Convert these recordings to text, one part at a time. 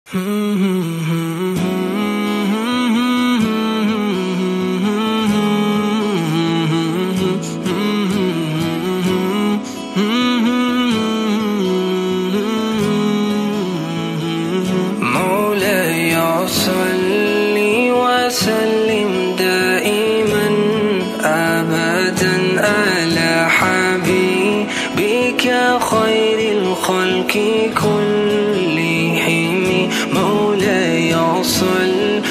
مولاي صل وسلم دائما ابدا على حبيبك خير الخلق كلهم مولاي صل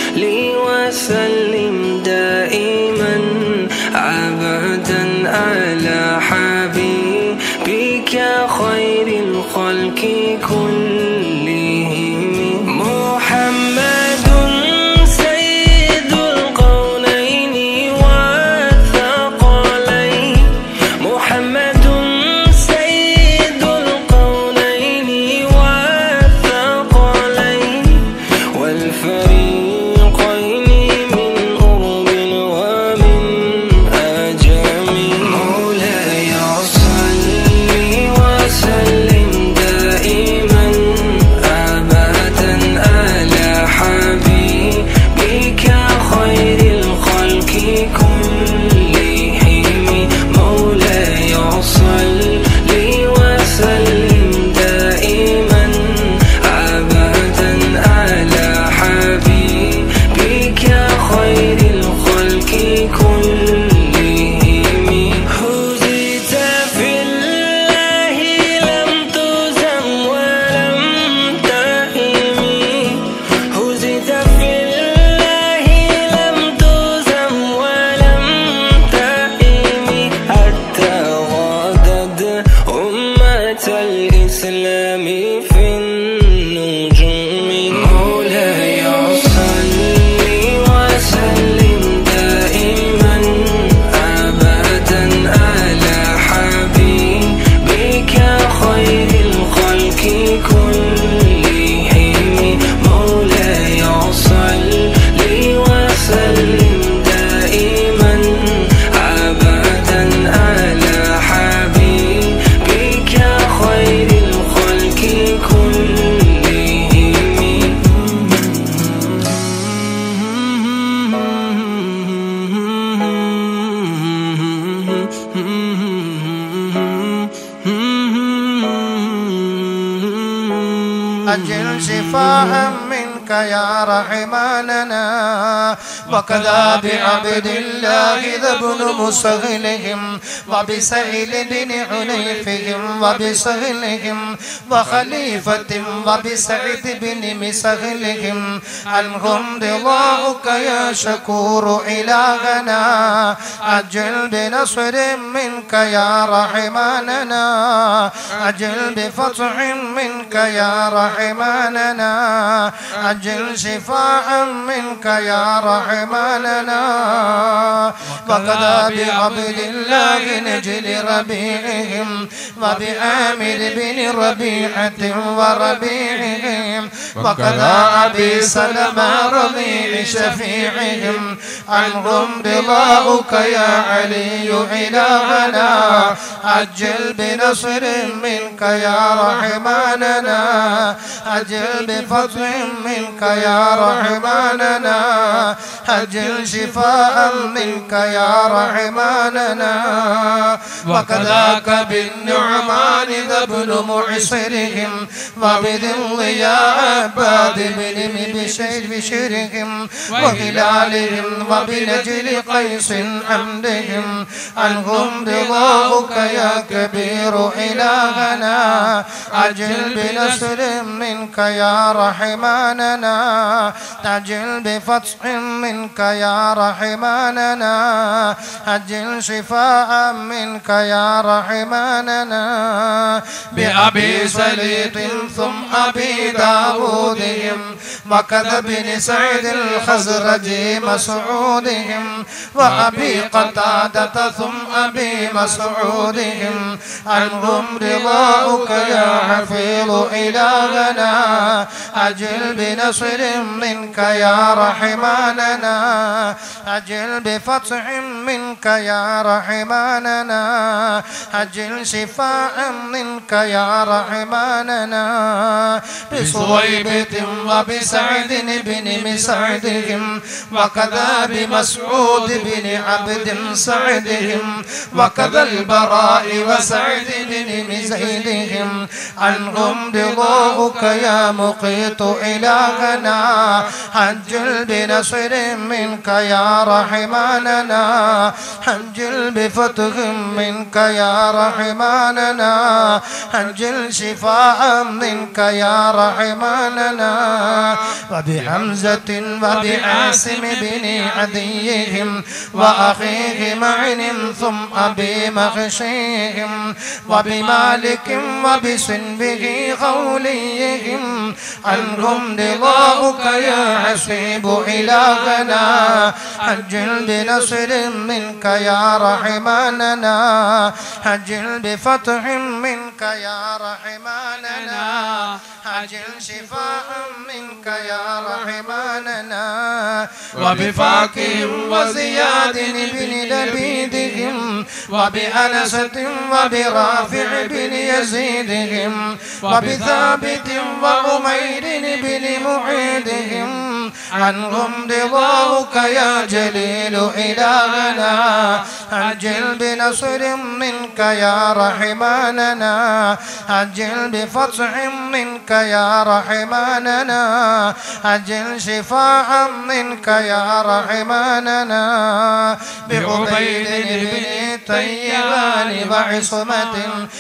وسلم دائما ابدا على حبيبك خير الخلق كلهم محمد سيد القولين والثقلين محمد سيد القولين والثقلين والفريقين من أرب ومن أجم مولاي صل وسلم دائما أبدا على حبيبك خير الخلق كلهم مولاي صل وسلم دائما أبدا على حبيبك خير الخلق كلهم هزيت في الله لم تزم ولم تهمي هزيت في الله لم تزم ولم تهمي حتى غادت أمة الإسلام في النجوم مولاي صل وسلم دائما أبدا على حبيبك خير الخلق كلهم مولاي صل وسلم دائما أبدا على حبيبك خير الخلق كلهم أجل شفاء منك يا رحماننا وكذا بعبد الله ذا ابن مسهلهم وبسهل بن حنيفهم وبسهلهم وخليفة وبسعد بن مسهلهم عنهم رضاؤك يا شكور إلهنا أجل بنصر منك يا رحماننا أجل بفتح منك يا رحماننا أجل شفاء منك يا رحماننا وكذا بعبد الله نجل ربيعهم وبآمر بن ربيعة وربيعهم وكذا أبي سلمى رضيع شفيعهم عنهم رضاؤك يا علي إلهنا أجل بنصر منك يا رحماننا أجل بفضل منك يا رحماننا أجل شفاء منك يا رحماننا وكذاك بالنعمان ذا ابن معسرهم وبذل يا عباد بن بشير بشرهم وهلالهم وبنجل قيس حمدهم عنهم رضاؤك يا كبير إلهنا أجل بنصر منك يا رحماننا أجل بفتح منك يا رحماننا أجل شفاء منك يا رحماننا بأبي سليط ثم أبي داودهم وكذا بن سعيد الخزرجي مسعودهم وأبي قتادة ثم أبي مسعودهم عنهم رضاؤك يا حفيظ إلهنا أجل بنصر منك يا رحماننا أجل بفتح منك يا رحماننا أجل شفاء منك يا رحماننا بصويب سبت وبسعد بن مسعدهم وكذا بمسعود بن عبد سعدهم وكذا البراء وسعد بن زيدهم عنهم رضاؤك يا مقيت إلهنا حجل بنصر منك يا رحماننا حجل بفتح منك يا رحماننا حجل شفاء منك يا رحماننا وبحمزة وبعاصم بن عديهم وأخيه معن ثم أبي مغشيهم وبمالك وبسنبه قوليهم عنهم رضاؤك يا حسيب إلهنا حجل بنصر منك يا رحماننا حجل بفتح منك يا رحماننا حجل شفاء منك يا رحماننا وبفاكه وزياد بن لبيدهم وبأنسة وبرافع بن يزيدهم وبثابت وعمير بن معيدهم عنهم رضاؤك يا جليل إلهنا أجل بنصر منك يا رحماننا أجل بفتح منك يا رحماننا أجل شفاء منك يا رحماننا بعبيد بن تيان وعصمة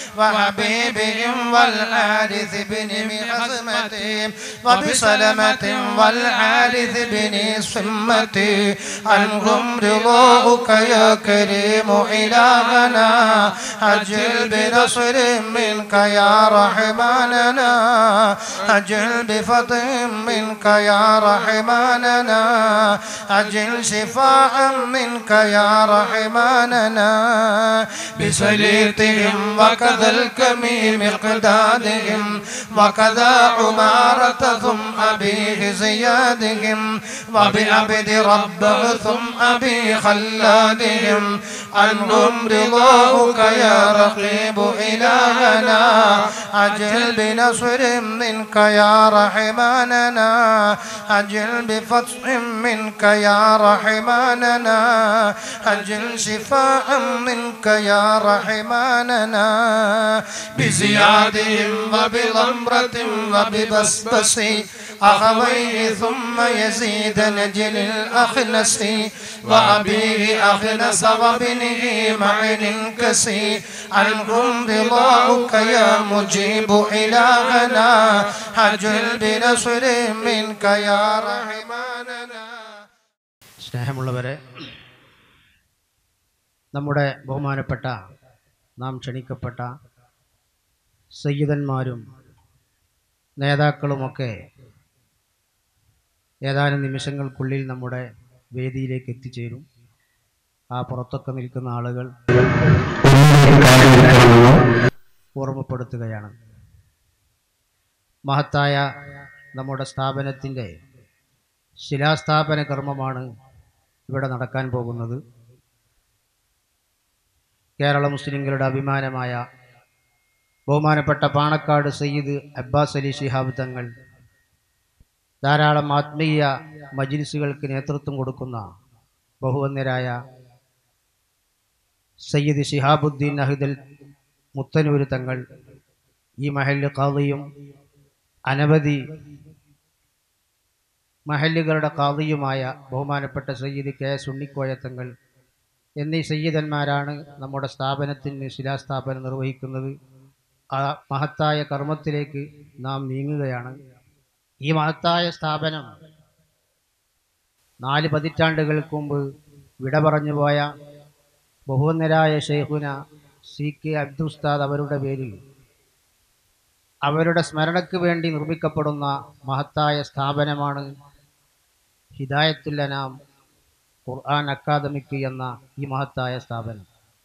وحبيبهم والحارث بن محزمة وبسلمة والحارث بن سمة عنهم رضاؤك يا كريم إلهنا أجل بنصر منك يا رحماننا أجل بفضل منك يا رحماننا أجل شفاء منك يا رحماننا بسليطهم وكذا الكميم مقدادهم وكذا عمارة ثم أبيه زيادهم وبعبد ربه ثم أبي خلادهم عنهم رضاؤك يا رقيب إلهنا أجل بنصر منك يا رحماننا أجل بفتح منك يا رحماننا أجل شفاء منك يا رحماننا بزيادهم وبضمرة وببسبس أخويه ثم يزيد نجل الأخنس وأبيه أخنس وابنه معن كسي عنهم رضاؤك يا مجيب إلهنا حجل بنصر منك يا رحماننا സ്നേഹമുള്ളവരെ നമ്മുടെ ബഹുമാനപ്പെട്ട നാം ക്ഷണിക്കപ്പെട്ട സയ്യിദന്മാരും നേതാക്കളുമൊക്കെ ഏതാനും നിമിഷങ്ങൾക്കുള്ളിൽ നമ്മുടെ വേദിയിലേക്ക് എത്തിച്ചേരും ആ പുറത്തൊക്കെ നിൽക്കുന്ന ആളുകൾ ഓർമ്മപ്പെടുത്തുകയാണ് മഹത്തായ നമ്മുടെ സ്ഥാപനത്തിൻ്റെ ശിലാസ്ഥാപന കർമ്മമാണ് ഇവിടെ നടക്കാൻ പോകുന്നത് കേരള മുസ്ലിങ്ങളുടെ അഭിമാനമായ ബഹുമാനപ്പെട്ട പാണക്കാട് സയ്യിദ് അബ്ബാസ് അലി ശിഹാബ് തങ്ങൾ ധാരാളം ആത്മീയ മജിലിസുകൾക്ക് നേതൃത്വം കൊടുക്കുന്ന ബഹുവന്യരായ സയ്യിദ് ശിഹാബുദ്ദീൻ അഹ്ദൽ മുത്തനൂർ തങ്ങൾ ഈ മഹല്ല് കാളിയും അനവധി മഹല്ലുകളുടെ കാളിയുമായ ബഹുമാനപ്പെട്ട സയ്യിദ് കെ എസ് ഉണ്ണിക്കോയ തങ്ങൾ എന്നീ സയ്യിദന്മാരാണ് നമ്മുടെ സ്ഥാപനത്തിന് ശിലാസ്ഥാപനം നിർവഹിക്കുന്നത് ആ മഹത്തായ കർമ്മത്തിലേക്ക് നാം നീങ്ങുകയാണ് ഈ മഹത്തായ സ്ഥാപനം നാല് പതിറ്റാണ്ടുകൾക്ക് മുമ്പ് വിട പറഞ്ഞു പോയ ബഹുവന്നരായ ഷെയ്ഖുന സി കെ അബ്ദുസ്താദ് അവരുടെ പേരിൽ അവരുടെ സ്മരണയ്ക്ക് വേണ്ടി നിർമ്മിക്കപ്പെടുന്ന മഹത്തായ സ്ഥാപനമാണ് ഹിദായത്തുല്ലനാം ഖുർആൻ അക്കാദമിക്ക് എന്ന ഈ മഹത്തായ സ്ഥാപനം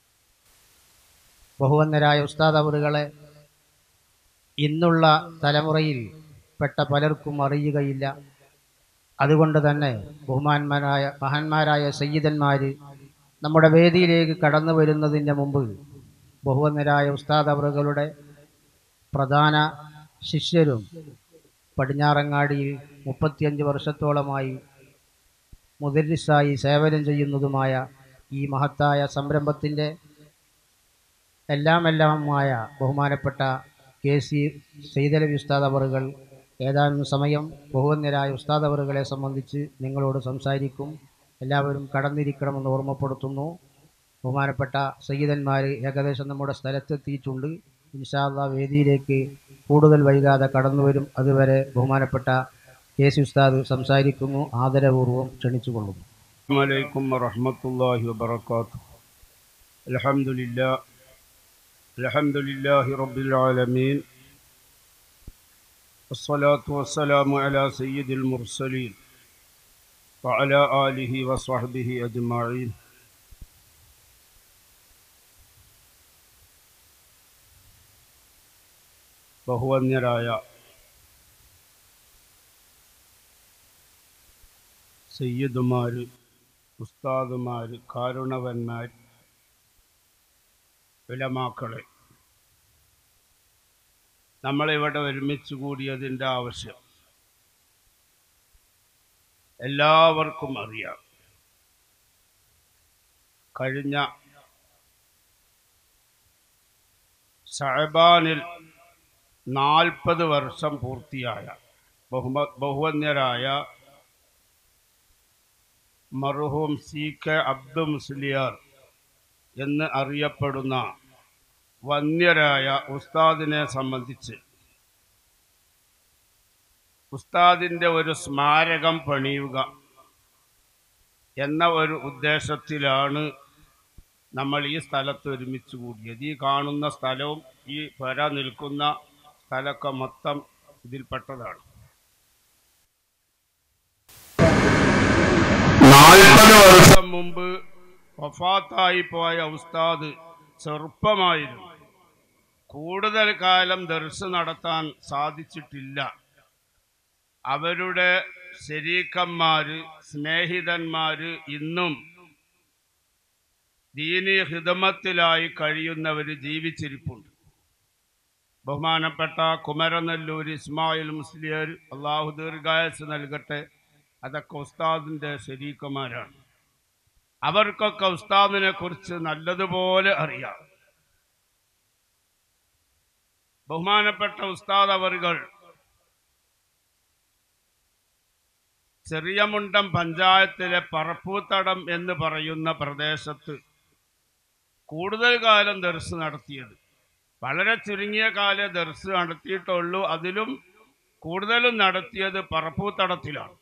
ബഹുവന്നരായ ഉസ്താദ് അവറുകളെ ഇന്നുള്ള തലമുറയിൽ പെട്ട പലർക്കും അറിയുകയില്ല അതുകൊണ്ട് തന്നെ ബഹുമാന്മാരായ മഹാന്മാരായ സയ്യിദന്മാർ നമ്മുടെ വേദിയിലേക്ക് കടന്നു വരുന്നതിൻ്റെ മുമ്പ് ബഹുവന്നരായ ഉസ്താദ് അവറുകളുടെ പ്രധാന ശിഷ്യരും പടിഞ്ഞാറങ്ങാടിയിൽ മുപ്പത്തിയഞ്ച് വർഷത്തോളമായി മുദരിസായി സേവനം ചെയ്യുന്നതുമായ ഈ മഹത്തായ സംരംഭത്തിൻ്റെ എല്ലാമെല്ലാമായ ബഹുമാനപ്പെട്ട കെ സി സെയ്തലവി ഉസ്താദ് അവറുകൾ ഏതാനും സമയം ബഹുവന്യരായ ഉസ്താദ് അവറുകളെ സംബന്ധിച്ച് നിങ്ങളോട് സംസാരിക്കും എല്ലാവരും കടന്നിരിക്കണമെന്ന് ഓർമ്മപ്പെടുത്തുന്നു ബഹുമാനപ്പെട്ട സയ്യിദന്മാർ ഏകദേശം നമ്മുടെ സ്ഥലത്തെത്തിയിട്ടുണ്ട് ഇൻഷാല്ല വേദിയിലേക്ക് കൂടുതൽ വൈകാതെ കടന്നു വരും അതുവരെ ബഹുമാനപ്പെട്ട കെ സി ഉസ്താദ് സംസാരിക്കുന്നു ആദരപൂർവ്വം ക്ഷണിച്ചുകൊള്ളുന്നു السلام عليكم ورحمة الله وبركاته الحمد لله الحمد لله رب العالمين والصلاة والسلام على سيد المرسلين وعلى آله وصحبه أجمعين ബഹുവന്യരായ സയ്യിദുമാർ ഉസ്താദുമാർ കാരുണവന്മാർ വിലമാക്കളെ നമ്മളിവിടെ ഒരുമിച്ച് കൂടിയതിൻ്റെ ആവശ്യം എല്ലാവർക്കും അറിയാം കഴിഞ്ഞ ഷഹബാനിൽ നാൽപ്പത് വർഷം പൂർത്തിയായ ബഹുമ ബഹുവന്യരായ മർഹൂം സി കെ അബ്ദു മുസ്ലിയാർ എന്ന് അറിയപ്പെടുന്ന വന്യരായ ഉസ്താദിനെ സംബന്ധിച്ച് ഉസ്താദിൻ്റെ ഒരു സ്മാരകം പണിയുക എന്ന ഒരു ഉദ്ദേശത്തിലാണ് നമ്മൾ ഈ സ്ഥലത്ത് ഒരുമിച്ച് കൂടിയത് ഈ കാണുന്ന സ്ഥലവും ഈ പെര നിൽക്കുന്ന സ്ഥലമൊക്കെ മൊത്തം ഇതിൽപ്പെട്ടതാണ് നാൽപ്പത് വർഷം മുമ്പ് വഫാത്തായി പോയ ഉസ്താദ് ചെറുപ്പമായിരുന്നു കൂടുതൽ കാലം ദർസ് നടത്താൻ സാധിച്ചിട്ടില്ല അവരുടെ ശരീക്കന്മാര് സ്നേഹിതന്മാര് ഇന്നും ദീനി ഹിദമത്തിലായി കഴിയുന്നവർ ജീവിച്ചിരിപ്പുണ്ട് ബഹുമാനപ്പെട്ട കുമരനെല്ലൂർ ഇസ്മായിൽ മുസ്ലിയർ അള്ളാഹു ദീർഘായസ് നൽകട്ടെ അതൊക്കെ ഉസ്താദിൻ്റെ ശരീക്കന്മാരാണ് അവർക്കൊക്കെ ഉസ്താദിനെ കുറിച്ച് നല്ലതുപോലെ അറിയാം ബഹുമാനപ്പെട്ട ഉസ്താദ് അവറുകൾ ചെറിയമുണ്ടം പഞ്ചായത്തിലെ പറപ്പൂത്തടം എന്ന് പറയുന്ന പ്രദേശത്ത് കൂടുതൽ കാലം ദർസ് നടത്തിയത് വളരെ ചുരുങ്ങിയ കാലം ദർസ് നടത്തിയിട്ടുള്ളൂ അതിലും കൂടുതലും നടത്തിയത് പറപ്പൂത്തടത്തിലാണ്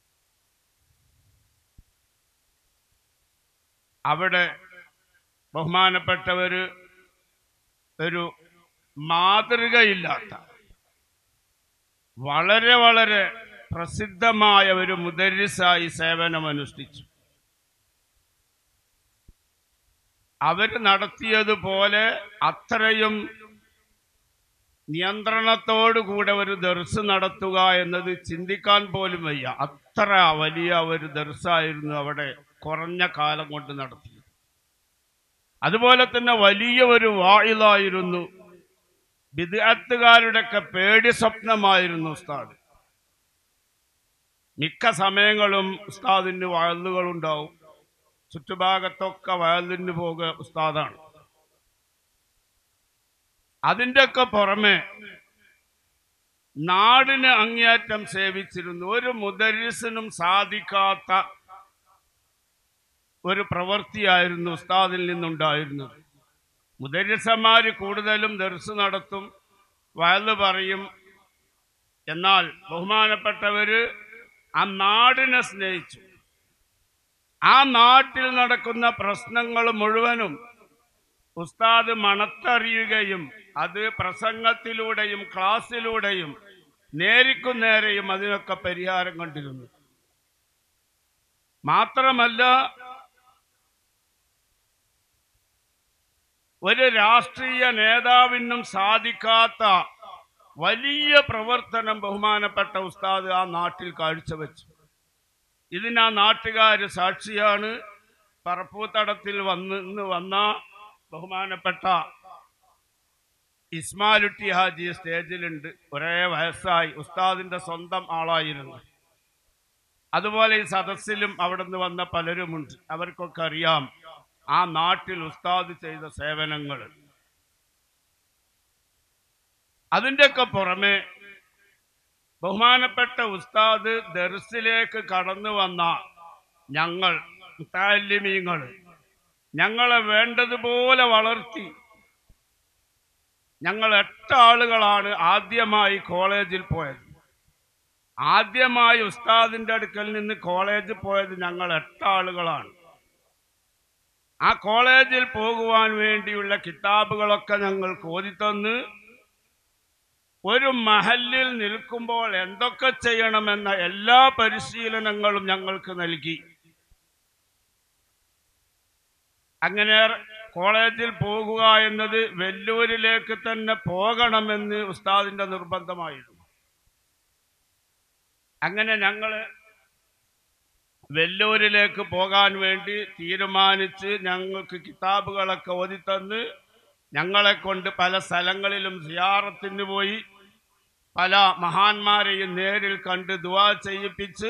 അവിടെ ബഹുമാനപ്പെട്ടവർ ഒരു മാതൃകയില്ലാത്ത വളരെ വളരെ പ്രസിദ്ധമായ ഒരു മുദരിസായി സേവനമനുഷ്ഠിച്ചു അവർ നടത്തിയതുപോലെ അത്രയും നിയന്ത്രണത്തോടുകൂടെ ഒരു ദർസ് നടത്തുക എന്നത് ചിന്തിക്കാൻ പോലും വയ്യ അത്ര വലിയ ഒരു ദർസായിരുന്നു അവിടെ കുറഞ്ഞ കാലം കൊണ്ട് നടത്തിയത് അതുപോലെ തന്നെ വലിയ ഒരു വായിലായിരുന്നു വിദ്യാർത്ഥികാരുടെയൊക്കെ പേടി സ്വപ്നമായിരുന്നു ഉസ്താദ് മിക്ക സമയങ്ങളും ഉസ്താദിന് വയലുകളുണ്ടാവും ചുറ്റുഭാഗത്തൊക്കെ വയലിന് പോകുക ഉസ്താദാണ് അതിൻ്റെയൊക്കെ പുറമെ നാടിന് അങ്ങേയറ്റം സേവിച്ചിരുന്നു ഒരു മുദരിസിനും സാധിക്കാത്ത ഒരു പ്രവൃത്തിയായിരുന്നു ഉസ്താദിൽ നിന്നുണ്ടായിരുന്നത് മുദരിസന്മാർ കൂടുതലും ദർസ് നടത്തും വയല് പറയും എന്നാൽ ബഹുമാനപ്പെട്ടവര് ആ നാടിനെ സ്നേഹിച്ചു ആ നാട്ടിൽ നടക്കുന്ന പ്രശ്നങ്ങൾ മുഴുവനും ഉസ്താദ് മണത്തറിയുകയും അത് പ്രസംഗത്തിലൂടെയും ക്ലാസ്സിലൂടെയും നേരിക്കും നേരെയും അതിനൊക്കെ പരിഹാരം കണ്ടിരുന്നു മാത്രമല്ല ഒരു രാഷ്ട്രീയ നേതാവിനും സാധിക്കാത്ത വലിയ പ്രവർത്തനം ബഹുമാനപ്പെട്ട ഉസ്താദ് ആ നാട്ടിൽ കാഴ്ചവെച്ചു ഇതിന് ആ നാട്ടുകാർ സാക്ഷിയാണ് പറപ്പൂത്തടത്തിൽ വന്ന് ഇന്ന് വന്ന ബഹുമാനപ്പെട്ട ഇസ്മാലുട്ടി ഹാജി സ്റ്റേജിലുണ്ട് ഒരേ വയസ്സായി ഉസ്താദിന്റെ സ്വന്തം ആളായിരുന്നു അതുപോലെ ഈ സദസ്സിലും അവിടെ നിന്ന് വന്ന പലരുമുണ്ട് അവർക്കൊക്കെ അറിയാം ആ നാട്ടിൽ ഉസ്താദ് ചെയ്ത സേവനങ്ങൾ അതിൻ്റെയൊക്കെ പുറമെ ബഹുമാനപ്പെട്ട ഉസ്താദ് ദർസിലേക്ക് കടന്നു വന്ന ഞങ്ങൾ മുത്താലിമീങ്ങൾ ഞങ്ങളെ വേണ്ടതുപോലെ വളർത്തി ഞങ്ങൾ എട്ട് ആളുകളാണ് ആദ്യമായി കോളേജിൽ പോയത് ആദ്യമായി ഉസ്താദിന്റെ അടുക്കൽ നിന്ന് കോളേജിൽ പോയത് ഞങ്ങൾ എട്ട് ആളുകളാണ് ആ കോളേജിൽ പോകുവാൻ വേണ്ടിയുള്ള കിതാബുകളൊക്കെ ഞങ്ങൾക്ക് ഓതിത്തന്ന് ഒരു മഹലിൽ നിൽക്കുമ്പോൾ എന്തൊക്കെ ചെയ്യണമെന്ന എല്ലാ പരിശീലനങ്ങളും ഞങ്ങൾക്ക് നൽകി അങ്ങനെ കോളേജിൽ പോകുക എന്നത് വെല്ലൂരിലേക്ക് തന്നെ പോകണമെന്ന് ഉസ്താദിന്റെ നിർബന്ധമായിരുന്നു അങ്ങനെ ഞങ്ങള് വെല്ലൂരിലേക്ക് പോകാൻ വേണ്ടി തീരുമാനിച്ച് ഞങ്ങൾക്ക് കിതാബുകളൊക്കെ ഓതിത്തന്ന് ഞങ്ങളെ കൊണ്ട് പല സ്ഥലങ്ങളിലും സിയാറത്തിന് പോയി പല മഹാന്മാരെയും നേരിൽ കണ്ട് ദുവാ ചെയ്യിപ്പിച്ച്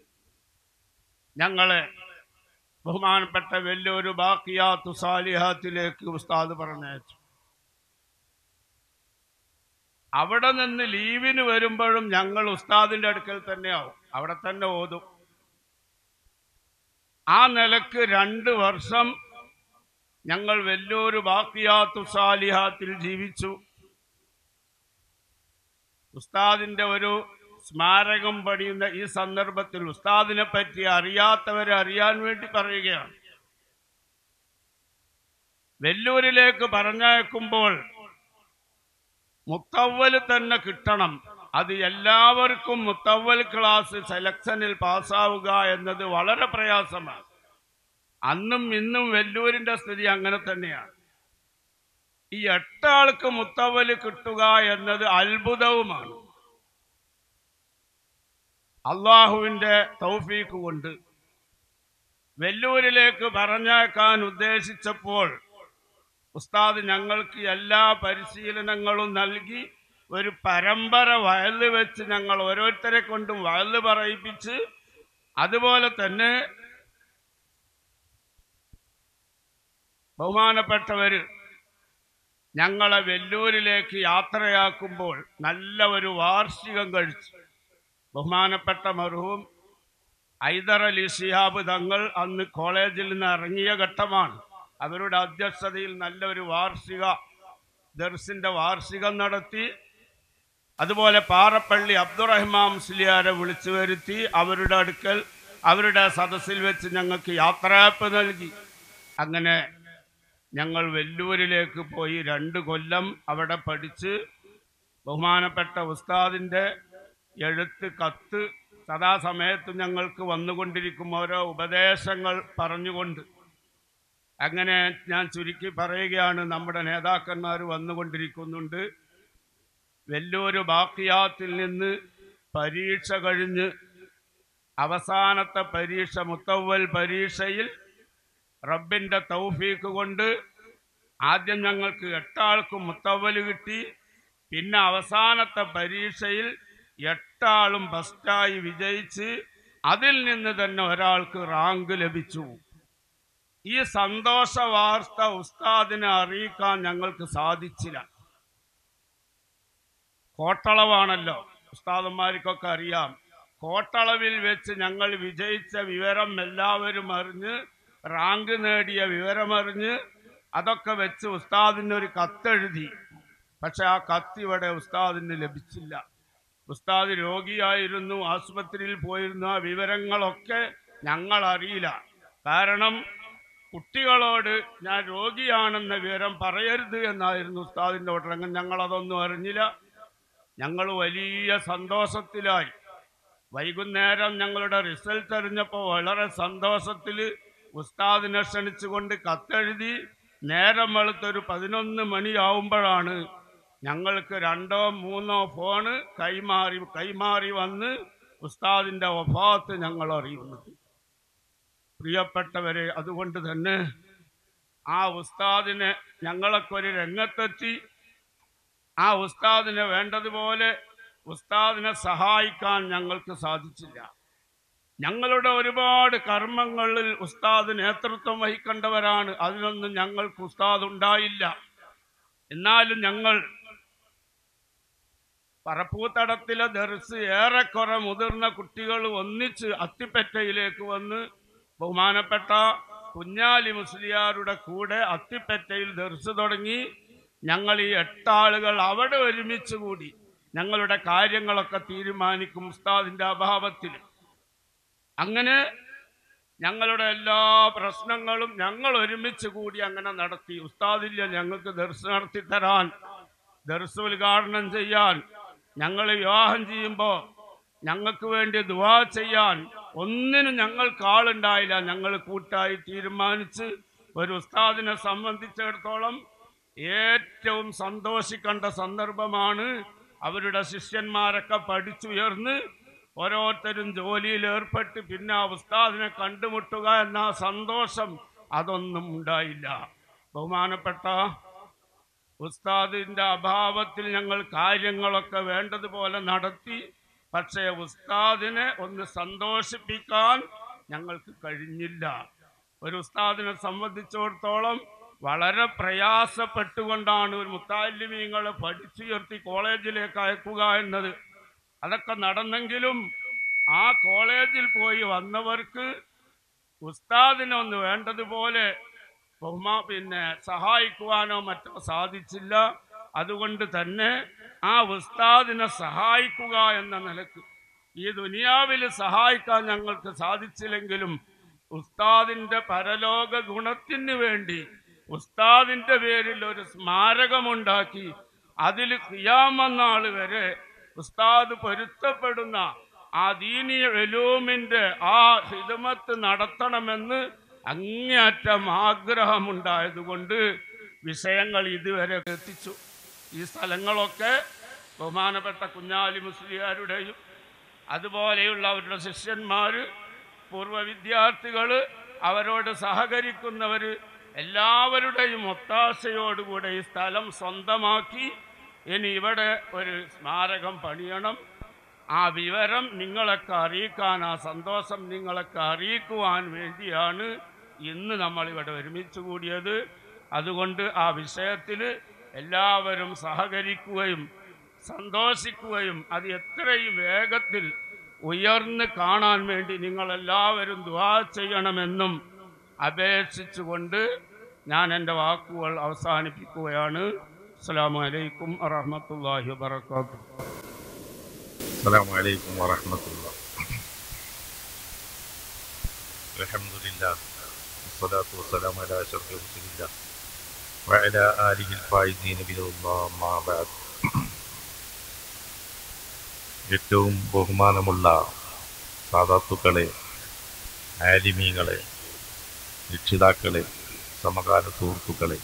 ഞങ്ങളെ ബഹുമാനപ്പെട്ട വലിയൊരു ബാക്കിയാത്തു സാലിഹാത്തിലേക്ക് ഉസ്താദ് പറഞ്ഞയച്ചു അവിടെ നിന്ന് ലീവിന് വരുമ്പോഴും ഞങ്ങൾ ഉസ്താദിന്റെ അടുക്കൽ തന്നെയാവും അവിടെ തന്നെ ഓതും ആ നിലക്ക് രണ്ട് വർഷം ഞങ്ങൾ വലിയൊരു ബാക്കിയാത്തു സാലിഹാത്തിൽ ജീവിച്ചു ഉസ്താദിന്റെ ഒരു സ്മാരകം പണിയുന്ന ഈ സന്ദർഭത്തിൽ ഉസ്താദിനെ പറ്റി അറിയാത്തവരെ അറിയാൻ വേണ്ടി പറയുകയാണ് വെല്ലൂരിലേക്ക് പറഞ്ഞയക്കുമ്പോൾ മുത്തവ്വല് തന്നെ കിട്ടണം അത് എല്ലാവർക്കും മുത്തവ്വൽ ക്ലാസ് സെലക്ഷനിൽ പാസ്സാവുക എന്നത് വളരെ പ്രയാസമാണ് അന്നും ഇന്നും വെല്ലൂരിന്റെ സ്ഥിതി അങ്ങനെ തന്നെയാണ് ഈ എട്ടാൾക്ക് മുത്തവല് കിട്ടുക എന്നത് അത്ഭുതവുമാണ് അള്ളാഹുവിന്റെ തൗഫീക്ക് കൊണ്ട് വെല്ലൂരിലേക്ക് പറഞ്ഞേക്കാൻ ഉദ്ദേശിച്ചപ്പോൾ ഉസ്താദ് ഞങ്ങൾക്ക് എല്ലാ പരിശീലനങ്ങളും നൽകി ഒരു പരമ്പര വയല് വെച്ച് ഞങ്ങൾ ഓരോരുത്തരെ കൊണ്ടും വയല് പറയിപ്പിച്ച് അതുപോലെ തന്നെ ബഹുമാനപ്പെട്ടവര് ഞങ്ങളെ വെല്ലൂരിലേക്ക് യാത്രയാക്കുമ്പോൾ നല്ല ഒരു വാർഷികം കഴിച്ചു ബഹുമാനപ്പെട്ട മർഹൂം ഐദർ അലി ശിഹാബ് തങ്ങൾ അന്ന് കോളേജിൽ നിന്ന് ഇറങ്ങിയ ഘട്ടമാണ് അവരുടെ അധ്യക്ഷതയിൽ നല്ലൊരു വാർഷിക ദർസിന്റെ വാർഷികം നടത്തി അതുപോലെ പാറപ്പള്ളി അബ്ദുറഹ്മാൻ മുസ്ലിയാരെ വിളിച്ചു വരുത്തി അവരുടെ അടുക്കൽ അവരുടെ സദസ്സിൽ വെച്ച് ഞങ്ങൾക്ക് യാത്രയപ്പ് നൽകി അങ്ങനെ ഞങ്ങൾ വെല്ലൂരിലേക്ക് പോയി രണ്ട് കൊല്ലം അവിടെ പഠിച്ച് ബഹുമാനപ്പെട്ട ഉസ്താദിൻ്റെ എഴുത്ത് കത്ത് സദാസമയത്തും ഞങ്ങൾക്ക് വന്നുകൊണ്ടിരിക്കും ഓരോ ഉപദേശങ്ങൾ പറഞ്ഞുകൊണ്ട് അങ്ങനെ ഞാൻ ചുരുക്കി പറയുകയാണ് നമ്മുടെ നേതാക്കന്മാർ വന്നുകൊണ്ടിരിക്കുന്നുണ്ട് വെല്ലൂര് ബാക്കിയാത്തിൽ നിന്ന് പരീക്ഷ കഴിഞ്ഞ് അവസാനത്തെ പരീക്ഷ മുത്തവ്വൽ പരീക്ഷയിൽ റബ്ബിന്റെ തൗഫീക്ക് കൊണ്ട് ആദ്യം ഞങ്ങൾക്ക് എട്ടാൾക്ക് മുത്തവല് കിട്ടി പിന്നെ അവസാനത്തെ പരീക്ഷയിൽ എട്ടാളും ഫസ്റ്റായി വിജയിച്ച് അതിൽ നിന്ന് തന്നെ ഒരാൾക്ക് റാങ്ക് ലഭിച്ചു ഈ സന്തോഷ വാർത്ത ഉസ്താദിനെ അറിയിക്കാൻ ഞങ്ങൾക്ക് സാധിച്ചില്ല കോട്ടളവാണല്ലോ ഉസ്താദന്മാർക്കൊക്കെ അറിയാം കോട്ടളവിൽ വെച്ച് ഞങ്ങൾ വിജയിച്ച വിവരം എല്ലാവരും അറിഞ്ഞ് റാങ്ക് നേടിയ വിവരമറിഞ്ഞ് അതൊക്കെ വെച്ച് ഉസ്താദിന് ഒരു കത്തെഴുതി പക്ഷെ ആ കത്ത് ഇവിടെ ഉസ്താദിന് ലഭിച്ചില്ല ഉസ്താദ് രോഗിയായിരുന്നു ആശുപത്രിയിൽ പോയിരുന്ന ആ വിവരങ്ങളൊക്കെ ഞങ്ങൾ അറിയില്ല കാരണം കുട്ടികളോട് ഞാൻ രോഗിയാണെന്ന വിവരം പറയരുത് എന്നായിരുന്നു ഉസ്താദിൻ്റെ ഒട്ടരങ്ങൻ ഞങ്ങളതൊന്നും അറിഞ്ഞില്ല ഞങ്ങൾ വലിയ സന്തോഷത്തിലായി വൈകുന്നേരം ഞങ്ങളുടെ റിസൾട്ട് അറിഞ്ഞപ്പോൾ വളരെ സന്തോഷത്തിൽ ഉസ്താദിനെ ക്ഷണിച്ചുകൊണ്ട് കത്തെഴുതി നേരം വെളുത്തൊരു പതിനൊന്ന് മണിയാവുമ്പോഴാണ് ഞങ്ങൾക്ക് രണ്ടോ മൂന്നോ ഫോണ് കൈമാറി കൈമാറി വന്ന് ഉസ്താദിൻ്റെ വഫാത്ത് ഞങ്ങൾ അറിയുന്നത് പ്രിയപ്പെട്ടവരെ അതുകൊണ്ട് തന്നെ ആ ഉസ്താദിനെ ഞങ്ങളൊക്കെ ഒരു രംഗത്തെത്തി ആ ഉസ്താദിനെ വേണ്ടതുപോലെ ഉസ്താദിനെ സഹായിക്കാൻ ഞങ്ങൾക്ക് സാധിച്ചില്ല ഞങ്ങളുടെ ഒരുപാട് കർമ്മങ്ങളിൽ ഉസ്താദ് നേതൃത്വം വഹിക്കേണ്ടവരാണ് അതിനൊന്നും ഞങ്ങൾക്ക് ഉസ്താദ് ഉണ്ടായില്ല എന്നാലും ഞങ്ങൾ പറപ്പൂത്തടത്തിലെ ദർസ് ഏറെക്കുറെ മുതിർന്ന കുട്ടികൾ ഒന്നിച്ച് അത്തിപ്പറ്റയിലേക്ക് വന്ന് ബഹുമാനപ്പെട്ട കുഞ്ഞാലി മുസ്ലിയാരുടെ കൂടെ അത്തിപ്പറ്റയിൽ ദർസ് തുടങ്ങി ഞങ്ങൾ ഈ എട്ടാളുകൾ അവിടെ ഒരുമിച്ച് കൂടി ഞങ്ങളുടെ കാര്യങ്ങളൊക്കെ തീരുമാനിക്കും ഉസ്താദിൻ്റെ അഭാവത്തിൽ അങ്ങനെ ഞങ്ങളുടെ എല്ലാ പ്രശ്നങ്ങളും ഞങ്ങൾ ഒരുമിച്ച് കൂടി അങ്ങനെ നടത്തി ഉസ്താദില്ല ഞങ്ങൾക്ക് ദർസ് നടത്തി തരാൻ ദർസ് ഉദ്ഘാടനം ചെയ്യാൻ ഞങ്ങൾ വിവാഹം ചെയ്യുമ്പോൾ ഞങ്ങൾക്ക് വേണ്ടി ദുവാ ചെയ്യാൻ ഒന്നിനും ഞങ്ങൾക്ക് ആളുണ്ടായില്ല ഞങ്ങൾ കൂട്ടായി തീരുമാനിച്ച് ഒരു ഉസ്താദിനെ സംബന്ധിച്ചിടത്തോളം ഏറ്റവും സന്തോഷിക്കേണ്ട സന്ദർഭമാണ് അവരുടെ ശിഷ്യന്മാരൊക്കെ പഠിച്ചുയർന്ന് ഓരോരുത്തരും ജോലിയിൽ ഏർപ്പെട്ട് പിന്നെ ആ ഉസ്താദിനെ കണ്ടുമുട്ടുക എന്ന ആ സന്തോഷം അതൊന്നും ഉണ്ടായില്ല ബഹുമാനപ്പെട്ട ഉസ്താദിൻ്റെ അഭാവത്തിൽ ഞങ്ങൾ കാര്യങ്ങളൊക്കെ വേണ്ടതുപോലെ നടത്തി പക്ഷേ ഉസ്താദിനെ ഒന്ന് സന്തോഷിപ്പിക്കാൻ ഞങ്ങൾക്ക് കഴിഞ്ഞില്ല ഒരു ഉസ്താദിനെ സംബന്ധിച്ചിടത്തോളം വളരെ പ്രയാസപ്പെട്ടുകൊണ്ടാണ് ഒരു മുത്താലിമീങ്ങളെ പഠിച്ചുയർത്തി കോളേജിലേക്ക് അയക്കുക എന്നത് അതൊക്കെ നടന്നെങ്കിലും ആ കോളേജിൽ പോയി വന്നവർക്ക് ഉസ്താദിനെ ഒന്ന് വേണ്ടതുപോലെ ബഹുമാ പിന്നെ സഹായിക്കുവാനോ മറ്റോ സാധിച്ചില്ല അതുകൊണ്ട് തന്നെ ആ ഉസ്താദിനെ സഹായിക്കുക എന്ന നിലക്ക് ഈ ദുനിയാവിൽ സഹായിക്കാൻ ഞങ്ങൾക്ക് സാധിച്ചില്ലെങ്കിലും ഉസ്താദിൻ്റെ പരലോക ഗുണത്തിന് വേണ്ടി ഉസ്താദിൻ്റെ പേരിൽ ഒരു സ്മാരകമുണ്ടാക്കി അതിൽ ക്രിയാമന്നാൾ വരെ ഉസ്താദ് പൊരുത്തപ്പെടുന്ന ആ ദീനീയ വെലൂമിൻ്റെ ആ ഹിദമത്ത് നടത്തണമെന്ന് അങ്ങേയറ്റം ആഗ്രഹമുണ്ടായതുകൊണ്ട് വിഷയങ്ങൾ ഇതുവരെ എത്തിച്ചു ഈ സ്ഥലങ്ങളൊക്കെ ബഹുമാനപ്പെട്ട കുഞ്ഞാലി മുസ്ലിയാരുടെയും അതുപോലെയുള്ള അവരുടെ ശിഷ്യന്മാർ പൂർവ്വ വിദ്യാർത്ഥികൾ അവരോട് സഹകരിക്കുന്നവർ എല്ലാവരുടെയും ഒത്താശയോടുകൂടെ ഈ സ്ഥലം സ്വന്തമാക്കി ഇനി ഇവിടെ ഒരു സ്മാരകം പണിയണം ആ വിവരം നിങ്ങളൊക്കെ അറിയിക്കാൻ ആ സന്തോഷം നിങ്ങളൊക്കെ അറിയിക്കുവാൻ വേണ്ടിയാണ് ഇന്ന് നമ്മളിവിടെ ഒരുമിച്ച് കൂടിയത് അതുകൊണ്ട് ആ വിഷയത്തിൽ എല്ലാവരും സഹകരിക്കുകയും സന്തോഷിക്കുകയും അത് എത്രയും വേഗത്തിൽ ഉയർന്ന് കാണാൻ വേണ്ടി നിങ്ങളെല്ലാവരും ദുആ ചെയ്യണമെന്നും അപേക്ഷിച്ചുകൊണ്ട് ഞാൻ എൻ്റെ വാക്കുകൾ അവസാനിപ്പിക്കുകയാണ് അസ്സാം വലൈക്കും വറഹമത്തല്ലാഹി വാത്തു السلام عليكم ورحمة الله الحمد لله والصلاة والسلام على أشرف رسول الله وعلى آله الفائزين برضا الله ما بعد ഏറ്റവും ബഹുമാനമുള്ള സാധാത്തുക്കളെ ആലിമീങ്ങളെ രക്ഷിതാക്കളെ സമകാല സുഹൃത്തുക്കളെ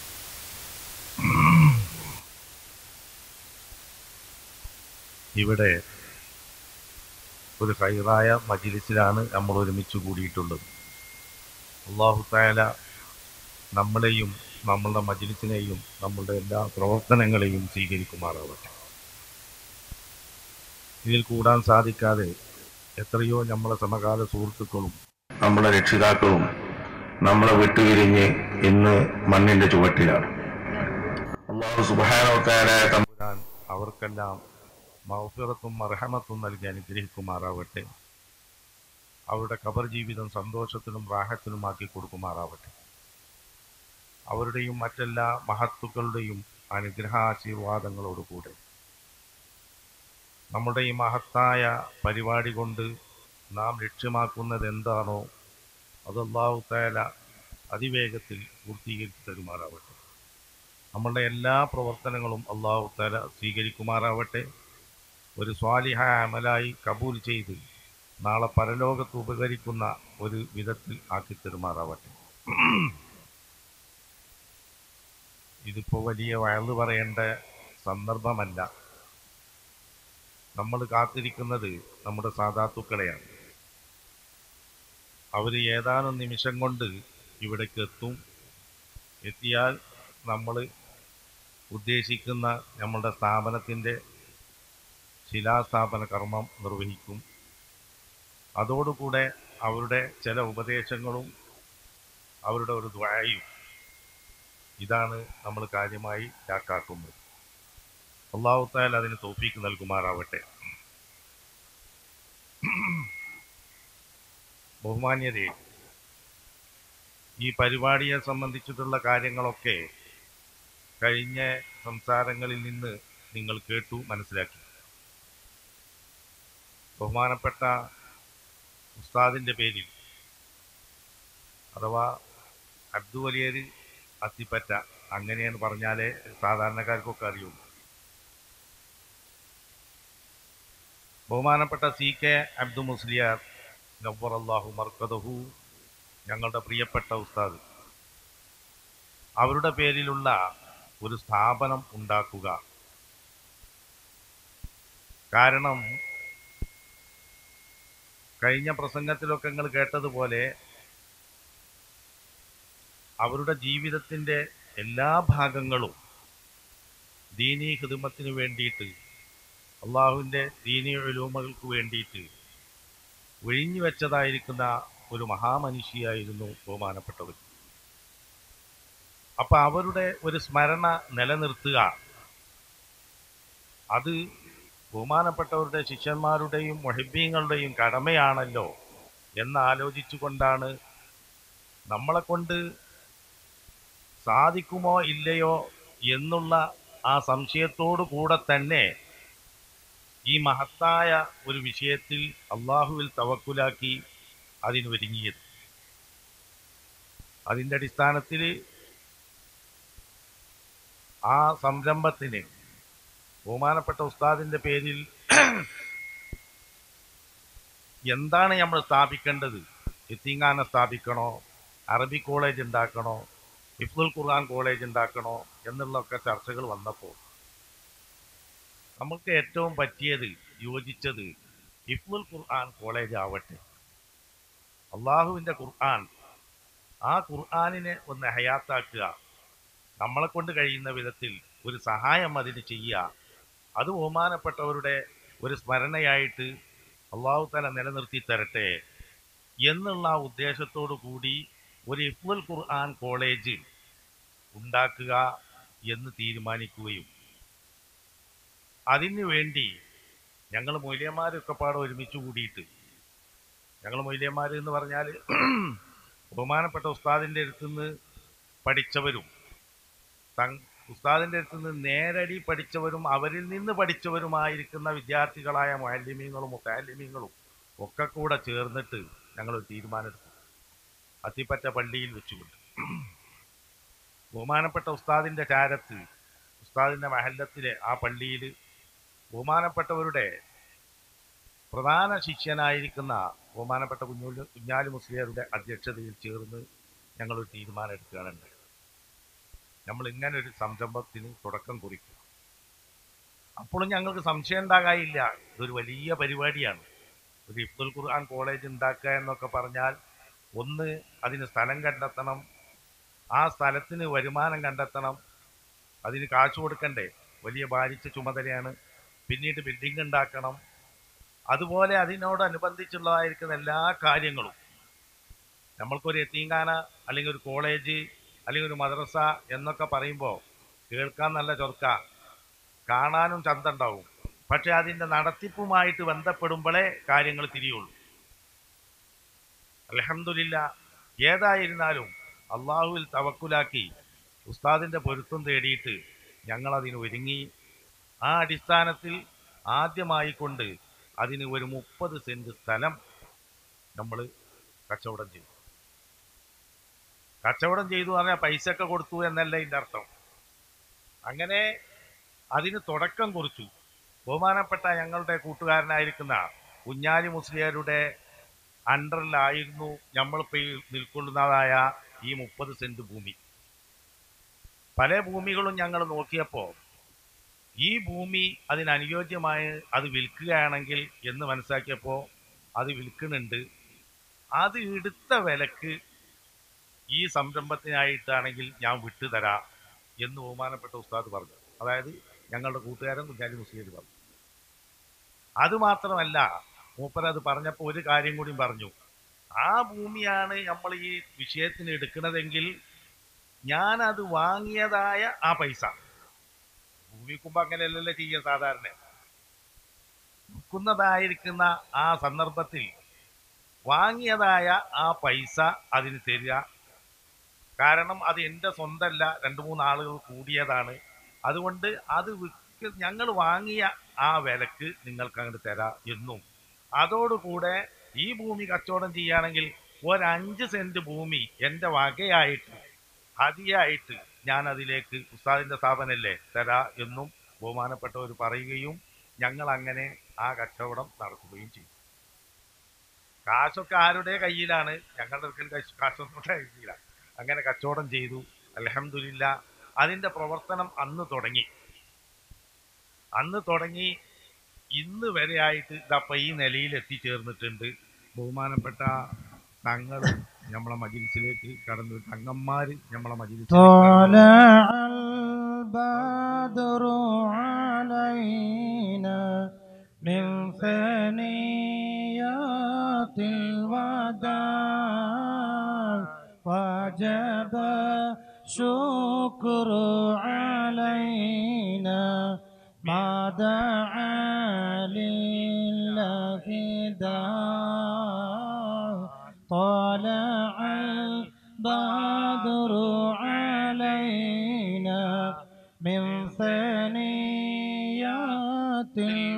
ഇവിടെ ഒരു ഹൈറായ മജിലിസിലാണ് നമ്മൾ ഒരുമിച്ച് കൂടിയിട്ടുള്ളത് അള്ളാഹു താല നമ്മളെയും നമ്മളുടെ മജിലിസിനെയും നമ്മളുടെ എല്ലാ പ്രവർത്തനങ്ങളെയും സ്വീകരിക്കുമാറാവട്ടെ ഇതിൽ കൂടാൻ സാധിക്കാതെ എത്രയോ നമ്മളെ സമകാല സുഹൃത്തുക്കളും നമ്മളെ രക്ഷിതാക്കളും നമ്മളെ വിട്ടുപിരിഞ്ഞ് ഇന്ന് മണ്ണിന്റെ ചുവട്ടിലാണ് അള്ളാഹു സുബാനോത്താരായ തമ്പുരാൻ അവർക്കെല്ലാം മൗഫിറത്തും മർഹമത്തും നൽകി അനുഗ്രഹിക്കുമാറാവട്ടെ അവരുടെ ഖബർ ജീവിതം സന്തോഷത്തിനും റാഹത്തിനുമാക്കി കൊടുക്കുമാറാവട്ടെ അവരുടെയും മറ്റെല്ലാ മഹത്തുക്കളുടെയും അനുഗ്രഹാശീർവാദങ്ങളോടുകൂടെ നമ്മുടെ ഈ മഹത്തായ പരിപാടി കൊണ്ട് നാം ലക്ഷ്യമാക്കുന്നത് എന്താണോ അത് അള്ളാഹു താല അതിവേഗത്തിൽ പൂർത്തീകരിച്ച് തരുമാറാവട്ടെ നമ്മളുടെ എല്ലാ പ്രവർത്തനങ്ങളും അള്ളാഹു താല സ്വീകരിക്കുമാറാവട്ടെ ഒരു സ്വാലിഹ അമലായി കബൂൽ ചെയ്ത് നാളെ പരലോകത്ത് ഉപകരിക്കുന്ന ഒരു വിധത്തിൽ ആക്കി തരുമാറാവട്ടെ ഇതിപ്പോൾ വലിയ വയല് പറയേണ്ട സന്ദർഭമല്ല നമ്മൾ കാത്തിരിക്കുന്നത് നമ്മുടെ സാധാത്തുക്കളെയാണ് അവർ ഏതാനും നിമിഷം കൊണ്ട് ഇവിടേക്ക് എത്തും എത്തിയാൽ നമ്മൾ ഉദ്ദേശിക്കുന്ന നമ്മളുടെ സ്ഥാപനത്തിൻ്റെ ശിലാസ്ഥാപന കർമ്മം നിർവഹിക്കും അതോടുകൂടെ അവരുടെ ചില ഉപദേശങ്ങളും അവരുടെ ഒരു ദ്വായും ഇതാണ് നമ്മൾ കാര്യമായി ചാക്കാക്കുന്നത് അള്ളാഹുത്താൽ അതിന് തോഫീക്ക് നൽകുമാറാവട്ടെ ബഹുമാന്യരെ ഈ പരിപാടിയെ സംബന്ധിച്ചിട്ടുള്ള കാര്യങ്ങളൊക്കെ കഴിഞ്ഞ സംസാരങ്ങളിൽ നിന്ന് നിങ്ങൾ കേട്ടു മനസ്സിലാക്കി ബഹുമാനപ്പെട്ട ഉസ്താദിൻ്റെ പേരിൽ അഥവാ അബ്ദു വലിയര് അത്തിപ്പറ്റ അങ്ങനെയാണ് പറഞ്ഞാലേ സാധാരണക്കാർക്കൊക്കെ അറിയുള്ളൂ ബഹുമാനപ്പെട്ട സി കെ അബ്ദു മുസ്ലിയാർ നവർ അള്ളാഹു മർക്കദഹു ഞങ്ങളുടെ പ്രിയപ്പെട്ട ഉസ്താദ് അവരുടെ പേരിലുള്ള ഒരു സ്ഥാപനം ഉണ്ടാക്കുക കാരണം കഴിഞ്ഞ പ്രസംഗത്തിലൊക്കെ നിങ്ങൾ കേട്ടതുപോലെ അവരുടെ ജീവിതത്തിൻ്റെ എല്ലാ ഭാഗങ്ങളും ദീനീ ഹിദമത്തിന് വേണ്ടിയിട്ട് അള്ളാഹുവിൻ്റെ ദീനീ ഉലൂമകൾക്ക് വേണ്ടിയിട്ട് ഒഴിഞ്ഞു വെച്ചതായിരിക്കുന്ന ഒരു മഹാമനുഷിയായിരുന്നു ബഹുമാനപ്പെട്ടവർ അപ്പൊ അവരുടെ ഒരു സ്മരണ നിലനിർത്തുക അത് ബഹുമാനപ്പെട്ടവരുടെ ശിഷ്യന്മാരുടെയും മൊഹിബീങ്ങളുടെയും കടമയാണല്ലോ എന്ന് ആലോചിച്ചുകൊണ്ടാണ് നമ്മളെ കൊണ്ട് സാധിക്കുമോ ഇല്ലയോ എന്നുള്ള ആ സംശയത്തോടു കൂടെ തന്നെ ഈ മഹത്തായ ഒരു വിഷയത്തിൽ അള്ളാഹുവിൽ തവക്കുലാക്കി അതിനൊരുങ്ങിയത് അതിൻ്റെ അടിസ്ഥാനത്തിൽ ആ സംരംഭത്തിന് ബഹുമാനപ്പെട്ട ഉസ്താദിൻ്റെ പേരിൽ എന്താണ് നമ്മൾ സ്ഥാപിക്കേണ്ടത് എത്തിങ്ങാന സ്ഥാപിക്കണോ അറബി കോളേജ് ഉണ്ടാക്കണോ ഹിഫ്ദുൽ ഖുർആൻ കോളേജ് ഉണ്ടാക്കണോ എന്നുള്ളൊക്കെ ചർച്ചകൾ വന്നപ്പോൾ നമുക്ക് ഏറ്റവും പറ്റിയത് യോജിച്ചത് ഹിഫ്ദുൽ ഖുർആൻ കോളേജ് ആവട്ടെ അള്ളാഹുവിൻ്റെ ഖുർആൻ ആ ഖുർആനിനെ ഒന്ന് ഹയാത്താക്കുക നമ്മളെ കൊണ്ട് കഴിയുന്ന വിധത്തിൽ ഒരു സഹായം അതിന് ചെയ്യുക അത് ബഹുമാനപ്പെട്ടവരുടെ ഒരു സ്മരണയായിട്ട് അള്ളാഹു തല നിലനിർത്തി തരട്ടെ എന്നുള്ള ആ ഉദ്ദേശത്തോടു കൂടി ഒരു ഇഫ്ലുൽ ഖുർആൻ കോളേജ് ഉണ്ടാക്കുക എന്ന് തീരുമാനിക്കുകയും അതിനു വേണ്ടി ഞങ്ങൾ മൊയ്ലിയന്മാരൊക്കെ പാടെ ഒരുമിച്ച് കൂടിയിട്ട് ഞങ്ങൾ മൊയ്ലിയന്മാർ എന്ന് പറഞ്ഞാൽ ബഹുമാനപ്പെട്ട ഉസ്താദിൻ്റെ അടുത്തുനിന്ന് പഠിച്ചവരും തങ് ഉസ്താദിൻ്റെ അടുത്തുനിന്ന് നേരടി പഠിച്ചവരും അവരിൽ നിന്ന് പഠിച്ചവരുമായിരിക്കുന്ന വിദ്യാർത്ഥികളായ മാലിന്യങ്ങളും മുത്താലിമ്യങ്ങളും ഒക്കെ കൂടെ ചേർന്നിട്ട് ഞങ്ങളൊരു തീരുമാനമെടുത്തു അത്തിപ്പറ്റ പള്ളിയിൽ വെച്ചുകൊണ്ട് ബഹുമാനപ്പെട്ട ഉസ്താദിൻ്റെ ചാരത്ത് ഉസ്താദിൻ്റെ മഹല്ലത്തിലെ ആ പള്ളിയിൽ ബഹുമാനപ്പെട്ടവരുടെ പ്രധാന ശിഷ്യനായിരിക്കുന്ന ബഹുമാനപ്പെട്ട കുഞ്ഞു കുഞ്ഞാലി മുസ്ലിയരുടെ അധ്യക്ഷതയിൽ ചേർന്ന് ഞങ്ങളൊരു തീരുമാനം എടുക്കുകയാണ് നമ്മൾ ഇങ്ങനെ ഒരു സംരംഭത്തിന് തുടക്കം കുറിക്കും അപ്പോഴും ഞങ്ങൾക്ക് സംശയം ഉണ്ടാകാനില്ല ഇതൊരു വലിയ പരിപാടിയാണ് ഒരു ഇബ്ദുൽ ഖുർആൻ കോളേജ് ഉണ്ടാക്കുക എന്നൊക്കെ പറഞ്ഞാൽ ഒന്ന് അതിന് സ്ഥലം കണ്ടെത്തണം ആ സ്ഥലത്തിന് വരുമാനം കണ്ടെത്തണം അതിന് കാശ് കൊടുക്കണ്ടേ വലിയ ഭാരിച്ച ചുമതലയാണ് പിന്നീട് ബിൽഡിംഗ് ഉണ്ടാക്കണം അതുപോലെ അതിനോടനുബന്ധിച്ചുള്ളതായിരിക്കുന്ന എല്ലാ കാര്യങ്ങളും നമ്മൾക്കൊരു എത്തീങ്കാന അല്ലെങ്കിൽ ഒരു കോളേജ് അല്ലെങ്കിൽ ഒരു മദ്രസ എന്നൊക്കെ പറയുമ്പോൾ കേൾക്കാൻ നല്ല ചൊർക്ക കാണാനും ചന്തണ്ടാവും പക്ഷെ അതിൻ്റെ നടത്തിപ്പുമായിട്ട് ബന്ധപ്പെടുമ്പോഴേ കാര്യങ്ങൾ തിരിയുള്ളൂ അലഹമില്ല ഏതായിരുന്നാലും അള്ളാഹുവിൽ തവക്കുലാക്കി ഉസ്താദിൻ്റെ പൊരുത്തം തേടിയിട്ട് ഞങ്ങളതിന് ഒരുങ്ങി ആ അടിസ്ഥാനത്തിൽ ആദ്യമായി കൊണ്ട് അതിന് ഒരു മുപ്പത് സെൻറ്റ് സ്ഥലം നമ്മൾ കച്ചവടം ചെയ്തു കച്ചവടം ചെയ്തു പറഞ്ഞാൽ പൈസ ഒക്കെ കൊടുത്തു എന്നല്ല ഇതിൻ്റെ അർത്ഥം അങ്ങനെ അതിന് തുടക്കം കുറിച്ചു ബഹുമാനപ്പെട്ട ഞങ്ങളുടെ കൂട്ടുകാരനായിരിക്കുന്ന കുഞ്ഞാലി മുസ്ലിയാരുടെ അണ്ടറിലായിരുന്നു നമ്മളിപ്പോൾ ഈ നിൽക്കൊള്ളുന്നതായ ഈ മുപ്പത് സെന്റ് ഭൂമി പല ഭൂമികളും ഞങ്ങൾ നോക്കിയപ്പോൾ ഈ ഭൂമി അതിനനുയോജ്യമായി അത് വിൽക്കുകയാണെങ്കിൽ എന്ന് മനസ്സിലാക്കിയപ്പോൾ അത് വിൽക്കുന്നുണ്ട് അത് എടുത്ത വിലക്ക് ഈ സംരംഭത്തിനായിട്ടാണെങ്കിൽ ഞാൻ വിട്ടുതരാം എന്ന് ബഹുമാനപ്പെട്ട ഉസ്താദ് പറഞ്ഞു അതായത് ഞങ്ങളുടെ കൂട്ടുകാരൻ കുഞ്ഞാലി മുസ്ലിം പറഞ്ഞു അതുമാത്രമല്ല മൂപ്പർ അത് പറഞ്ഞപ്പോൾ ഒരു കാര്യം കൂടി പറഞ്ഞു ആ ഭൂമിയാണ് നമ്മൾ ഈ വിഷയത്തിന് എടുക്കുന്നതെങ്കിൽ ഞാൻ അത് വാങ്ങിയതായ ആ പൈസ ഭൂമിക്കുമ്പോ അങ്ങനെയല്ലല്ലോ ചെയ്യുക സാധാരണ വിൽക്കുന്നതായിരിക്കുന്ന ആ സന്ദർഭത്തിൽ വാങ്ങിയതായ ആ പൈസ അതിന് തരിക കാരണം അത് എൻ്റെ സ്വന്തമല്ല രണ്ട് മൂന്ന് ആളുകൾ കൂടിയതാണ് അതുകൊണ്ട് അത് വിൽക്ക് ഞങ്ങൾ വാങ്ങിയ ആ വിലക്ക് നിങ്ങൾക്ക് അങ്ങോട്ട് തരാം എന്നും അതോടുകൂടെ ഈ ഭൂമി കച്ചവടം ചെയ്യുകയാണെങ്കിൽ ഒരഞ്ച് സെന്റ് ഭൂമി എൻ്റെ വകയായിട്ട് ഹതിയായിട്ട് ഞാൻ അതിലേക്ക് ഉസ്താദിന്റെ സ്ഥാപനല്ലേ തരാ എന്നും ബഹുമാനപ്പെട്ടവർ പറയുകയും ഞങ്ങൾ അങ്ങനെ ആ കച്ചവടം നടത്തുകയും ചെയ്തു കാശൊക്കെ ആരുടെ കയ്യിലാണ് ഞങ്ങളുടെ അടുക്കൽ കാശ് കാശൊന്നും കയ്യില്ല അങ്ങനെ കച്ചവടം ചെയ്തു അലഹമില്ല അതിന്റെ പ്രവർത്തനം അന്ന് തുടങ്ങി അന്ന് തുടങ്ങി ഇന്ന് വരെയായിട്ട് ഇതപ്പ ഈ നിലയിൽ എത്തിച്ചേർന്നിട്ടുണ്ട് ബഹുമാനപ്പെട്ട തങ്ങൾ നമ്മളെ മജിലിസിലേക്ക് കടന്നു തങ്ങന്മാര് നമ്മളെ മജിലിസിലേക്ക് കടന്നു طلع البدر علينا من ثنيات الوداع وجب شكر علينا ما دعا لله داع طلع البدر علينا من ثنيات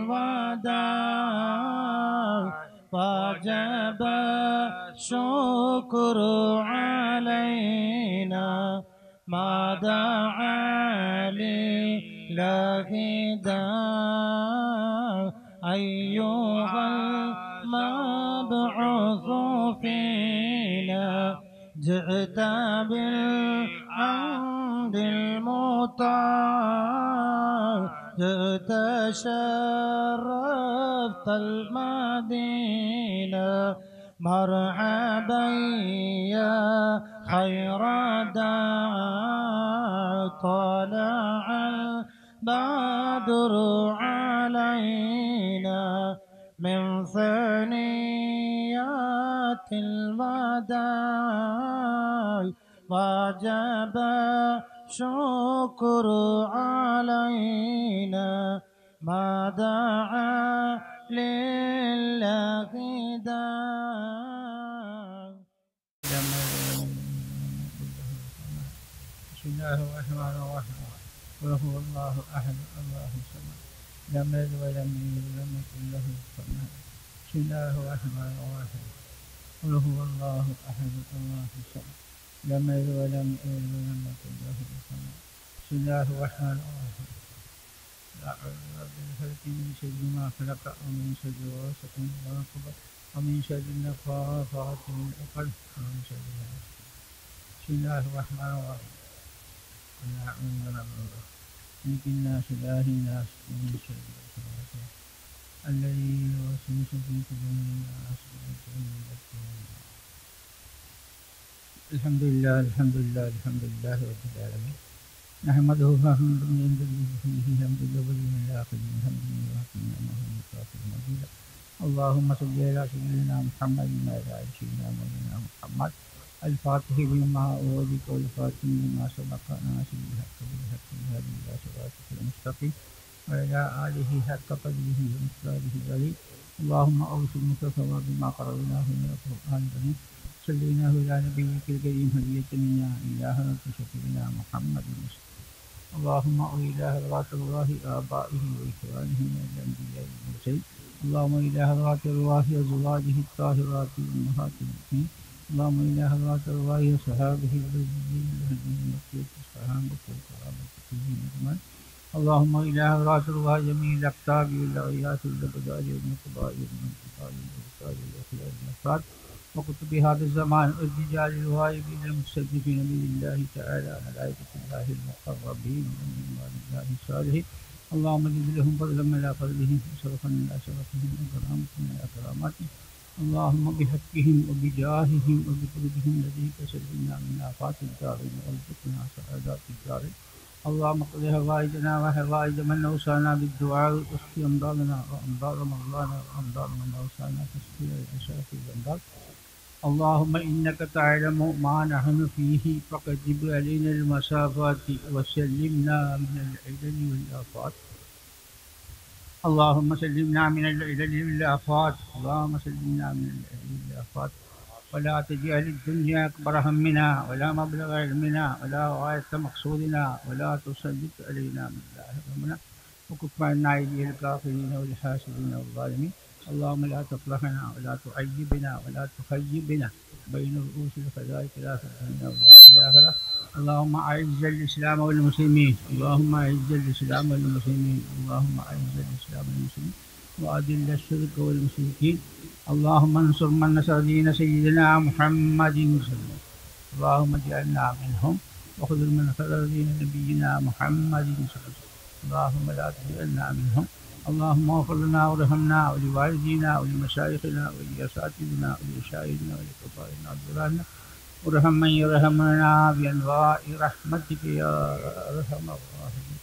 الوداع وجب الشكر علينا ما دعا لله داع أيها المبعوث فينا جئت بالعمد المطاع جئت شرفت المدينة مرحبا يا خير داع طلع البدر علينا من ثنيات الوداع وجب شكر علينا ما دعا لله داع بسم الله الرحمن الرحيم قل هو الله احد الله الصمد لم يلد ولم يولد ولم يكن له كفوا احد بسم الله الرحمن الرحيم قل هو الله احد الله الصمد لم يلد ولم يولد ولم يكن له كفوا احد بسم الله الرحمن الرحيم أعوذ برب الفلق من شر ما خلق ومن شر غاسق إذا وقب ومن شر النفاثات في العقد ومن شر حاسد بسم الله الرحمن الرحيم قل أعوذ برب الفلق ملك الناس إله الناس من شر الوسواس الذي يوسوس في صدور الناس من شر الوسواس الحمد لله الحمد لله الحمد لله رب العالمين نحمده فحمد ينزل فيه حمد الأولين والآخرين الحمد لله نعمه وكافر مزيدا اللهم صل على سيدنا محمد وعلى آل سيدنا مولانا محمد الفاتح لما أولك والفاتح لما سبق ناصر الحق بالحق الهادي إلى صراطك المستقيم وعلى آله حق قدره ومقداره العلي اللهم أوصلك ثواب ما قرأناه من القرآن الكريم صليناه إلى نبيك الكريم هدية منا إلى هدى شفيعنا محمد المصطفى اللهم إلى حضرات الله آبائه وإخوانه من الأنبياء والمرسلين اللهم إلى حضرات الله أزواجه الطاهرات أمهات المؤمنين اللهم إلى حضرات الله وصحابه الذين الذين المكية الصحابة والكرامة كلهم أجمعين اللهم إلى حضرات الله جميع الأقطاب والأغياث والأبدال والمقضاء والمنتقال والأبطال والأخلاق والأفراد وكتب هذا الزمان والرجال الغائبين المستجدين بإذن الله تعالى ملائكة الله المقربين ومن عباد الله الصالحين اللهم زد لهم فضلا على فضلهم وشرفا على شرفهم وكرامة على كراماتهم اللهم بحقهم وبجاههم وبقربهم الذي كسبنا من آفات الدارين وارزقنا سعادات الدارين اللهم اقض هوائجنا وهوائج من أوصانا بالدعاء واشف أمراضنا وأمراض مرضانا وأمراض من أوصانا تشفي أشرف الأمراض اللهم إنك تعلم ما نحن فيه فقدب علينا المسافات وسلمنا من العلل والآفات اللهم سلمنا من العلل والآفات اللهم سلمنا من العلل والآفات ولا تجعل الدنيا أكبر همنا ولا مبلغ علمنا ولا غاية مقصودنا ولا تسلط علينا من لا همنا وكف عنا أيدي الكافرين والحاسدين والظالمين اللهم لا تفرحنا ولا تعيبنا ولا تخيبنا بين رؤوس الخلائق لا في الدنيا ولا في الآخرة اللهم أعز الإسلام والمسلمين اللهم أعز الإسلام والمسلمين اللهم أعز الإسلام والمسلمين وأذل الشرك والمشركين اللهم انصر من نصر دين سيدنا محمد صلى الله عليه وسلم اللهم اجعلنا منهم وخذل من خذل دين نبينا محمد صلى الله عليه وسلم اللهم لا تجعلنا منهم اللهم اغفر لنا وارحمنا ولوالدينا ولمشايخنا ولأساتذتنا ولشاهدنا ولكفارنا وذرارنا وارحم من يرحمنا بأنواع رحمتك يا أرحم الراحمين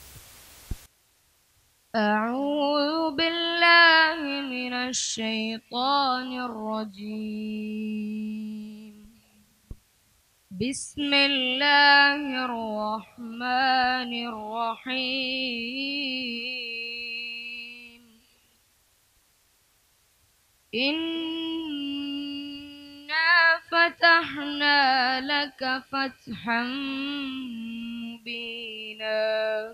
أعوذ بالله من الشيطان الرجيم بسم الله الرحمن الرحيم إنا فتحنا لك فتحا مبينا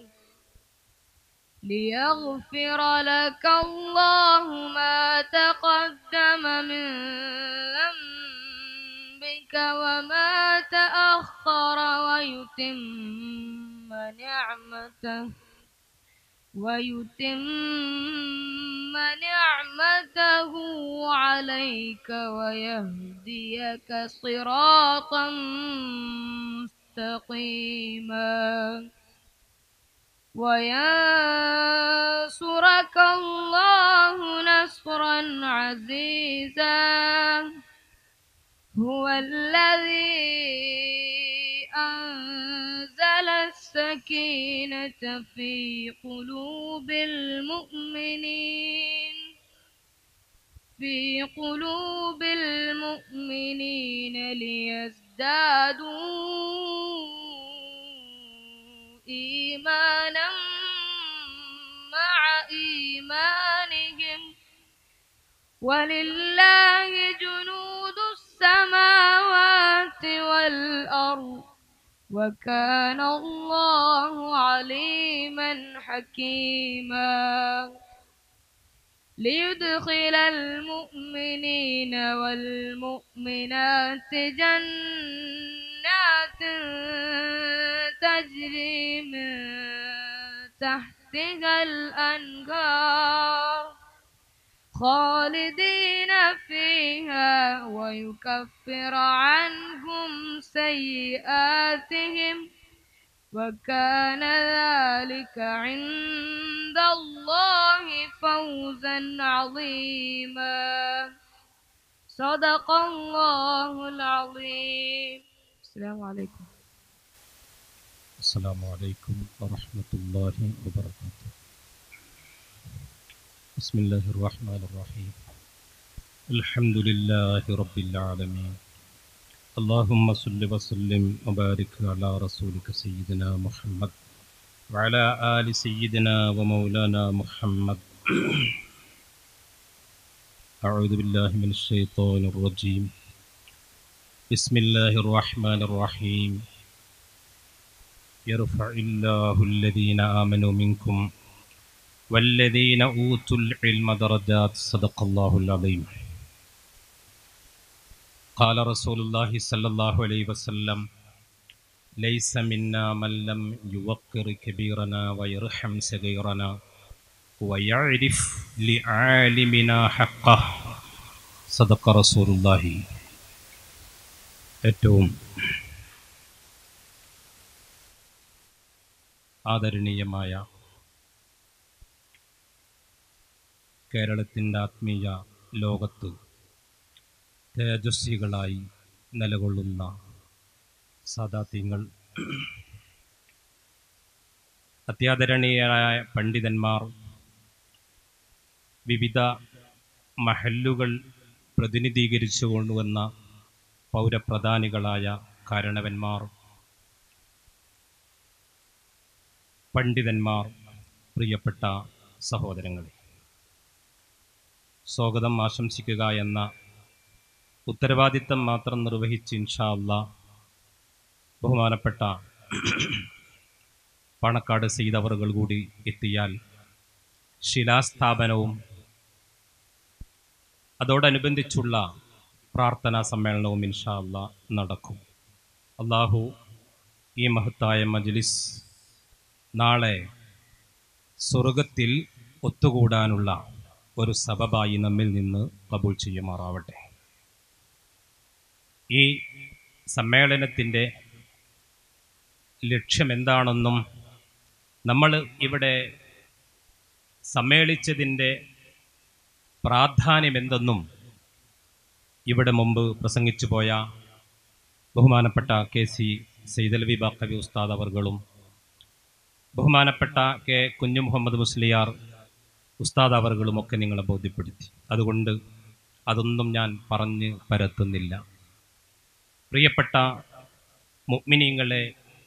ليغفر لك الله ما تقدم من ذنبك وما تأخر ويتم نعمته ويتم نعمته عليك ويهديك صراطا مستقيما وينصرك الله نصرا عزيزا هو الذي أنزل السكينة في قلوب المؤمنين في قلوب المؤمنين ليزدادوا إيمانا مع إيمانهم ولله جنود السماوات والأرض وكان الله عليما حكيما ليدخل المؤمنين والمؤمنات جنات تجري من تحتها الأنهار خالدين فيها ويكفر عنهم سيئاتهم وكان ذلك عند الله فوزا عظيما صدق الله العظيم السلام عليكم السلام عليكم ورحمة الله وبركاته بسم الله الرحمن الرحيم الحمد لله رب العالمين اللهم صل وسلم وبارك على رسولك سيدنا محمد وعلى آل سيدنا ومولانا محمد أعوذ بالله من الشيطان الرجيم بسم الله الرحمن الرحيم يرفع الله الذين آمنوا منكم والذين أوتوا العلم درجات صدق الله العظيم قال رسول الله صلى الله عليه وسلم ليس منا من لم يوقر كبيرنا ويرحم صغيرنا ويعرف لعالمنا حقه صدق رسول الله ഏറ്റവും ആദരണീയമായ കേരളത്തിൻ്റെ ആത്മീയ ലോകത്ത് തേജസ്വികളായി നിലകൊള്ളുന്ന സാദാത്യങ്ങൾ അത്യാദരണീയരായ പണ്ഡിതന്മാർ വിവിധ മഹല്ലുകൾ പ്രതിനിധീകരിച്ചു കൊണ്ടുവന്ന പൗരപ്രധാനികളായ കാരണവന്മാർ പണ്ഡിതന്മാർ പ്രിയപ്പെട്ട സഹോദരങ്ങളെ സ്വാഗതം ആശംസിക്കുക എന്ന ഉത്തരവാദിത്തം മാത്രം നിർവഹിച്ച് ഇൻഷാ അല്ലാ ബഹുമാനപ്പെട്ട പണക്കാട് ചെയ്തവറുകൾ കൂടി എത്തിയാൽ ശിലാസ്ഥാപനവും അതോടനുബന്ധിച്ചുള്ള പ്രാർത്ഥനാ സമ്മേളനവും ഇൻഷാ അല്ലാ നടക്കും അള്ളാഹു ഈ മഹത്തായ മജ്ലിസ് നാളെ സ്വർഗത്തിൽ ഒത്തുകൂടാനുള്ള ഒരു സബബായി നമ്മിൽ നിന്ന് കബൂൾ ചെയ്യുമാറാവട്ടെ ഈ സമ്മേളനത്തിൻ്റെ ലക്ഷ്യമെന്താണെന്നും നമ്മൾ ഇവിടെ സമ്മേളിച്ചതിൻ്റെ പ്രാധാന്യമെന്തെന്നും ഇവിടെ മുമ്പ് പ്രസംഗിച്ചു പോയ ബഹുമാനപ്പെട്ട കെ സി സെയ്തലവി ബാക്കവി ഉസ്താദ് അവർകളും ബഹുമാനപ്പെട്ട കെ കുഞ്ഞു മുഹമ്മദ് മുസ്ലിയാർ ഉസ്താദ് അവർകളുമൊക്കെ നിങ്ങളെ ബോധ്യപ്പെടുത്തി അതുകൊണ്ട് അതൊന്നും ഞാൻ പറഞ്ഞ് പരത്തുന്നില്ല പ്രിയപ്പെട്ട മുഗ്മിനീങ്ങളെ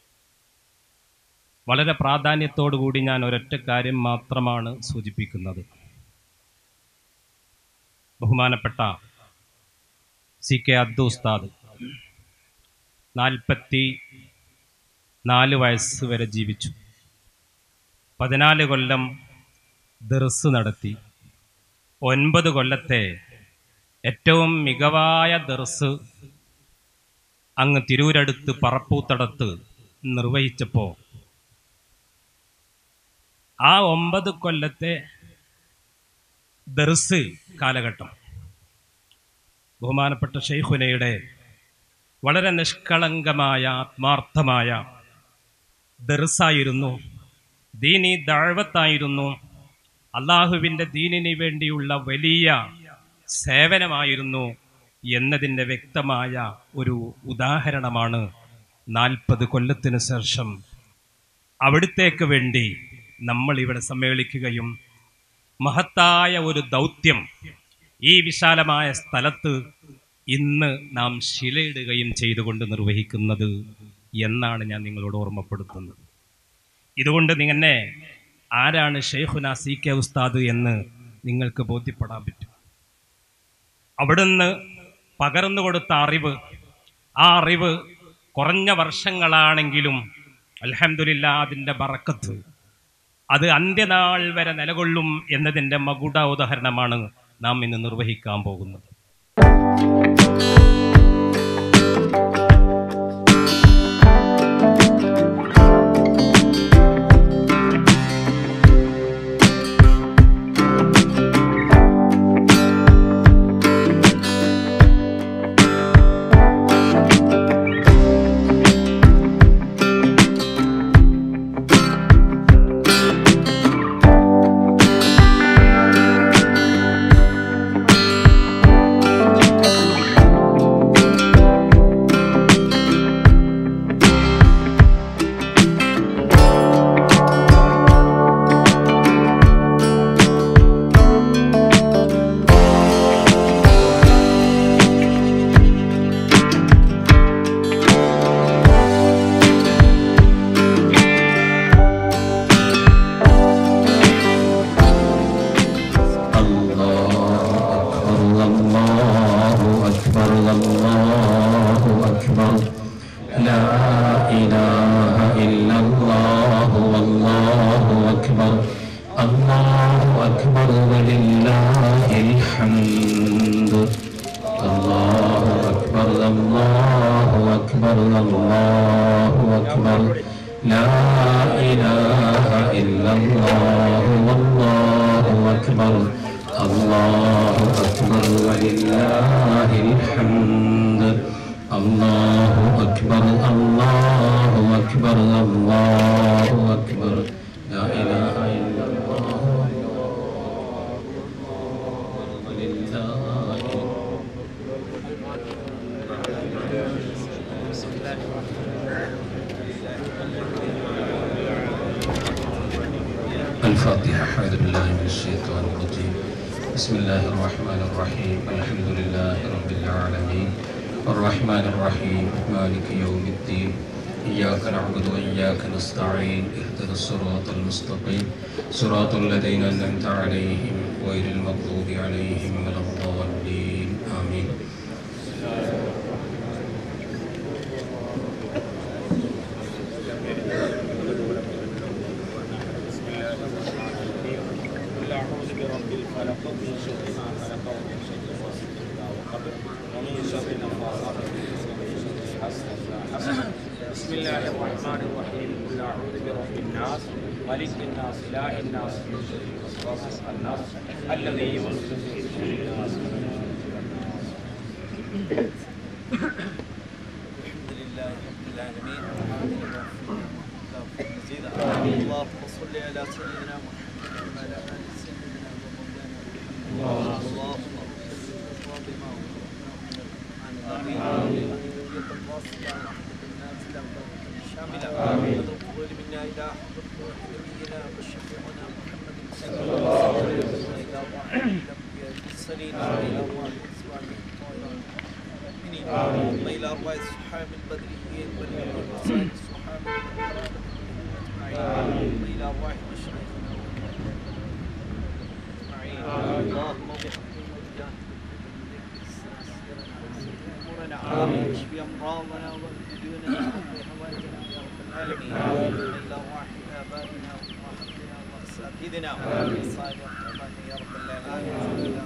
വളരെ പ്രാധാന്യത്തോടു കൂടി ഞാൻ ഒരൊറ്റ കാര്യം മാത്രമാണ് സൂചിപ്പിക്കുന്നത് ബഹുമാനപ്പെട്ട സി കെ അബ്ദു ഉസ്താദ് നാൽപ്പത്തി നാല് വയസ്സ് വരെ ജീവിച്ചു പതിനാല് കൊല്ലം ദർസ് നടത്തി ഒൻപത് കൊല്ലത്തെ ഏറ്റവും മികവായ ദർസ് അങ്ങ് തിരൂരടുത്ത് പറപ്പൂത്തടത്ത് നിർവഹിച്ചപ്പോൾ ആ ഒമ്പത് കൊല്ലത്തെ ദർസ് കാലഘട്ടം ബഹുമാനപ്പെട്ട ഷെയ്ഖുനയുടെ വളരെ നിഷ്കളങ്കമായ ആത്മാർത്ഥമായ ദർസായിരുന്നു ദീനി ദഴവത്തായിരുന്നു അള്ളാഹുവിൻ്റെ ദീനിന് വേണ്ടിയുള്ള വലിയ സേവനമായിരുന്നു എന്നതിൻ്റെ വ്യക്തമായ ഒരു ഉദാഹരണമാണ് നാൽപ്പത് കൊല്ലത്തിന് ശേഷം അവിടുത്തേക്ക് വേണ്ടി നമ്മൾ ഇവിടെ സമ്മേളിക്കുകയും മഹത്തായ ഒരു ദൗത്യം ഈ വിശാലമായ സ്ഥലത്ത് ഇന്ന് നാം ശിലയിടുകയും ചെയ്തുകൊണ്ട് നിർവഹിക്കുന്നത് എന്നാണ് ഞാൻ നിങ്ങളോട് ഓർമ്മപ്പെടുത്തുന്നത് ഇതുകൊണ്ട് നിന്നെ ആരാണ് ഷെയ്ഖുന സി കെ ഉസ്താദ് എന്ന് നിങ്ങൾക്ക് ബോധ്യപ്പെടാൻ പറ്റും അവിടുന്ന് പകർന്നു കൊടുത്ത അറിവ് ആ അറിവ് കുറഞ്ഞ വർഷങ്ങളാണെങ്കിലും അൽഹംദുലില്ല അതിൻ്റെ ബറക്കത്ത് അത് അന്ത്യനാൾ വരെ നിലകൊള്ളും എന്നതിൻ്റെ മകുട ഉദാഹരണമാണ് നാം ഇന്ന് നിർവഹിക്കാൻ പോകുന്നത് الله أكبر الله أكبر لا إله إلا الله والله أكبر الله أكبر ولله الحمد الله أكبر الله أكبر الله أكبر لا إله إلا الله والله أكبر الله أكبر ولله الحمد الله أكبر الله أكبر الله أكبر لا إله إلا الله ولله الفاتحة أعوذ بالله من الشيطان الرجيم بسم الله الرحمن الرحيم الحمد لله رب العالمين الرحمن الرحيم مالك يوم الدين إياك نعبد وإياك نستعين اهدنا الصراط المستقيم صراط الذين أنعمت عليهم غير المغضوب عليهم ولا الضالين آمين قل أعوذ برب الفلق من شر ما خلق ومن شر غاسق إذا وقب ومن شر النفاثات في العقد ومن شر حاسد إذا حسد بسم الله الرحمن الرحيم قل أعوذ برب الناس ملك الناس إله الناس من شر الوسواس الناس الذي يوسوس في صدور الناس الحمد لله رب العالمين اللهم صل على سيدنا محمد وعلى ال سيدنا ومولانا محمد اللهم اغفر بما عن الغريب الواصلة رحمة الناس لا شاملة وتقبل منا إلى حضرة روح نبينا وشفيعنا محمد صلى الله عليه وسلم إلى أرواح الأنبياء المرسلين وإلى أرواح أزواجه الطاهرات المؤمنين ثم إلى أرواح الصحابة البدريين والأولين وسائر الصحابة والقرابة أجمعين ثم إلى أرواح مشايخنا أجمعين اللهم وبحق وجاه أمورنا واشف أمراضنا وأهدنا وحوائجنا يا رب العالمين إلى أرواح آبائنا وأمهاتنا وأساتذتنا وصالح أقربائنا يا رب العالمين إلى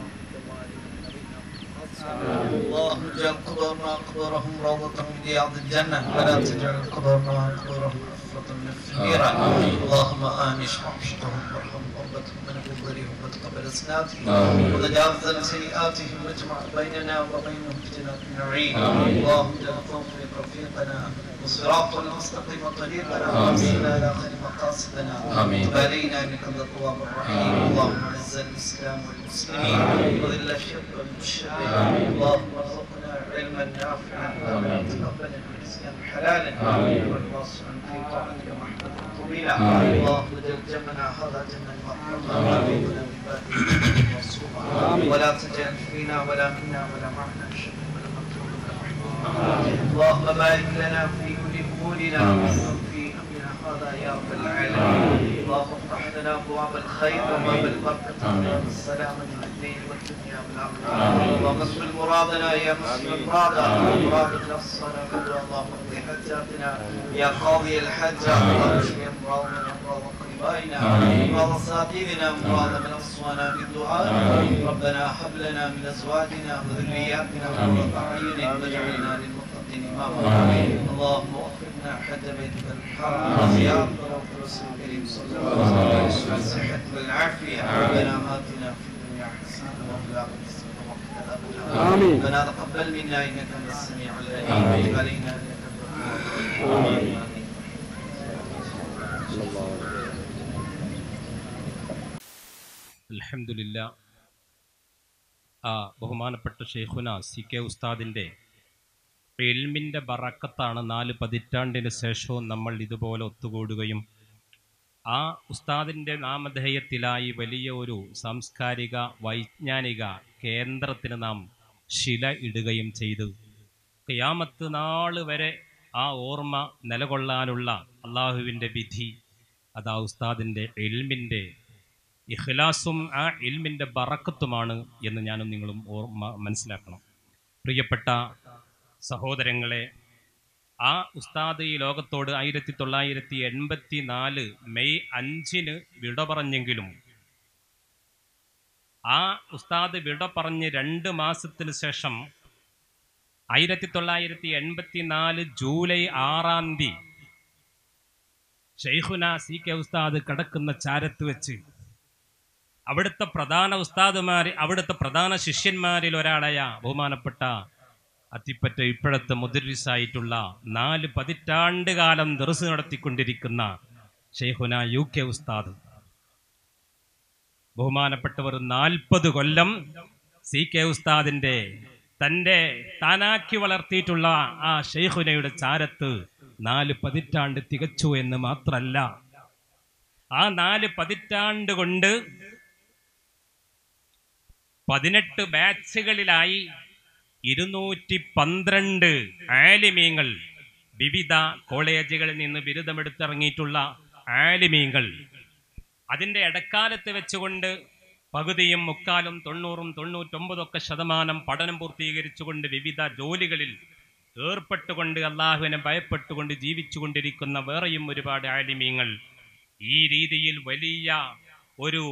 اللهم اجعل قبرنا قبرهم روضة من رياض الجنة ولا تجعل قبرنا قبرهم حفرة من النيران اللهم آنش وحشتهم وارحم قربتهم من بذرهم وتقبل اسناتهم آمين. وتجاوز سيئاتهم واجمع بيننا وبينهم في جنات النعيم آمين. اللهم اجعل توفيق رفيقنا وصراط المستقيم طريقنا آمين. وارسلنا الى خير مقاصدنا آمين. وتب علينا انك انت التواب الرحيم آمين. اللهم اعز الاسلام والمسلمين آمين. وذل الشرك والمشركين آمين. اللهم ارزقنا علما نافعا آمين. وتقبلا ورزقا حلالا آمين. والواصلا في طاعتك محمدا طويلا آمين. اللهم اجعل جمعنا هذا جمعا مرحوما آمين. وبارك من بعده ولا تجعل فينا ولا منا ولا معنا شيئا ولا مكروه اللهم بارك لنا في كل امورنا آمين. واحفظ في امرنا هذا يا رب العالمين اللهم افتح لنا ابواب الخير وباب البركه آمين. وباب السلامه في الدين والدنيا والاخره آمين. اللهم اصل مرادنا يا مسلم مرادنا آمين. مراد نفسنا كله اللهم اقضي حاجاتنا يا قاضي الحج آمين. اللهم اشف امراضنا امراض قربائنا آمين. امراض اساتذتنا امراض من اصوانا بالدعاء آمين. ربنا هب لنا من ازواجنا وذرياتنا آمين. قرة اعين واجعلنا للمتقين اماما آمين. اللهم وفقنا حج بيتك الحرام آمين. زيارة روضة الرسول الكريم صلى الله صلى الله عليه عليه وسلم. وسلم بالصحة والعافية ربنا آتنا في الدنيا حسنة وفي الآخرة حسنة وقنا عذاب النار آمين. ربنا تقبل منا إنك أنت السميع العليم آمين. وتب علينا إنك أنت التواب الرحيم آمين അൽഹംദുലില്ല ആ ബഹുമാനപ്പെട്ട ഷെയ്ഖുന സി കെ ഉസ്താദിൻ്റെ എൽമിൻ്റെ ബറക്കത്താണ് നാല് പതിറ്റാണ്ടിന് ശേഷവും നമ്മൾ ഇതുപോലെ ഒത്തുകൂടുകയും ആ ഉസ്താദിൻ്റെ നാമധേയത്തിലായി വലിയ ഒരു സാംസ്കാരിക വൈജ്ഞാനിക കേന്ദ്രത്തിന് നാം ശില ഇടുകയും ചെയ്തു ഖിയാമത്ത് നാൾ വരെ ആ ഓർമ്മ നിലകൊള്ളാനുള്ള അള്ളാഹുവിൻ്റെ വിധി അത് ആ ഉസ്താദിൻ്റെ എൽമിൻ്റെ ഇഖ്ലാസും ആ ഇൽമിൻ്റെ ബറക്കത്തുമാണ് എന്ന് ഞാനും നിങ്ങളും ഓർമ്മ മനസ്സിലാക്കണം പ്രിയപ്പെട്ട സഹോദരങ്ങളെ ആ ഉസ്താദ് ഈ ലോകത്തോട് ആയിരത്തി തൊള്ളായിരത്തി എൺപത്തി നാല് മെയ് അഞ്ചിന് വിട പറഞ്ഞെങ്കിലും ആ ഉസ്താദ് വിട പറഞ്ഞ് രണ്ട് മാസത്തിന് ശേഷം ആയിരത്തി തൊള്ളായിരത്തി എൺപത്തി നാല് ജൂലൈ ആറാം തീയതി ഷെയ്ഖുന സി കെ ഉസ്താദ് കിടക്കുന്ന ചാരത്ത് വെച്ച് അവിടുത്തെ പ്രധാന ഉസ്താദുമാർ അവിടുത്തെ പ്രധാന ശിഷ്യന്മാരിൽ ഒരാളായ ബഹുമാനപ്പെട്ട അത്തിപ്പറ്റ ഇപ്പോഴത്തെ മുദരിസായിട്ടുള്ള നാല് പതിറ്റാണ്ട് കാലം ദർസ് നടത്തിക്കൊണ്ടിരിക്കുന്ന ഷെയ്ഖുന യു കെ ഉസ്താദ് ബഹുമാനപ്പെട്ടവർ നാൽപ്പത് കൊല്ലം സി കെ ഉസ്താദിന്റെ തൻ്റെ താനാക്കി വളർത്തിയിട്ടുള്ള ആ ഷെയ്ഖുനയുടെ ചാരത്ത് നാല് പതിറ്റാണ്ട് തികച്ചു എന്ന് മാത്രല്ല ആ നാല് പതിറ്റാണ്ട് കൊണ്ട് പതിനെട്ട് ബാച്ചുകളിലായി ഇരുന്നൂറ്റി പന്ത്രണ്ട് ആലിമീങ്ങൾ വിവിധ കോളേജുകളിൽ നിന്ന് ബിരുദമെടുത്തിറങ്ങിയിട്ടുള്ള ആലിമീങ്ങൾ അതിൻ്റെ ഇടക്കാലത്ത് വെച്ചുകൊണ്ട് പകുതിയും മുക്കാലും തൊണ്ണൂറും തൊണ്ണൂറ്റൊമ്പതൊക്കെ ശതമാനം പഠനം പൂർത്തീകരിച്ചുകൊണ്ട് വിവിധ ജോലികളിൽ ഏർപ്പെട്ടുകൊണ്ട് അള്ളാഹുവിനെ ഭയപ്പെട്ടുകൊണ്ട് ജീവിച്ചുകൊണ്ടിരിക്കുന്ന വേറെയും ഒരുപാട് ആലിമീങ്ങൾ ഈ രീതിയിൽ വലിയ ഒരു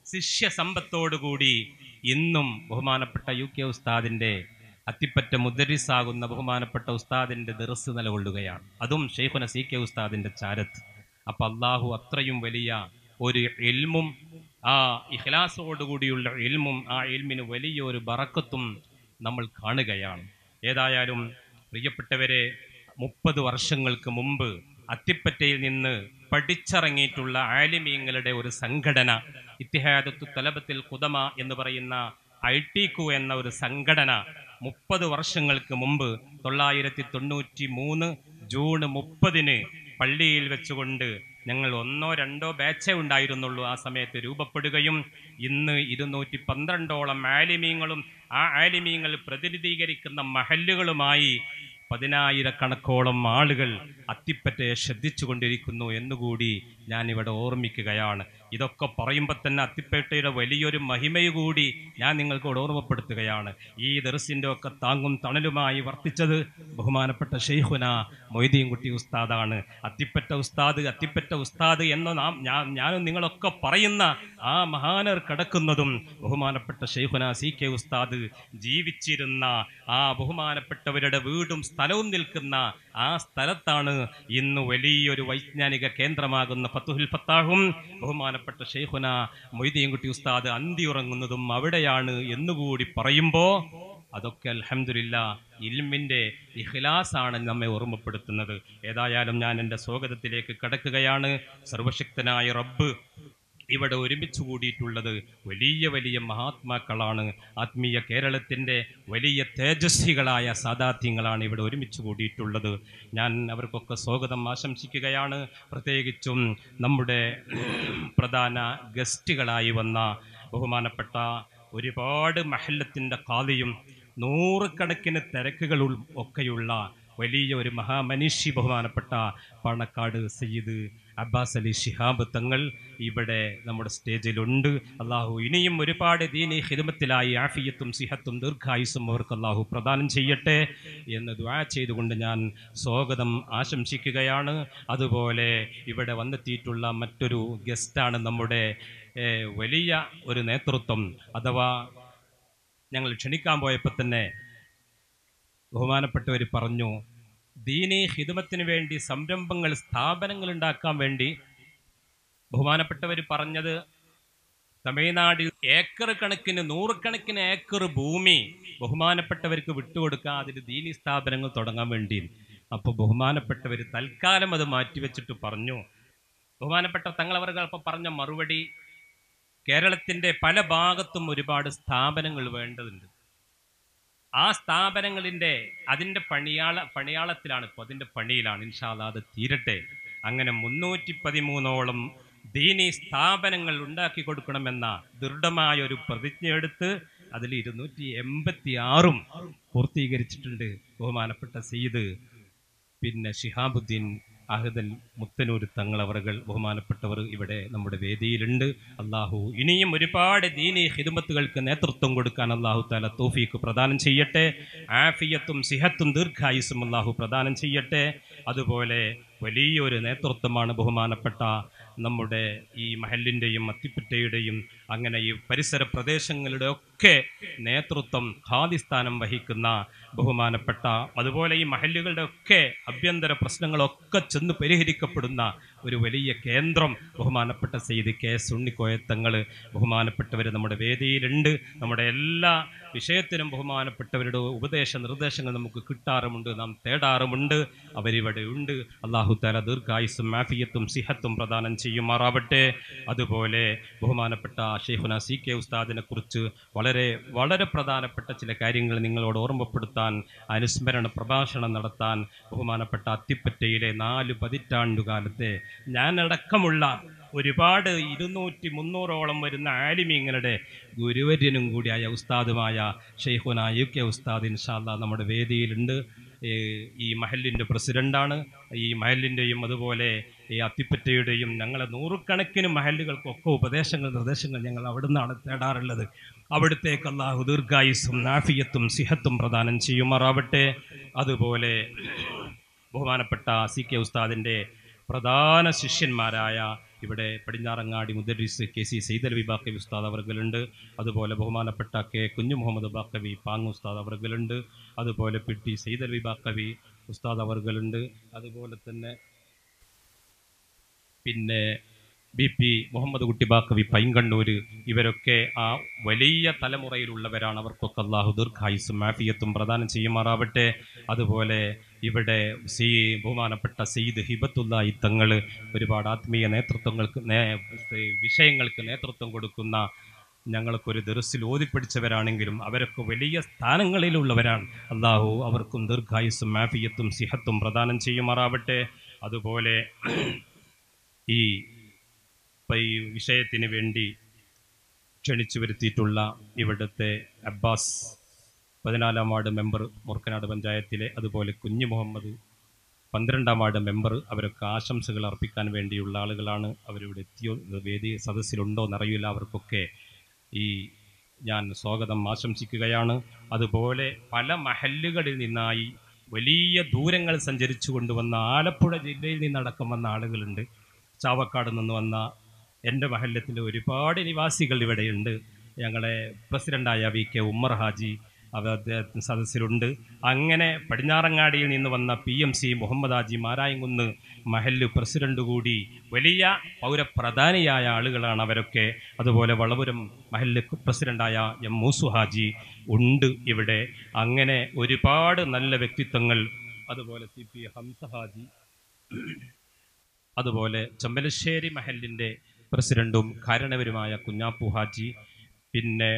ശിഷ്യസമ്പത്തോടുകൂടി ഇന്നും ബഹുമാനപ്പെട്ട യു കെ ഉസ്താദിൻ്റെ അത്തിപ്പറ്റ മുദരിസാകുന്ന ബഹുമാനപ്പെട്ട ഉസ്താദിൻ്റെ ദർസ് നിലകൊള്ളുകയാണ് അതും ഷെയ്ഖുന സി കെ ഉസ്താദിൻ്റെ ചാരത്ത് അപ്പം അള്ളാഹു അത്രയും വലിയ ഒരു എൽമും ആ ഇഖ്ലാസോടുകൂടിയുള്ള എൽമും ആ എൽമിന് വലിയൊരു ബറക്കത്തും നമ്മൾ കാണുകയാണ് ഏതായാലും പ്രിയപ്പെട്ടവരെ മുപ്പത് വർഷങ്ങൾക്ക് മുമ്പ് അത്തിപ്പറ്റയിൽ നിന്ന് പഠിച്ചിറങ്ങിയിട്ടുള്ള ആലിമീങ്ങളുടെ ഒരു സംഘടന ഇത്തിഹാദത്തു തലബത്തിൽ കുതമ എന്ന് പറയുന്ന ഐ ടി കു എന്ന ഒരു സംഘടന മുപ്പത് വർഷങ്ങൾക്ക് മുമ്പ് തൊള്ളായിരത്തി തൊണ്ണൂറ്റി മൂന്ന് ജൂൺ മുപ്പതിന് പള്ളിയിൽ വെച്ചുകൊണ്ട് ഞങ്ങൾ ഒന്നോ രണ്ടോ ബാച്ചേ ഉണ്ടായിരുന്നുള്ളൂ ആ സമയത്ത് രൂപപ്പെടുകയും ഇന്ന് ഇരുന്നൂറ്റി പന്ത്രണ്ടോളം ആലിമീങ്ങളും ആ ആലിമീങ്ങൾ പ്രതിനിധീകരിക്കുന്ന മഹല്ലുകളുമായി പതിനായിരക്കണക്കോളം ആളുകൾ അത്തിപ്പറ്റയെ ശ്രദ്ധിച്ചുകൊണ്ടിരിക്കുന്നു എന്നുകൂടി ഞാൻ ഇവിടെ ഓർമ്മിക്കുകയാണ് ഇതൊക്കെ പറയുമ്പോൾ തന്നെ അത്തിപ്പേട്ടയുടെ വലിയൊരു മഹിമയ കൂടി ഞാൻ നിങ്ങൾക്കോട് ഓർമ്മപ്പെടുത്തുകയാണ് ഈ ദർസിൻ്റെ ഒക്കെ താങ്ങും തണലുമായി വർത്തിച്ചത് ബഹുമാനപ്പെട്ട ഷെയ്ഖുന മൊയ്തീൻകുട്ടി ഉസ്താദാണ് അത്തിപ്പറ്റ ഉസ്താദ് അത്തിപ്പറ്റ ഉസ്താദ് എന്ന നാം ഞാൻ ഞാനും നിങ്ങളൊക്കെ പറയുന്ന ആ മഹാനർ കിടക്കുന്നതും ബഹുമാനപ്പെട്ട ഷെയ്ഖുന സി കെ ഉസ്താദ് ജീവിച്ചിരുന്ന ആ ബഹുമാനപ്പെട്ടവരുടെ വീടും സ്ഥലവും നിൽക്കുന്ന ആ സ്ഥലത്താണ് ഇന്ന് വലിയൊരു വൈജ്ഞാനിക കേന്ദ്രമാകുന്ന ഫത്തുഹുൽ ഫത്താഹും ബഹുമാനപ്പെട്ട ഷെയ്ഖുന മൊയ്തീൻകുട്ടി ഉസ്താദ് അന്തിയുറങ്ങുന്നതും അവിടെയാണ് എന്നുകൂടി പറയുമ്പോൾ അതൊക്കെ അൽഹംദുലില്ല ഇൽമിൻ്റെ ഇഖ്ലാസാണ് നമ്മെ ഓർമ്മപ്പെടുത്തുന്നത് ഏതായാലും ഞാൻ എൻ്റെ സ്വാഗതത്തിലേക്ക് കടക്കുകയാണ് സർവശക്തനായ റബ്ബ് ഇവിടെ ഒരുമിച്ച് കൂടിയിട്ടുള്ളത് വലിയ വലിയ മഹാത്മാക്കളാണ് ആത്മീയ കേരളത്തിൻ്റെ വലിയ തേജസ്വികളായ സാദാത്യങ്ങളാണ് ഇവിടെ ഒരുമിച്ച് കൂടിയിട്ടുള്ളത് ഞാൻ അവർക്കൊക്കെ സ്വാഗതം ആശംസിക്കുകയാണ് പ്രത്യേകിച്ചും നമ്മുടെ പ്രധാന ഗസ്റ്റുകളായി വന്ന ബഹുമാനപ്പെട്ട ഒരുപാട് മഹല്ലത്തിൻ്റെ കാതിയും നൂറുകണക്കിന് തിരക്കുകൾ ഉൾ- ഒക്കെയുള്ള വലിയ ഒരു മഹാമനുഷ്യ ബഹുമാനപ്പെട്ട പണക്കാട് സയ്യിദ് അബ്ബാസ് അലി ശിഹാബ് തങ്ങൾ ഇവിടെ നമ്മുടെ സ്റ്റേജിലുണ്ട് അള്ളാഹു ഇനിയും ഒരുപാട് ദീനി ഹിദമത്തിലായി ആഫിയത്തും സിഹത്തും ദീർഘായുസും അവർക്ക് അള്ളാഹു പ്രദാനം ചെയ്യട്ടെ എന്ന് ദ്വാ ചെയ്തുകൊണ്ട് ഞാൻ സ്വാഗതം ആശംസിക്കുകയാണ് അതുപോലെ ഇവിടെ വന്നെത്തിയിട്ടുള്ള മറ്റൊരു ഗസ്റ്റാണ് നമ്മുടെ ഏഹ്, വലിയ ഒരു നേതൃത്വം അഥവാ ഞങ്ങൾ ക്ഷണിക്കാൻ പോയപ്പോൾ തന്നെ ബഹുമാനപ്പെട്ടവർ പറഞ്ഞു ദീനി ഹിദമത്തിന് വേണ്ടി സംരംഭങ്ങൾ സ്ഥാപനങ്ങൾ ഉണ്ടാക്കാൻ വേണ്ടി ബഹുമാനപ്പെട്ടവർ പറഞ്ഞത് തമിഴ്നാട്ടിൽ ഏക്കർ കണക്കിന് നൂറുകണക്കിന് ഏക്കർ ഭൂമി ബഹുമാനപ്പെട്ടവർക്ക് വിട്ടുകൊടുക്കാൻ അതിൽ ദീനി സ്ഥാപനങ്ങൾ തുടങ്ങാൻ വേണ്ടി അപ്പോൾ ബഹുമാനപ്പെട്ടവർ തൽക്കാലം അത് മാറ്റിവെച്ചിട്ട് പറഞ്ഞു ബഹുമാനപ്പെട്ട തങ്ങളവർകൾ അപ്പോൾ പറഞ്ഞ മറുപടി കേരളത്തിൻ്റെ പല ഭാഗത്തും ഒരുപാട് സ്ഥാപനങ്ങൾ വേണ്ടതുണ്ട് ആ സ്ഥാപനങ്ങളിൻ്റെ അതിൻ്റെ പണിയാള പണിയാളത്തിലാണ് ഇപ്പോൾ അതിൻ്റെ പണിയിലാണ് ഇൻഷാല്ല അത് തീരട്ടെ അങ്ങനെ മുന്നൂറ്റി പതിമൂന്നോളം ദീനി സ്ഥാപനങ്ങൾ ഉണ്ടാക്കി കൊടുക്കണമെന്ന ദൃഢമായ ഒരു പ്രതിജ്ഞയെടുത്ത് അതിൽ ഇരുന്നൂറ്റി എൺപത്തി ആറും പൂർത്തീകരിച്ചിട്ടുണ്ട് ബഹുമാനപ്പെട്ട സയ്യിദ് പിന്നെ ഷിഹാബുദ്ദീൻ അഹദൽ മുത്തനൂർ തങ്ങളവറുകൾ ബഹുമാനപ്പെട്ടവർ ഇവിടെ നമ്മുടെ വേദിയിലുണ്ട് അള്ളാഹു ഇനിയും ഒരുപാട് ദീനി ഹിദമത്തുകൾക്ക് നേതൃത്വം കൊടുക്കാൻ അള്ളാഹു താല തോഫീക്ക് പ്രദാനം ചെയ്യട്ടെ ആഫിയത്തും സിഹത്തും ദീർഘായുസും അള്ളാഹു പ്രദാനം ചെയ്യട്ടെ അതുപോലെ വലിയൊരു നേതൃത്വമാണ് ബഹുമാനപ്പെട്ട നമ്മുടെ ഈ മഹലിൻ്റെയും അത്തിപ്പറ്റയുടെയും അങ്ങനെ ഈ പരിസര പ്രദേശങ്ങളുടെ ഒക്കെ നേതൃത്വം ഖാദിസ്ഥാനം വഹിക്കുന്ന ബഹുമാനപ്പെട്ട അതുപോലെ ഈ മഹല്ലുകളുടെ ഒക്കെ അഭ്യന്തര പ്രശ്നങ്ങളൊക്കെ ചെന്ന് പരിഹരിക്കപ്പെടുന്ന ഒരു വലിയ കേന്ദ്രം ബഹുമാനപ്പെട്ട സെയ്ത് കെ എസ് ഉണ്ണിക്കോയത്തങ്ങൾ ബഹുമാനപ്പെട്ടവർ നമ്മുടെ വേദിയിലുണ്ട് നമ്മുടെ എല്ലാ വിഷയത്തിനും ബഹുമാനപ്പെട്ടവരുടെ ഉപദേശ നിർദ്ദേശങ്ങൾ നമുക്ക് കിട്ടാറുമുണ്ട് നാം തേടാറുമുണ്ട് അവരിവിടെ ഉണ്ട് അള്ളാഹു താല ദീർഘായുസും മാഫിയത്തും സിഹത്തും പ്രദാനം ചെയ്യുമാറാവട്ടെ അതുപോലെ ബഹുമാനപ്പെട്ട ഷെയ്ഖുന സി കെ ഉസ്താദിനെ കുറിച്ച് വളരെ വളരെ പ്രധാനപ്പെട്ട ചില കാര്യങ്ങൾ നിങ്ങളോട് ഓർമ്മപ്പെടുത്താൻ അനുസ്മരണ പ്രഭാഷണം നടത്താൻ ബഹുമാനപ്പെട്ട അത്തിപ്പറ്റയിലെ നാല് പതിറ്റാണ്ടുകാലത്തെ ഞാനടക്കമുള്ള ഒരുപാട് ഇരുന്നൂറ്റി മുന്നൂറോളം വരുന്ന ആലിമീങ്ങളുടെ ഗുരുവര്യനും കൂടിയായ ഉസ്താദുമായ ഷെയ്ഖുന യു കെ ഉസ്താദ് ഇൻഷാല്ല നമ്മുടെ വേദിയിലുണ്ട് ഏ, ഈ മഹലിൻ്റെ പ്രസിഡൻ്റാണ് ഈ മഹലിൻ്റെയും അതുപോലെ ഈ അത്തിപ്പറ്റയുടെയും ഞങ്ങളെ നൂറുകണക്കിന് മഹലുകൾക്കൊക്കെ ഉപദേശങ്ങൾ നിർദ്ദേശങ്ങൾ ഞങ്ങൾ അവിടുന്നാണ് തേടാറുള്ളത് അവിടുത്തേക്ക് അള്ളാഹു ദീർഘായുസ്സും നാഫിയത്തും സിഹത്തും പ്രദാനം ചെയ്യുമാറാവട്ടെ അതുപോലെ ബഹുമാനപ്പെട്ട സി കെ ഉസ്താദിൻ്റെ പ്രധാന ശിഷ്യന്മാരായ ഇവിടെ പടിഞ്ഞാറങ്ങാടി മുദരിസ് കെ സി സെയ്ദലവി ബാക്കവി ഉസ്താദ് അവർകളുണ്ട് അതുപോലെ ബഹുമാനപ്പെട്ട കെ കുഞ്ഞു മുഹമ്മദ് ബാക്കവി പാങ് ഉസ്താദ് അവർകളുണ്ട് അതുപോലെ പി ടി സെയ്ദലവി ബാക്കവി ഉസ്താദ് അവർകളുണ്ട് അതുപോലെ തന്നെ പിന്നെ ബി പി മുഹമ്മദ് കുട്ടി ബാക്കവി പൈങ്കണ്ണൂര് ഇവരൊക്കെ ആ വലിയ തലമുറയിലുള്ളവരാണ് അവർക്കൊക്കെ അള്ളാഹു ദീർഘായുസും മാഫിയത്തും പ്രദാനം ചെയ്യുമാറാവട്ടെ അതുപോലെ ഇവിടെ സി ബഹുമാനപ്പെട്ട സെയ്ദ് ഹിബത്തുല്ലായി തങ്ങൾ ഒരുപാട് ആത്മീയ നേതൃത്വങ്ങൾക്ക് നേ വിഷയങ്ങൾക്ക് നേതൃത്വം കൊടുക്കുന്ന ഞങ്ങൾക്കൊരു ദർസിൽ ഓതിപ്പിടിച്ചവരാണെങ്കിലും അവരൊക്കെ വലിയ സ്ഥാനങ്ങളിലുള്ളവരാണ് അള്ളാഹു അവർക്കും ദീർഘായുസ്സും മാഫിയത്തും സിഹത്തും പ്രദാനം ചെയ്യുമാറാവട്ടെ അതുപോലെ ഈ ഇപ്പം ഈ വിഷയത്തിന് വേണ്ടി ക്ഷണിച്ചു വരുത്തിയിട്ടുള്ള ഇവിടുത്തെ അബ്ബാസ് പതിനാലാം വാർഡ് മെമ്പർ മുർക്കനാട് പഞ്ചായത്തിലെ അതുപോലെ കുഞ്ഞു മുഹമ്മദ് പന്ത്രണ്ടാം വാർഡ് മെമ്പർ അവരൊക്കെ ആശംസകൾ അർപ്പിക്കാൻ വേണ്ടിയുള്ള ആളുകളാണ് അവരിവിടെ എത്തിയോ വേദി സദസ്സിലുണ്ടോ എന്നറിയില്ല അവർക്കൊക്കെ ഈ ഞാൻ സ്വാഗതം ആശംസിക്കുകയാണ് അതുപോലെ പല മഹല്ലുകളിൽ നിന്നായി വലിയ ദൂരങ്ങൾ സഞ്ചരിച്ചു കൊണ്ടുവന്ന ആലപ്പുഴ ജില്ലയിൽ നിന്നടക്കം വന്ന ആളുകളുണ്ട് ചാവക്കാട് നിന്ന് വന്ന എൻ്റെ മഹല്ലത്തിലെ ഒരുപാട് നിവാസികൾ ഇവിടെയുണ്ട് ഞങ്ങളെ പ്രസിഡൻ്റായ വി കെ ഉമ്മർ ഹാജി അവർ അദ്ദേഹത്തിന് സദസ്സിലുണ്ട് അങ്ങനെ പടിഞ്ഞാറങ്ങാടിയിൽ നിന്ന് വന്ന P M C Muhammed Haji Marayamkunnu മഹല്ല് പ്രസിഡന്റ് കൂടി വലിയ പൗരപ്രധാനിയായ ആളുകളാണ് അവരൊക്കെ അതുപോലെ വളപുരം മഹല്ല് പ്രസിഡന്റായ എം മൂസു ഹാജി ഉണ്ട് ഇവിടെ അങ്ങനെ ഒരുപാട് നല്ല വ്യക്തിത്വങ്ങൾ അതുപോലെ സി പി ഹംസ ഹാജി അതുപോലെ ചമ്പലശ്ശേരി മഹലിൻ്റെ പ്രസിഡന്റും കാരണവരുമായ കുഞ്ഞാപ്പു ഹാജി പിന്നെ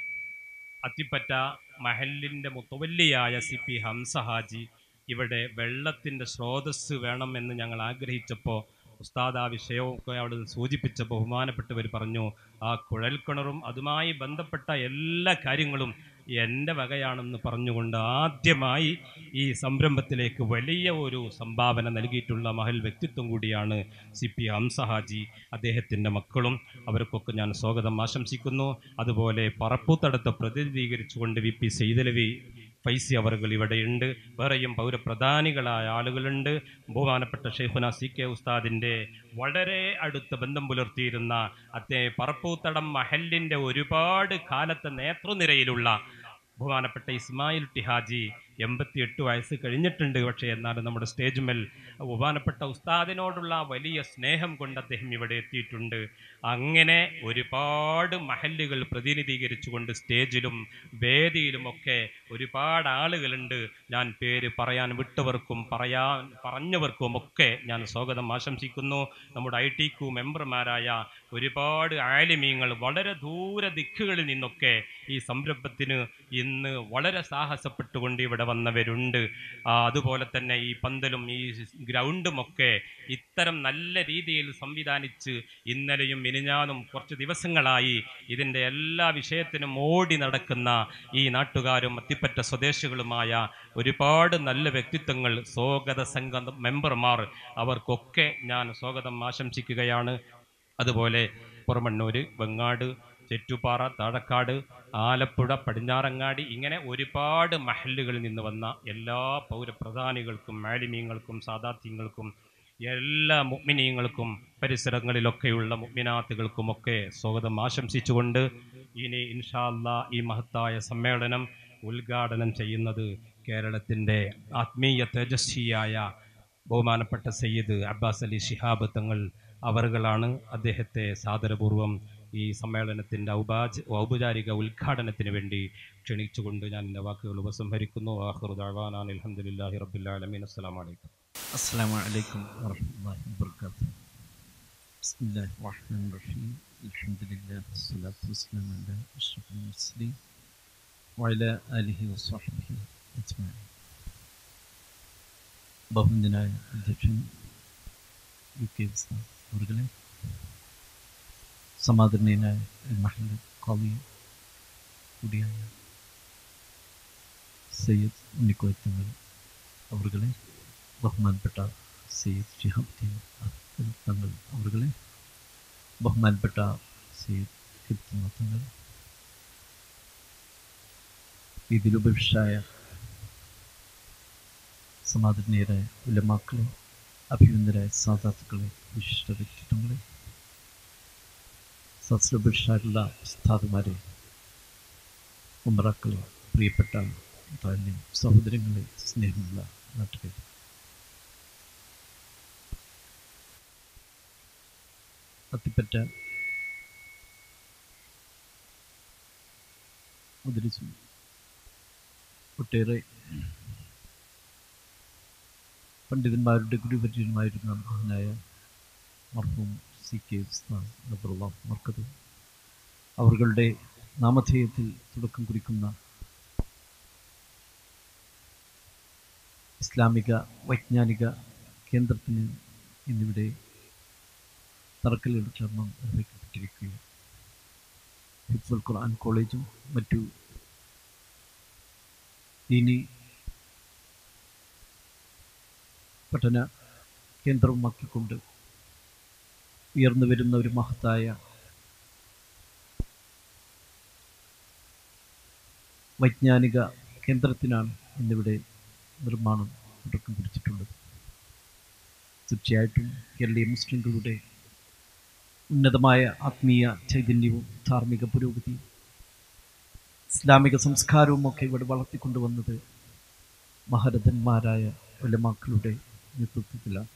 അത്തിപ്പറ്റ മഹലിൻ്റെ മുത്തവല്ലിയായ സി പി ഹംസ ഹാജി ഇവിടെ വെള്ളത്തിൻ്റെ സ്രോതസ്സ് വേണമെന്ന് ഞങ്ങൾ ആഗ്രഹിച്ചപ്പോൾ ഉസ്താദ് ആ വിഷയമൊക്കെ അവിടെ സൂചിപ്പിച്ച ബഹുമാനപ്പെട്ടവർ പറഞ്ഞു ആ കുഴൽക്കിണറും അതുമായി ബന്ധപ്പെട്ട എല്ലാ കാര്യങ്ങളും എൻ്റെ വകയാണെന്ന് പറഞ്ഞുകൊണ്ട് ആദ്യമായി ഈ സംരംഭത്തിലേക്ക് വലിയ ഒരു സംഭാവന നൽകിയിട്ടുള്ള മഹൽ വ്യക്തിത്വം കൂടിയാണ് സി പി ഹംസ ഹാജി അദ്ദേഹത്തിൻ്റെ മക്കളും അവർക്കൊക്കെ ഞാൻ സ്വാഗതം ആശംസിക്കുന്നു അതുപോലെ പറപ്പൂത്തടത്ത് പ്രതിനിധീകരിച്ചുകൊണ്ട് വി പി സെയ്തലവി ഫൈസി അവറുകൾ ഇവിടെയുണ്ട് വേറെയും പൗരപ്രധാനികളായ ആളുകളുണ്ട് ബഹുമാനപ്പെട്ട ഷെയ്ഖുന സി കെ ഉസ്താദിൻ്റെ വളരെ അടുത്ത ബന്ധം പുലർത്തിയിരുന്ന അദ്ദേഹം പറപ്പൂത്തടം മഹലിൻ്റെ ഒരുപാട് കാലത്തെ നേതൃനിരയിലുള്ള ബഹുമാനപ്പെട്ട ഇസ്മായിൽ ടിഹാജി എൺപത്തിയെട്ട് വയസ്സ് കഴിഞ്ഞിട്ടുണ്ട് പക്ഷേ എന്നാലും നമ്മുടെ സ്റ്റേജ് മേൽ ബഹുമാനപ്പെട്ട ഉസ്താദിനോടുള്ള വലിയ സ്നേഹം കൊണ്ട് അദ്ദേഹം ഇവിടെ എത്തിയിട്ടുണ്ട് അങ്ങനെ ഒരുപാട് മഹല്ലുകൾ പ്രതിനിധീകരിച്ചുകൊണ്ട് സ്റ്റേജിലും വേദിയിലുമൊക്കെ ഒരുപാട് ആളുകളുണ്ട് ഞാൻ പേര് പറയാൻ വിട്ടവർക്കും പറയാൻ പറഞ്ഞവർക്കും ഒക്കെ ഞാൻ സ്വാഗതം ആശംസിക്കുന്നു നമ്മുടെ ഐ ടി ക്യു മെമ്പർമാരായ ഒരുപാട് ആലിമീങ്ങൾ വളരെ ദൂര ദിക്കുകളിൽ നിന്നൊക്കെ ഈ സംരംഭത്തിന് ഇന്ന് വളരെ സാഹസപ്പെട്ടുകൊണ്ട് ഇവിടെ വന്നവരുണ്ട് ആ, അതുപോലെ തന്നെ ഈ പന്തലും ഈ ഗ്രൗണ്ടുമൊക്കെ ഇത്തരം നല്ല രീതിയിൽ സംവിധാനിച്ച് ഇന്നലെയും മിനിഞ്ഞാനും കുറച്ച് ദിവസങ്ങളായി ഇതിൻ്റെ എല്ലാ വിഷയത്തിനും ഓടി നടക്കുന്ന ഈ നാട്ടുകാരും അത്തിപ്പറ്റ സ്വദേശികളുമായ ഒരുപാട് നല്ല വ്യക്തിത്വങ്ങൾ സ്വാഗത സംഘ മെമ്പർമാർ അവർക്കൊക്കെ ഞാൻ സ്വാഗതം ആശംസിക്കുകയാണ് അതുപോലെ പുറമണ്ണൂര് വെങ്ങാട് ചെറ്റുപാറ താഴക്കാട് ആലപ്പുഴ പടിഞ്ഞാറങ്ങാടി ഇങ്ങനെ ഒരുപാട് മഹല്ലുകളിൽ നിന്ന് വന്ന എല്ലാ പൗരപ്രധാനികൾക്കും മാലിന്യങ്ങൾക്കും സാദാത്യങ്ങൾക്കും എല്ലാ മുഗ്മിനീയങ്ങൾക്കും പരിസരങ്ങളിലൊക്കെയുള്ള മുഗ്മിനാത്തുകൾക്കുമൊക്കെ സ്വാഗതം ആശംസിച്ചുകൊണ്ട് ഇനി ഇൻഷാല്ല ഈ മഹത്തായ സമ്മേളനം ഉദ്ഘാടനം ചെയ്യുന്നത് കേരളത്തിൻ്റെ ആത്മീയ തേജസ്വിയായ ബഹുമാനപ്പെട്ട സയ്യിദ് അബ്ബാസ് അലി ശിഹാബ് തങ്ങൾ അവറുകളാണ് അദ്ദേഹത്തെ സാദരപൂർവം ഈ സമ്മേളനത്തിൻ്റെ ഔപാച ഔപചാരിക ഉദ്ഘാടനത്തിന് വേണ്ടി ക്ഷണിച്ചുകൊണ്ട് ഞാൻ എൻ്റെ വാക്കുകൾ ഉപസംഹരിക്കുന്നു ആഹ്റുദാൻ അലഹമുല്ലാഹി റബ്ബുല്ലാലമീൻ അസ്സാം വലൈക്കും السلام عليكم ورحمة الله وبركاته بسم الله الرحمن الرحيم الحمد لله والصلاة والسلام على أشرف المرسلين وعلى آله وصحبه أجمعين ബഹുമാനായ അധ്യക്ഷൻ യു കെ ഉസ്താദ് അവരുടെ സമാദരണീയനായ ഈ മഹൽ കോളി കൂടിയായ സയ്യദ് ഉണ്ണിക്കോയത്തങ്ങൾ അവരുകളെ ബഹുമാനപ്പെട്ട സയ്യദ് ഷിഹാബുദ്ദീൻ അബ്ദുൽ തങ്ങൾ അവരുകളെ ബഹുമാനപ്പെട്ട സയ്യദ് ഹിബ്തുൽ തങ്ങൾ ഇതിലുപരിഷ്ടായ സമാദരണീയരായ ഉലമാക്കളെ അഭിനന്ദരായ സാധാത്തുക്കളെ വിശിഷ്ട വ്യക്തിത്വങ്ങളെ സസ്ലഭിഷ്ടായിട്ടുള്ള ഉസ്താദുമാരെ ഉമറാക്കളെ പ്രിയപ്പെട്ട താഴ്ന്ന സഹോദരങ്ങളെ സ്നേഹമുള്ള നാട്ടുകാർ അത്തിപ്പറ്റ മുദ്രിച്ചു ഒട്ടേറെ പണ്ഡിതന്മാരുടെ ഗുരുപര്യന്മായിരുന്ന മഹാനായ മർഹൂം സി കെ നബറുള്ള മർക്കത് അവരുടെ നാമധേയത്തിൽ തുടക്കം കുറിക്കുന്ന ഇസ്ലാമിക വൈജ്ഞാനിക കേന്ദ്രത്തിന് ഇന്നിവിടെ തറക്കല്ലിടച്ചർമ്മം നിർവഹിക്കപ്പെട്ടിരിക്കുകയാണ് ഹിഫ്സുൽ ഖുർആൻ കോളേജും മറ്റു ദീനി പഠന കേന്ദ്രവുമാക്കിക്കൊണ്ട് ഉയർന്നു വരുന്ന ഒരു മഹത്തായ വൈജ്ഞാനിക കേന്ദ്രത്തിനാണ് ഇന്നിവിടെ നിർമ്മാണം തുടക്കം കുറിച്ചിട്ടുള്ളത് തീർച്ചയായിട്ടും കേരളീയ മുസ്ലിങ്ങളുടെ ഉന്നതമായ ആത്മീയ ചൈതന്യവും ധാർമ്മിക പുരോഗതിയും ഇസ്ലാമിക സംസ്കാരവും ഒക്കെ ഇവിടെ വളർത്തിക്കൊണ്ടുവന്നത് മഹരഥന്മാരായ ഉലമാക്കളുടെ നേതൃത്വത്തിലാണ്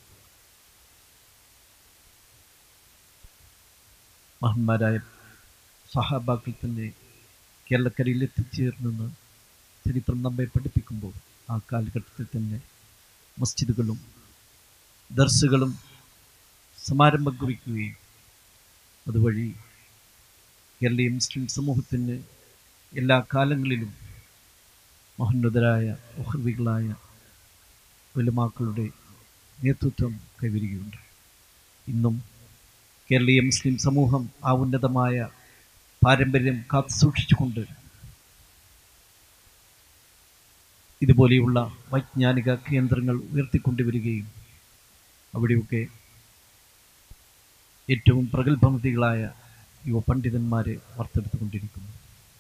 മഹന്മാരായ സഹാബാക്കൾ തന്നെ കേരളക്കരയിൽ എത്തിച്ചേർന്നെന്ന് ചരിത്രം നമ്മെ പഠിപ്പിക്കുമ്പോൾ ആ കാലഘട്ടത്തിൽ തന്നെ മസ്ജിദുകളും ദർസുകളും സമാരംഭം കുറിക്കുകയും അതുവഴി കേരളീയ മുസ്ലിം സമൂഹത്തിന് എല്ലാ കാലങ്ങളിലും മഹോന്നതരായ ഉഹർവികളായ ഉലമാക്കളുടെ നേതൃത്വം കൈവരികയുണ്ട് ഇന്നും കേരളീയ മുസ്ലിം സമൂഹം ആ ഉന്നതമായ പാരമ്പര്യം കാത്തു സൂക്ഷിച്ചുകൊണ്ട് ഇതുപോലെയുള്ള വൈജ്ഞാനിക കേന്ദ്രങ്ങൾ ഉയർത്തിക്കൊണ്ടുവരികയും അവിടെയൊക്കെ ഏറ്റവും പ്രഗത്ഭമതികളായ യുവ പണ്ഡിതന്മാരെ വാർത്തെടുത്തുകൊണ്ടിരിക്കുന്നു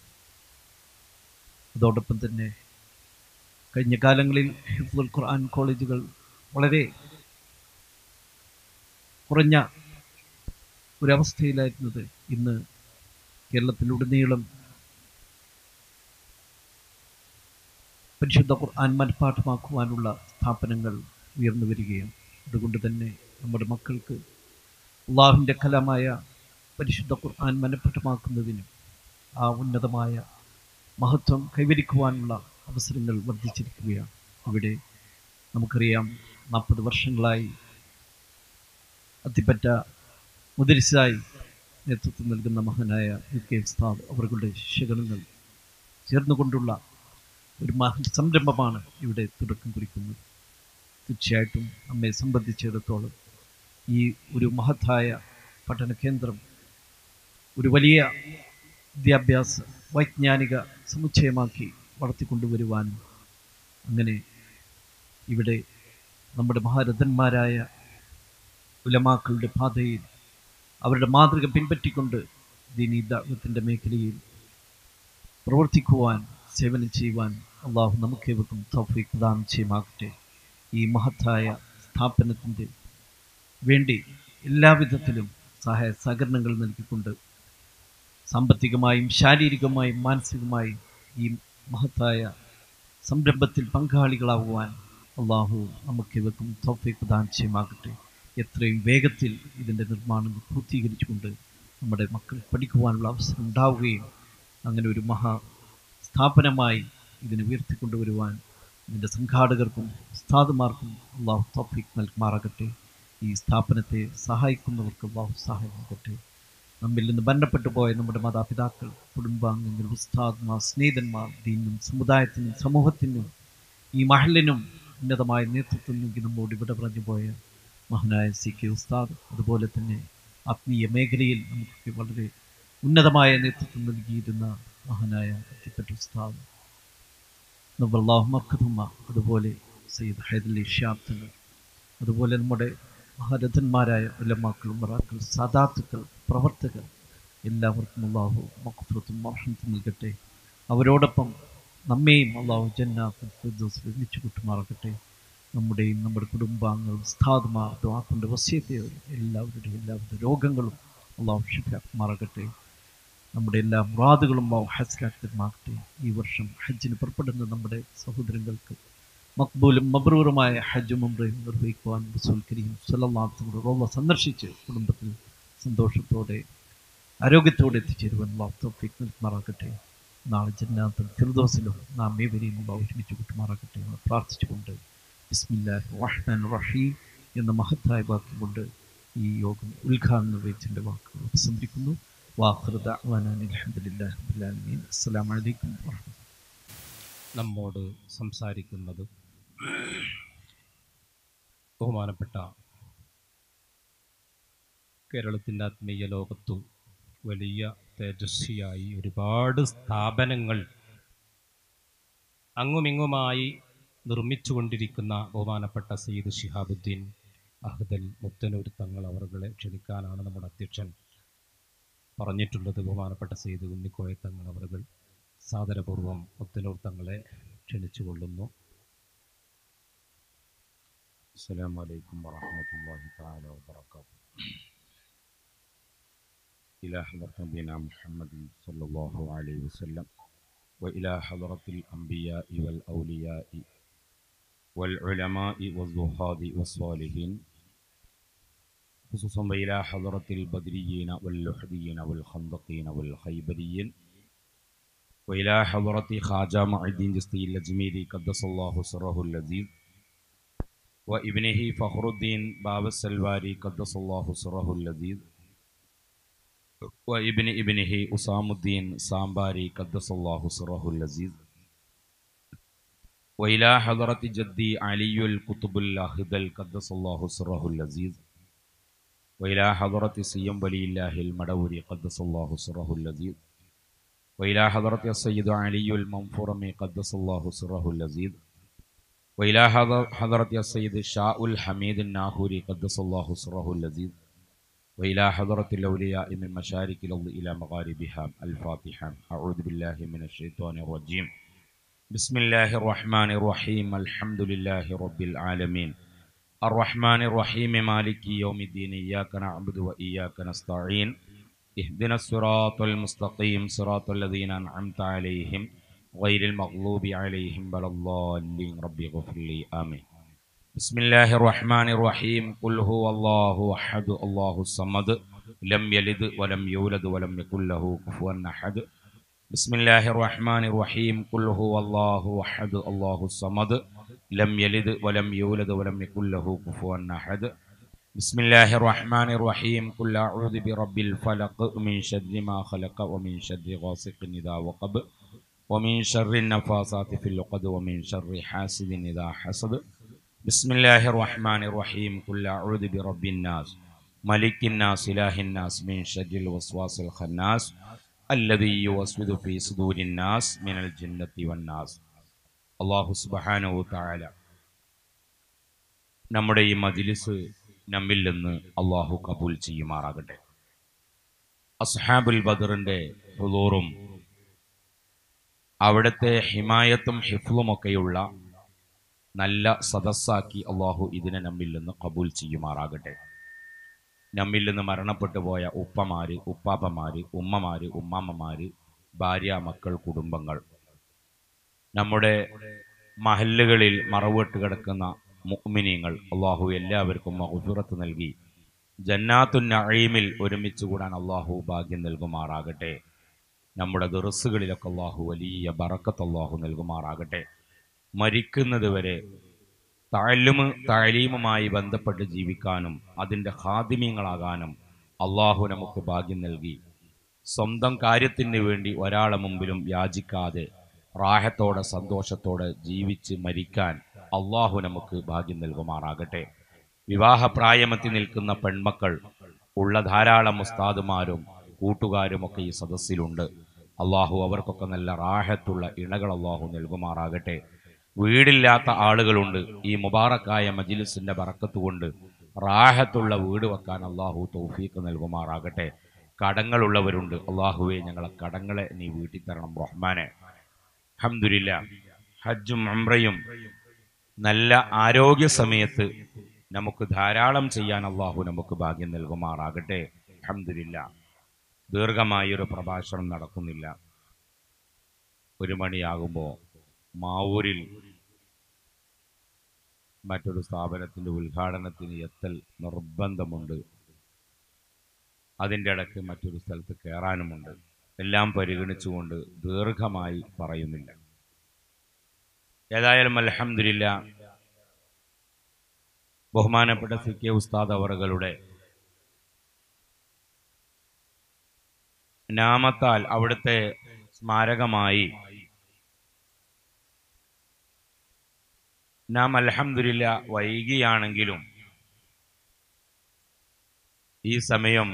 അതോടൊപ്പം തന്നെ കഴിഞ്ഞ കാലങ്ങളിൽ ഹിഫ്ദുൽ ഖുർആൻ കോളേജുകൾ വളരെ കുറഞ്ഞ ഒരവസ്ഥയിലായിരുന്നത് ഇന്ന് കേരളത്തിലുടനീളം പരിശുദ്ധ ഖുർആൻ മനഃപ്പാഠമാക്കുവാനുള്ള സ്ഥാപനങ്ങൾ ഉയർന്നു വരികയാണ് അതുകൊണ്ട് തന്നെ നമ്മുടെ മക്കൾക്ക് അള്ളാഹുവിൻ്റെ കലമായ പരിശുദ്ധ ഖുർആൻ മനഃപ്പാഠമാക്കുന്നതിനും ആ ഉന്നതമായ മഹത്വം കൈവരിക്കുവാനുള്ള അവസരങ്ങൾ വർദ്ധിച്ചിരിക്കുകയാണ് ഇവിടെ നമുക്കറിയാം നാൽപ്പത് വർഷങ്ങളായി അത്തിപ്പറ്റ മുദരിസായി നേതൃത്വം നൽകുന്ന മഹാനായ യു കെ ഉസ്താദ് അവരുടെ ശിക്ഷകണങ്ങൾ ചേർന്നുകൊണ്ടുള്ള ഒരു മഹ സംരംഭമാണ് ഇവിടെ തുടക്കം കുറിക്കുന്നത് തീർച്ചയായിട്ടും നമ്മെ സംബന്ധിച്ചിടത്തോളം ഈ ഒരു മഹത്തായ പഠന കേന്ദ്രം ഒരു വലിയ വിദ്യാഭ്യാസ വൈജ്ഞാനിക സമുച്ചയമാക്കി വളർത്തിക്കൊണ്ടുവരുവാനും അങ്ങനെ ഇവിടെ നമ്മുടെ മഹാരഥന്മാരായ ഉലമാക്കളുടെ പാതയിൽ അവരുടെ മാതൃക പിൻപറ്റിക്കൊണ്ട് ദീനി ദാവത്തിൻ്റെ മേഖലയിൽ പ്രവർത്തിക്കുവാൻ സേവനം ചെയ്യുവാൻ അള്ളാഹു നമുക്കേവർക്കും തൗഫീഖ് പ്രദാനം ചെയ്യുമാകട്ടെ ഈ മഹത്തായ സ്ഥാപനത്തിൻ്റെ വേണ്ടി എല്ലാവിധത്തിലും സഹായ സഹകരണങ്ങൾ നൽകിക്കൊണ്ട് സാമ്പത്തികമായും ശാരീരികമായും മാനസികമായും ഈ മഹത്തായ സംരംഭത്തിൽ പങ്കാളികളാകുവാൻ അള്ളാഹു നമുക്കിവർക്കും തൗഫീഖ് പ്രദാനം ചെയ്യുമാകട്ടെ എത്രയും വേഗത്തിൽ ഇതിൻ്റെ നിർമ്മാണം പൂർത്തീകരിച്ചുകൊണ്ട് നമ്മുടെ മക്കൾ പഠിക്കുവാനുള്ള അവസരം ഉണ്ടാവുകയും അങ്ങനെ ഒരു മഹാ സ്ഥാപനമായി ഇതിനെ ഉയർത്തിക്കൊണ്ടുവരുവാൻ ഇതിൻ്റെ സംഘാടകർക്കും ഉസ്താദുമാർക്കും അള്ളാഹു തോഫിക് നൽകുമാറാകട്ടെ ഈ സ്ഥാപനത്തെ സഹായിക്കുന്നവർക്ക് അള്ളാഹു സഹായം നൽകട്ടെ നമ്മിൽ നിന്ന് ബന്ധപ്പെട്ടു പോയ നമ്മുടെ മാതാപിതാക്കൾ കുടുംബാംഗങ്ങൾ ഉസ്താദ്മാർ സ്നേഹിതന്മാർ ദീനും സമുദായത്തിനും സമൂഹത്തിനും ഈ മഹലിനും ഉന്നതമായ നേതൃത്വം നൽകി നമ്മോട് ഇവിടെ പറഞ്ഞു പോയ മഹാനായ സി കെ ഉസ്താദ് അതുപോലെ തന്നെ ആത്മീയ മേഖലയിൽ നമുക്ക് വളരെ ഉന്നതമായ നേതൃത്വം നൽകിയിരുന്ന മഹാനായ അത്തിപ്പറ്റ ഉസ്താദ് നബല്ലാഹു മർക്കതുമ്മ അതുപോലെ സയ്യിദ് ഹൈദലി ഷിയാബ് തങ്ങൾ അതുപോലെ നമ്മുടെ മഹാരഥന്മാരായ ഉലമാക്കൾ മറാക്കൾ സാദാത്തുക്കൾ പ്രവർത്തകർ എല്ലാവർക്കും അള്ളാഹു മക്ഫറത്തും മർഹത്തും നൽകട്ടെ അവരോടൊപ്പം നമ്മെയും അള്ളാഹു ജന്നാത്തുൽ ഫിർദൗസിൽ ഒരുമിച്ച് കൂട്ടുമാറാകട്ടെ നമ്മുടെയും നമ്മുടെ കുടുംബാംഗങ്ങളും ഉസ്താദ്മാർ ദുആക്കൊണ്ട് വസ്യതയും എല്ലാവരുടെയും എല്ലാവരുടെ രോഗങ്ങളും അള്ളാഹു ഷിഫാക്കുമാറാകട്ടെ നമ്മുടെ എല്ലാ മുറാദുകളും അള്ളാഹു ഹസ്ലാക്കമാകട്ടെ ഈ വർഷം ഹജ്ജിന് പുറപ്പെടുന്ന നമ്മുടെ സഹോദരങ്ങൾക്ക് മക്ബൂലും മബ്രൂറുമായ ഹജ്ജും ഉംറയും നിർവഹിക്കുവാൻ റസൂൽ കരീം സല്ലല്ലാഹു റോള സന്ദർശിച്ച് കുടുംബത്തിൽ സന്തോഷത്തോടെ ആരോഗ്യത്തോടെ എത്തിച്ചേരുവാൻ അള്ളാഹു തൗഫീഖ് നൽകുമാറാകട്ടെ നാളെ ജന്നാത്തുൽ ഫിർദോസിലും നാം ഏവരെയും അള്ളാഹു ഒരുമിച്ച് കൂട്ടുമാറാകട്ടെ എന്ന് പ്രാർത്ഥിച്ചുകൊണ്ട് ബിസ്മില്ലാഹി റഹ്മാൻ റഹീം എന്ന മഹത്തായ വാക്യം കൊണ്ട് ഈ യോഗം ഉദ്ഘാടനം നിർവഹിച്ചതിൻ്റെ വാക്കുകൾ ഉപസംഹരിക്കുന്നു വാഹൃദ അലഹദില്ലാ റബ്ബിൽ അസ്സലാമു അലൈക്കും വറഹ്മത്തുള്ളാഹി നമ്മോട് സംസാരിക്കുന്നത് ബഹുമാനപ്പെട്ട കേരളത്തിൻ്റെ ആത്മീയ ലോകത്തു വലിയ തേജസ്വിയായി ഒരുപാട് സ്ഥാപനങ്ങൾ അങ്ങുമിങ്ങുമായി നിർമ്മിച്ചുകൊണ്ടിരിക്കുന്ന ബഹുമാനപ്പെട്ട സയ്യിദ് ഷിഹാബുദ്ദീൻ അഹ്ദൽ മുത്തനൂർ തങ്ങൾ അവറുകളെ ക്ഷണിക്കാനാണ് നമ്മുടെ അധ്യക്ഷൻ പറഞ്ഞിട്ടുള്ളത് ബഹുമാനപ്പെട്ട സയ്യിദ് ഉണ്ണിക്കോയ തങ്ങൾ അവറുകൾ സാദരപൂർവം മുത്തനൂർ തങ്ങളെ ക്ഷണിച്ചുകൊള്ളുന്നു السلام عليكم ورحمة الله تعالى وبركاته إلى حضرة نبينا محمد صلى الله عليه وسلم وإلى حضرة الأنبياء والأولياء والعلماء والزهاد والصالحين خصوصا وإلى حضرة البدريين واللحديين والخندقين والخيبريين وإلى حضرة خواجة معي الدين جستي الأجميري قدس الله سره اللذيذ وابنه فخر الدين باب السلواري قدس الله سره اللذيذ وابن ابنه أسام الدين سامباري قدس الله سره اللذيذ وإلى حضرة جدي علي القطب اللاهدل قدس الله سره اللذيذ وإلى حضرة سيم ولي الله المدوري قدس الله سره اللذيذ وإلى حضرة السيد علي المنفرمي قدس الله سره اللذيذ وإلى حضر- حضرة السيد شاء الحميد الناهوري قدس الله سره اللذيذ وإلى حضرة الأولياء من مشارق الأرض إلى مغاربها الفاتحة أعوذ بالله من الشيطان الرجيم بسم الله الرحمن الرحيم الحمد لله رب العالمين الرحمن الرحيم مالك يوم الدين إياك نعبد وإياك نستعين اهدنا الصراط المستقيم صراط الذين أنعمت عليهم غير المغلوب عليهم ولا الضالين رب اغفر لي آمين بسم الله الرحمن الرحيم قل هو الله أحد الله الصمد لم يلد ولم يولد ولم يكن له كفوا أحد بسم الله الرحمن الرحيم قل هو الله أحد الله الصمد لم يلد ولم يولد ولم يكن له كفوا أحد بسم الله الرحمن الرحيم قل أعوذ برب الفلق من شر ما خلق ومن شر غاسق إذا وقب ومن شر النفاثات في العقد ومن شر حاسد إذا حسد بسم الله الرحمن الرحيم قل أعوذ برب الناس ملك الناس إله الناس من شر الوسواس الخناس الذي يوسوس في صدور الناس من الجنة والناس അള്ളാഹു സുബഹാനവു താഴല നമ്മുടെ ഈ മജിലിസ് നമ്മിൽ നിന്ന് അള്ളാഹു കബൂൽ ചെയ്യുമാറാകട്ടെ അസ്ഹാബുൽ ബദറിന്റെ ഹുദൂറും അവിടുത്തെ ഹിമായത്തും ഹിഫ്ലുമൊക്കെയുള്ള നല്ല സദസ്സാക്കി അള്ളാഹു ഇതിനെ നമ്മിൽ നിന്ന് കബൂൽ ചെയ്യുമാറാകട്ടെ നമ്മിൽ നിന്ന് മരണപ്പെട്ടു പോയ ഉപ്പമാര് ഉപ്പാപ്പമാര് ഉമ്മമാര് ഉമ്മാമ്മമാര് ഭാര്യ മക്കൾ കുടുംബങ്ങൾ നമ്മുടെ മഹല്ലുകളിൽ മറവിട്ട് കിടക്കുന്ന മുഅ്മിനീങ്ങൾ അള്ളാഹു എല്ലാവർക്കും മഹുഫിറത്ത് നൽകി ജന്നാത്തുൻ നഈമിൽ ഒരുമിച്ച് കൂടാൻ അള്ളാഹു ഭാഗ്യം നൽകുമാറാകട്ടെ നമ്മുടെ ദുറസ്സുകളിലൊക്കെ അള്ളാഹു വലിയ ബറക്കത്ത് അള്ളാഹു നൽകുമാറാകട്ടെ മരിക്കുന്നത് വരെ താഴ്ലുമ് താഴീമുമായി ബന്ധപ്പെട്ട് ജീവിക്കാനും അതിൻ്റെ ഹാദിമ്യങ്ങളാകാനും അള്ളാഹു നമുക്ക് ഭാഗ്യം നൽകി സ്വന്തം കാര്യത്തിന് വേണ്ടി ഒരാളെ മുമ്പിലും യാചിക്കാതെ റാഹത്തോടെ സന്തോഷത്തോടെ ജീവിച്ച് മരിക്കാൻ അള്ളാഹു നമുക്ക് ഭാഗ്യം നൽകുമാറാകട്ടെ വിവാഹപ്രായമെത്തി നിൽക്കുന്ന പെൺമക്കൾ ഉള്ള ധാരാളം ഉസ്താദുമാരും കൂട്ടുകാരും ഒക്കെ ഈ സദസ്സിലുണ്ട് അള്ളാഹു അവർക്കൊക്കെ നല്ല റാഹത്തുള്ള ഇണകൾ അള്ളാഹു നൽകുമാറാകട്ടെ വീടില്ലാത്ത ആളുകളുണ്ട് ഈ മുബാറക്കായ മജിലിസിന്റെ ബറക്കത്ത് കൊണ്ട് റാഹത്തുള്ള വീട് വെക്കാൻ അള്ളാഹു തൗഫീക്ക് നൽകുമാറാകട്ടെ കടങ്ങളുള്ളവരുണ്ട് അള്ളാഹുവെ ഞങ്ങളെ കടങ്ങളെ നീ വീട്ടിൽ തരണം റഹ്മാനെ അഹമ്മദില്ല ഹജ്ജും അമ്രയും നല്ല ആരോഗ്യ സമയത്ത് നമുക്ക് ധാരാളം ചെയ്യാൻ അള്ളാഹു നമുക്ക് ഭാഗ്യം നൽകുമാറാകട്ടെ അഹമ്മദില്ല ദീർഘമായൊരു പ്രഭാഷണം നടക്കുന്നില്ല ഒരു മണിയാകുമ്പോൾ മാവൂരിൽ മറ്റൊരു സ്ഥാപനത്തിൻ്റെ ഉദ്ഘാടനത്തിന് എത്തൽ നിർബന്ധമുണ്ട് അതിൻ്റെ ഇടയ്ക്ക് മറ്റൊരു സ്ഥലത്ത് കയറാനുമുണ്ട് എല്ലാം പരിഗണിച്ചുകൊണ്ട് ദീർഘമായി പറയുന്നില്ല ഏതായാലും അലഹമില്ല ബഹുമാനപ്പെട്ട സി കെ ഉസ്താദ് അവറുകളുടെ നാമത്താൽ അവിടുത്തെ സ്മാരകമായി നാം അലഹമില്ല വൈകിയാണെങ്കിലും ഈ സമയം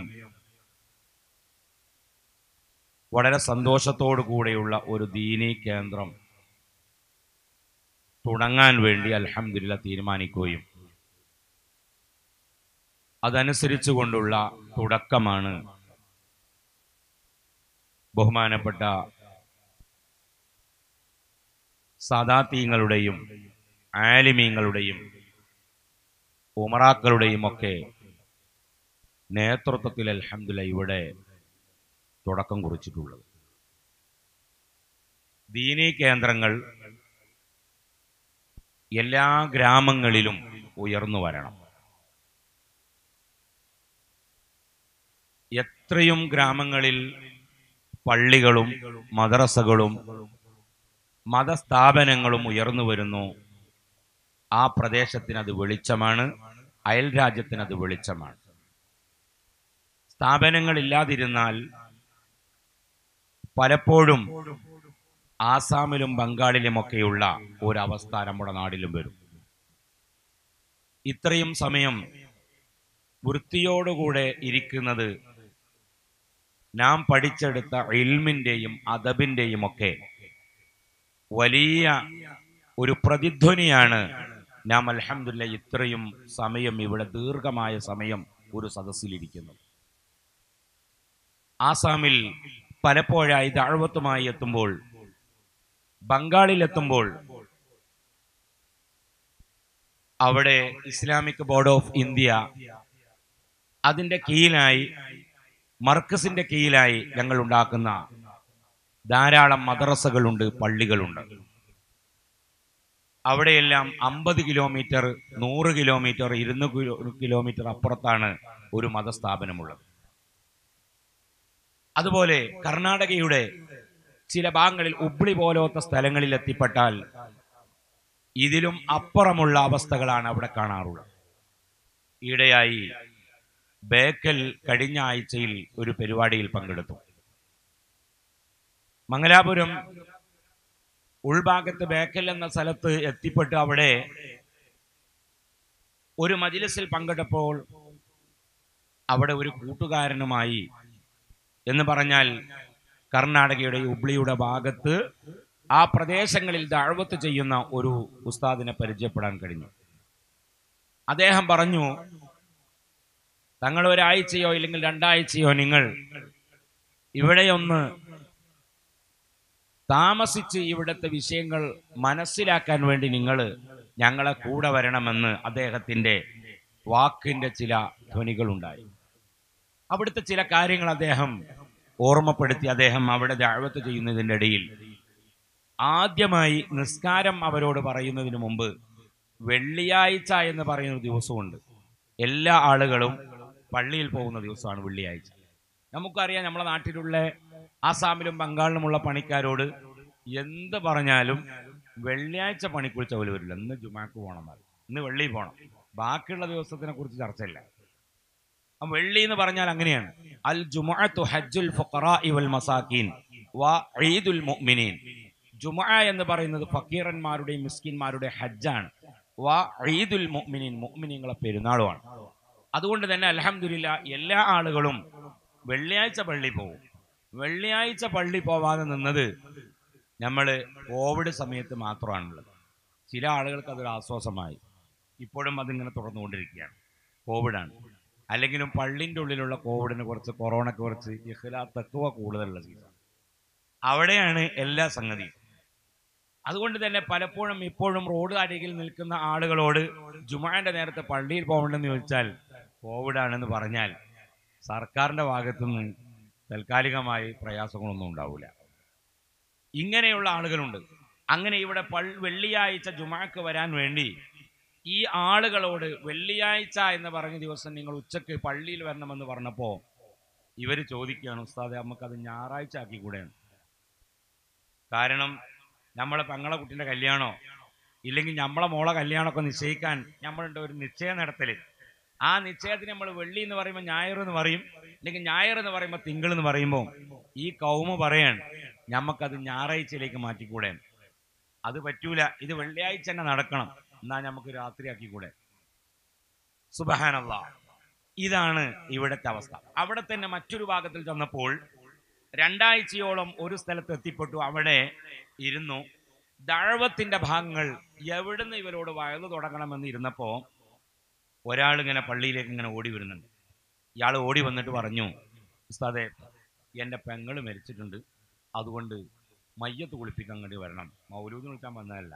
വളരെ സന്തോഷത്തോടു കൂടെയുള്ള ഒരു ദീനീ കേന്ദ്രം തുടങ്ങാൻ വേണ്ടി അലഹമില്ല തീരുമാനിക്കുകയും അതനുസരിച്ചു കൊണ്ടുള്ള തുടക്കമാണ് ബഹുമാനപ്പെട്ട സാദാത്തീങ്ങളുടെയും ആലിമീങ്ങളുടെയും ഉമറാക്കളുടെയും ഒക്കെ നേതൃത്വത്തിൽ അലഹമില്ല ഇവിടെ തുടക്കം കുറിച്ചിട്ടുള്ളത് ദീനീ കേന്ദ്രങ്ങൾ എല്ലാ ഗ്രാമങ്ങളിലും ഉയർന്നു വരണം എത്രയും ഗ്രാമങ്ങളിൽ പള്ളികളും മദ്രസകളും മതസ്ഥാപനങ്ങളും ഉയർന്നു വരുന്നു ആ പ്രദേശത്തിന് അത് വെളിച്ചമാണ് അയൽ രാജ്യത്തിന് അത് വെളിച്ചമാണ് സ്ഥാപനങ്ങളില്ലാതിരുന്നാൽ പലപ്പോഴും ആസാമിലും ബംഗാളിലുമൊക്കെയുള്ള ഒരവസ്ഥ നമ്മുടെ നാട്ടിലും വരും ഇത്രയും സമയം വൃത്തിയോടുകൂടെ ഇരിക്കുന്നത് നാം പഠിച്ചെടുത്ത ഇൽമിന്റെയും അദബിന്റെയും ഒക്കെ വലിയ ഒരു പ്രതിധ്വനിയാണ് നാം അലഹമില്ല ഇത്രയും സമയം ഇവിടെ ദീർഘമായ സമയം ഒരു സദസ്സിലിരിക്കുന്നത് ആസാമിൽ പലപ്പോഴായി താഴ്വത്തുമായി എത്തുമ്പോൾ ബംഗാളിലെത്തുമ്പോൾ അവിടെ ഇസ്ലാമിക് ബോർഡ് ഓഫ് ഇന്ത്യ അതിന്റെ കീഴിലായി മർക്കസിന്റെ കീഴിലായി ഞങ്ങൾ ഉണ്ടാക്കുന്ന ധാരാളം മദ്രസകളുണ്ട് പള്ളികളുണ്ട് അവിടെയെല്ലാം അമ്പത് കിലോമീറ്റർ നൂറ് കിലോമീറ്റർ ഇരുന്നൂറ് കിലോമീറ്റർ അപ്പുറത്താണ് ഒരു മതസ്ഥാപനമുള്ളത് അതുപോലെ കർണാടകയുടെ ചില ഭാഗങ്ങളിൽ ഉബ്ളി പോലത്തെ സ്ഥലങ്ങളിൽ എത്തിപ്പെട്ടാൽ ഇതിലും അപ്പുറമുള്ള അവസ്ഥകളാണ് അവിടെ കാണാറുള്ളത് ഈയിടെയായി ബേക്കൽ കഴിഞ്ഞ ആഴ്ചയിൽ ഒരു പരിപാടിയിൽ പങ്കെടുത്തു മംഗലാപുരം ഉൾഭാഗത്ത് ബേക്കൽ എന്ന സ്ഥലത്ത് എത്തിപ്പെട്ട് അവിടെ ഒരു മജിലിസിൽ പങ്കെടുപ്പോൾ അവിടെ ഒരു കൂട്ടുകാരനുമായി എന്ന് പറഞ്ഞാൽ കർണാടകയുടെ ഉബ്ലിയുടെ ഭാഗത്ത് ആ പ്രദേശങ്ങളിൽ ദാഴ്വത്ത് ചെയ്യുന്ന ഒരു ഉസ്താദിനെ പരിചയപ്പെടാൻ കഴിഞ്ഞു അദ്ദേഹം പറഞ്ഞു തങ്ങൾ ഒരാഴ്ചയോ ഇല്ലെങ്കിൽ രണ്ടാഴ്ചയോ നിങ്ങൾ ഇവിടെയൊന്ന് താമസിച്ച് ഇവിടുത്തെ വിഷയങ്ങൾ മനസ്സിലാക്കാൻ വേണ്ടി നിങ്ങൾ ഞങ്ങളെ കൂടെ വരണമെന്ന് അദ്ദേഹത്തിന്റെ വാക്കിന്റെ ചില ധ്വനികളുണ്ടായി അവിടുത്തെ ചില കാര്യങ്ങൾ അദ്ദേഹം ഓർമ്മപ്പെടുത്തി അദ്ദേഹം അവിടെ ദാഴ്വത്ത് ചെയ്യുന്നതിൻ്റെ ഇടയിൽ ആദ്യമായി നിസ്കാരം അവരോട് പറയുന്നതിന് മുമ്പ് വെള്ളിയാഴ്ച എന്ന് പറയുന്ന ദിവസമുണ്ട് എല്ലാ ആളുകളും പള്ളിയിൽ പോകുന്ന ദിവസമാണ് വെള്ളിയാഴ്ച നമുക്കറിയാം നമ്മുടെ നാട്ടിലുള്ള ആസാമിലും ബംഗാളിലുമുള്ള പണിക്കാരോട് എന്ത് പറഞ്ഞാലും വെള്ളിയാഴ്ച പണിക്കുറിച്ച് അവർ വരില്ല ഇന്ന് ജുമാക്ക് പോകണം എന്നാണ് ഇന്ന് വെള്ളി പോകണം ബാക്കിയുള്ള ദിവസത്തിനെ കുറിച്ച് ചർച്ചയില്ല ആ വെള്ളി എന്ന് പറഞ്ഞാൽ അങ്ങനെയാണ് അൽ ജുമുഅത്തു ഹജ്ജുൽ ഫുഖറാഇ വൽ മസാക്കീൻ വ ഈദുൽ മുഅ്മിനീൻ ജുമുഅ എന്ന് പറയുന്നത് ഫക്കീറന്മാരുടെയും മിസ്കിന്മാരുടെ ഹജ്ജാണ് വ ഈദുൽ മുഅ്മിനീൻ മുഅ്മിനീങ്ങളെ പെരുന്നാളുമാണ് അതുകൊണ്ട് തന്നെ അലഹമില്ല എല്ലാ ആളുകളും വെള്ളിയാഴ്ച പള്ളി പോകും വെള്ളിയാഴ്ച പള്ളി പോവാതെ നിന്നത് നമ്മൾ കോവിഡ് സമയത്ത് മാത്രമാണുള്ളത് ചില ആളുകൾക്ക് അതൊരു ആശ്വാസമായി ഇപ്പോഴും അതിങ്ങനെ തുടർന്നുകൊണ്ടിരിക്കുകയാണ് കോവിഡാണ് അല്ലെങ്കിലും പള്ളിൻ്റെ ഉള്ളിലുള്ള കോവിഡിനെ കുറിച്ച് കൊറോണയ്ക്ക് കുറിച്ച് ഇഹ്ലാ തക്കുവ കൂടുതലുള്ള സീസൺ അവിടെയാണ് എല്ലാ സംഗതിയും അതുകൊണ്ട് തന്നെ പലപ്പോഴും ഇപ്പോഴും റോഡ് അരികിൽ നിൽക്കുന്ന ആളുകളോട് ജുമാന്റെ നേരത്തെ പള്ളിയിൽ പോകണമെന്ന് ചോദിച്ചാൽ കോവിഡാണെന്ന് പറഞ്ഞാൽ സർക്കാരിന്റെ ഭാഗത്തുനിന്ന് താൽക്കാലികമായി പ്രയാസങ്ങളൊന്നും ഉണ്ടാവില്ല ഇങ്ങനെയുള്ള ആളുകളുണ്ട് അങ്ങനെ ഇവിടെ പൾ വെള്ളിയാഴ്ച ജുമാക്ക് വരാൻ വേണ്ടി ഈ ആളുകളോട് വെള്ളിയാഴ്ച എന്ന് പറഞ്ഞ ദിവസം നിങ്ങൾ ഉച്ചക്ക് പള്ളിയിൽ വരണമെന്ന് പറഞ്ഞപ്പോൾ ഇവർ ചോദിക്കുകയാണ് ഉസ്താദെ നമുക്കത് ഞായറാഴ്ച ആക്കിക്കൂടെയാണ് കാരണം നമ്മളെ പെങ്ങളെ കുട്ടിൻ്റെ കല്യാണോ ഇല്ലെങ്കിൽ നമ്മളെ മോളെ കല്യാണമൊക്കെ നിശ്ചയിക്കാൻ നമ്മളുണ്ട് ഒരു നിശ്ചയം നടത്തൽ ആ നിശ്ചയത്തിന് നമ്മൾ വെള്ളി എന്ന് പറയുമ്പോൾ ഞായർ എന്ന് പറയും അല്ലെങ്കിൽ ഞായർ എന്ന് പറയുമ്പോൾ തിങ്കൾ എന്ന് പറയുമ്പോൾ ഈ കൗമ പറയാൻ നമുക്കത് ഞായറാഴ്ചയിലേക്ക് മാറ്റിക്കൂടെ അത് പറ്റൂല ഇത് വെള്ളിയാഴ്ച തന്നെ നടക്കണം എന്നാ നമുക്ക് രാത്രിയാക്കിക്കൂടെ സുബഹാനല്ല ഇതാണ് ഇവിടുത്തെ അവസ്ഥ അവിടെ തന്നെ മറ്റൊരു ഭാഗത്തിൽ ചെന്നപ്പോൾ രണ്ടാഴ്ചയോളം ഒരു സ്ഥലത്ത് എത്തിപ്പെട്ടു അവിടെ ഇരുന്നു ദഴവത്തിന്റെ ഭാഗങ്ങൾ എവിടുന്ന് ഇവരോട് വയലു തുടങ്ങണമെന്ന് ഇരുന്നപ്പോൾ ഒരാൾ ഇങ്ങനെ പള്ളിയിലേക്ക് ഇങ്ങനെ ഓടി വരുന്നുണ്ട് ഇയാൾ ഓടി വന്നിട്ട് പറഞ്ഞു ഉസ്താദെ എൻ്റെ പെങ്ങൾ മരിച്ചിട്ടുണ്ട് അതുകൊണ്ട് മയ്യത്ത് കുളിപ്പിക്കാൻ വേണ്ടി വരണം മൗലൂദ് വിളിക്കാൻ വന്നതല്ല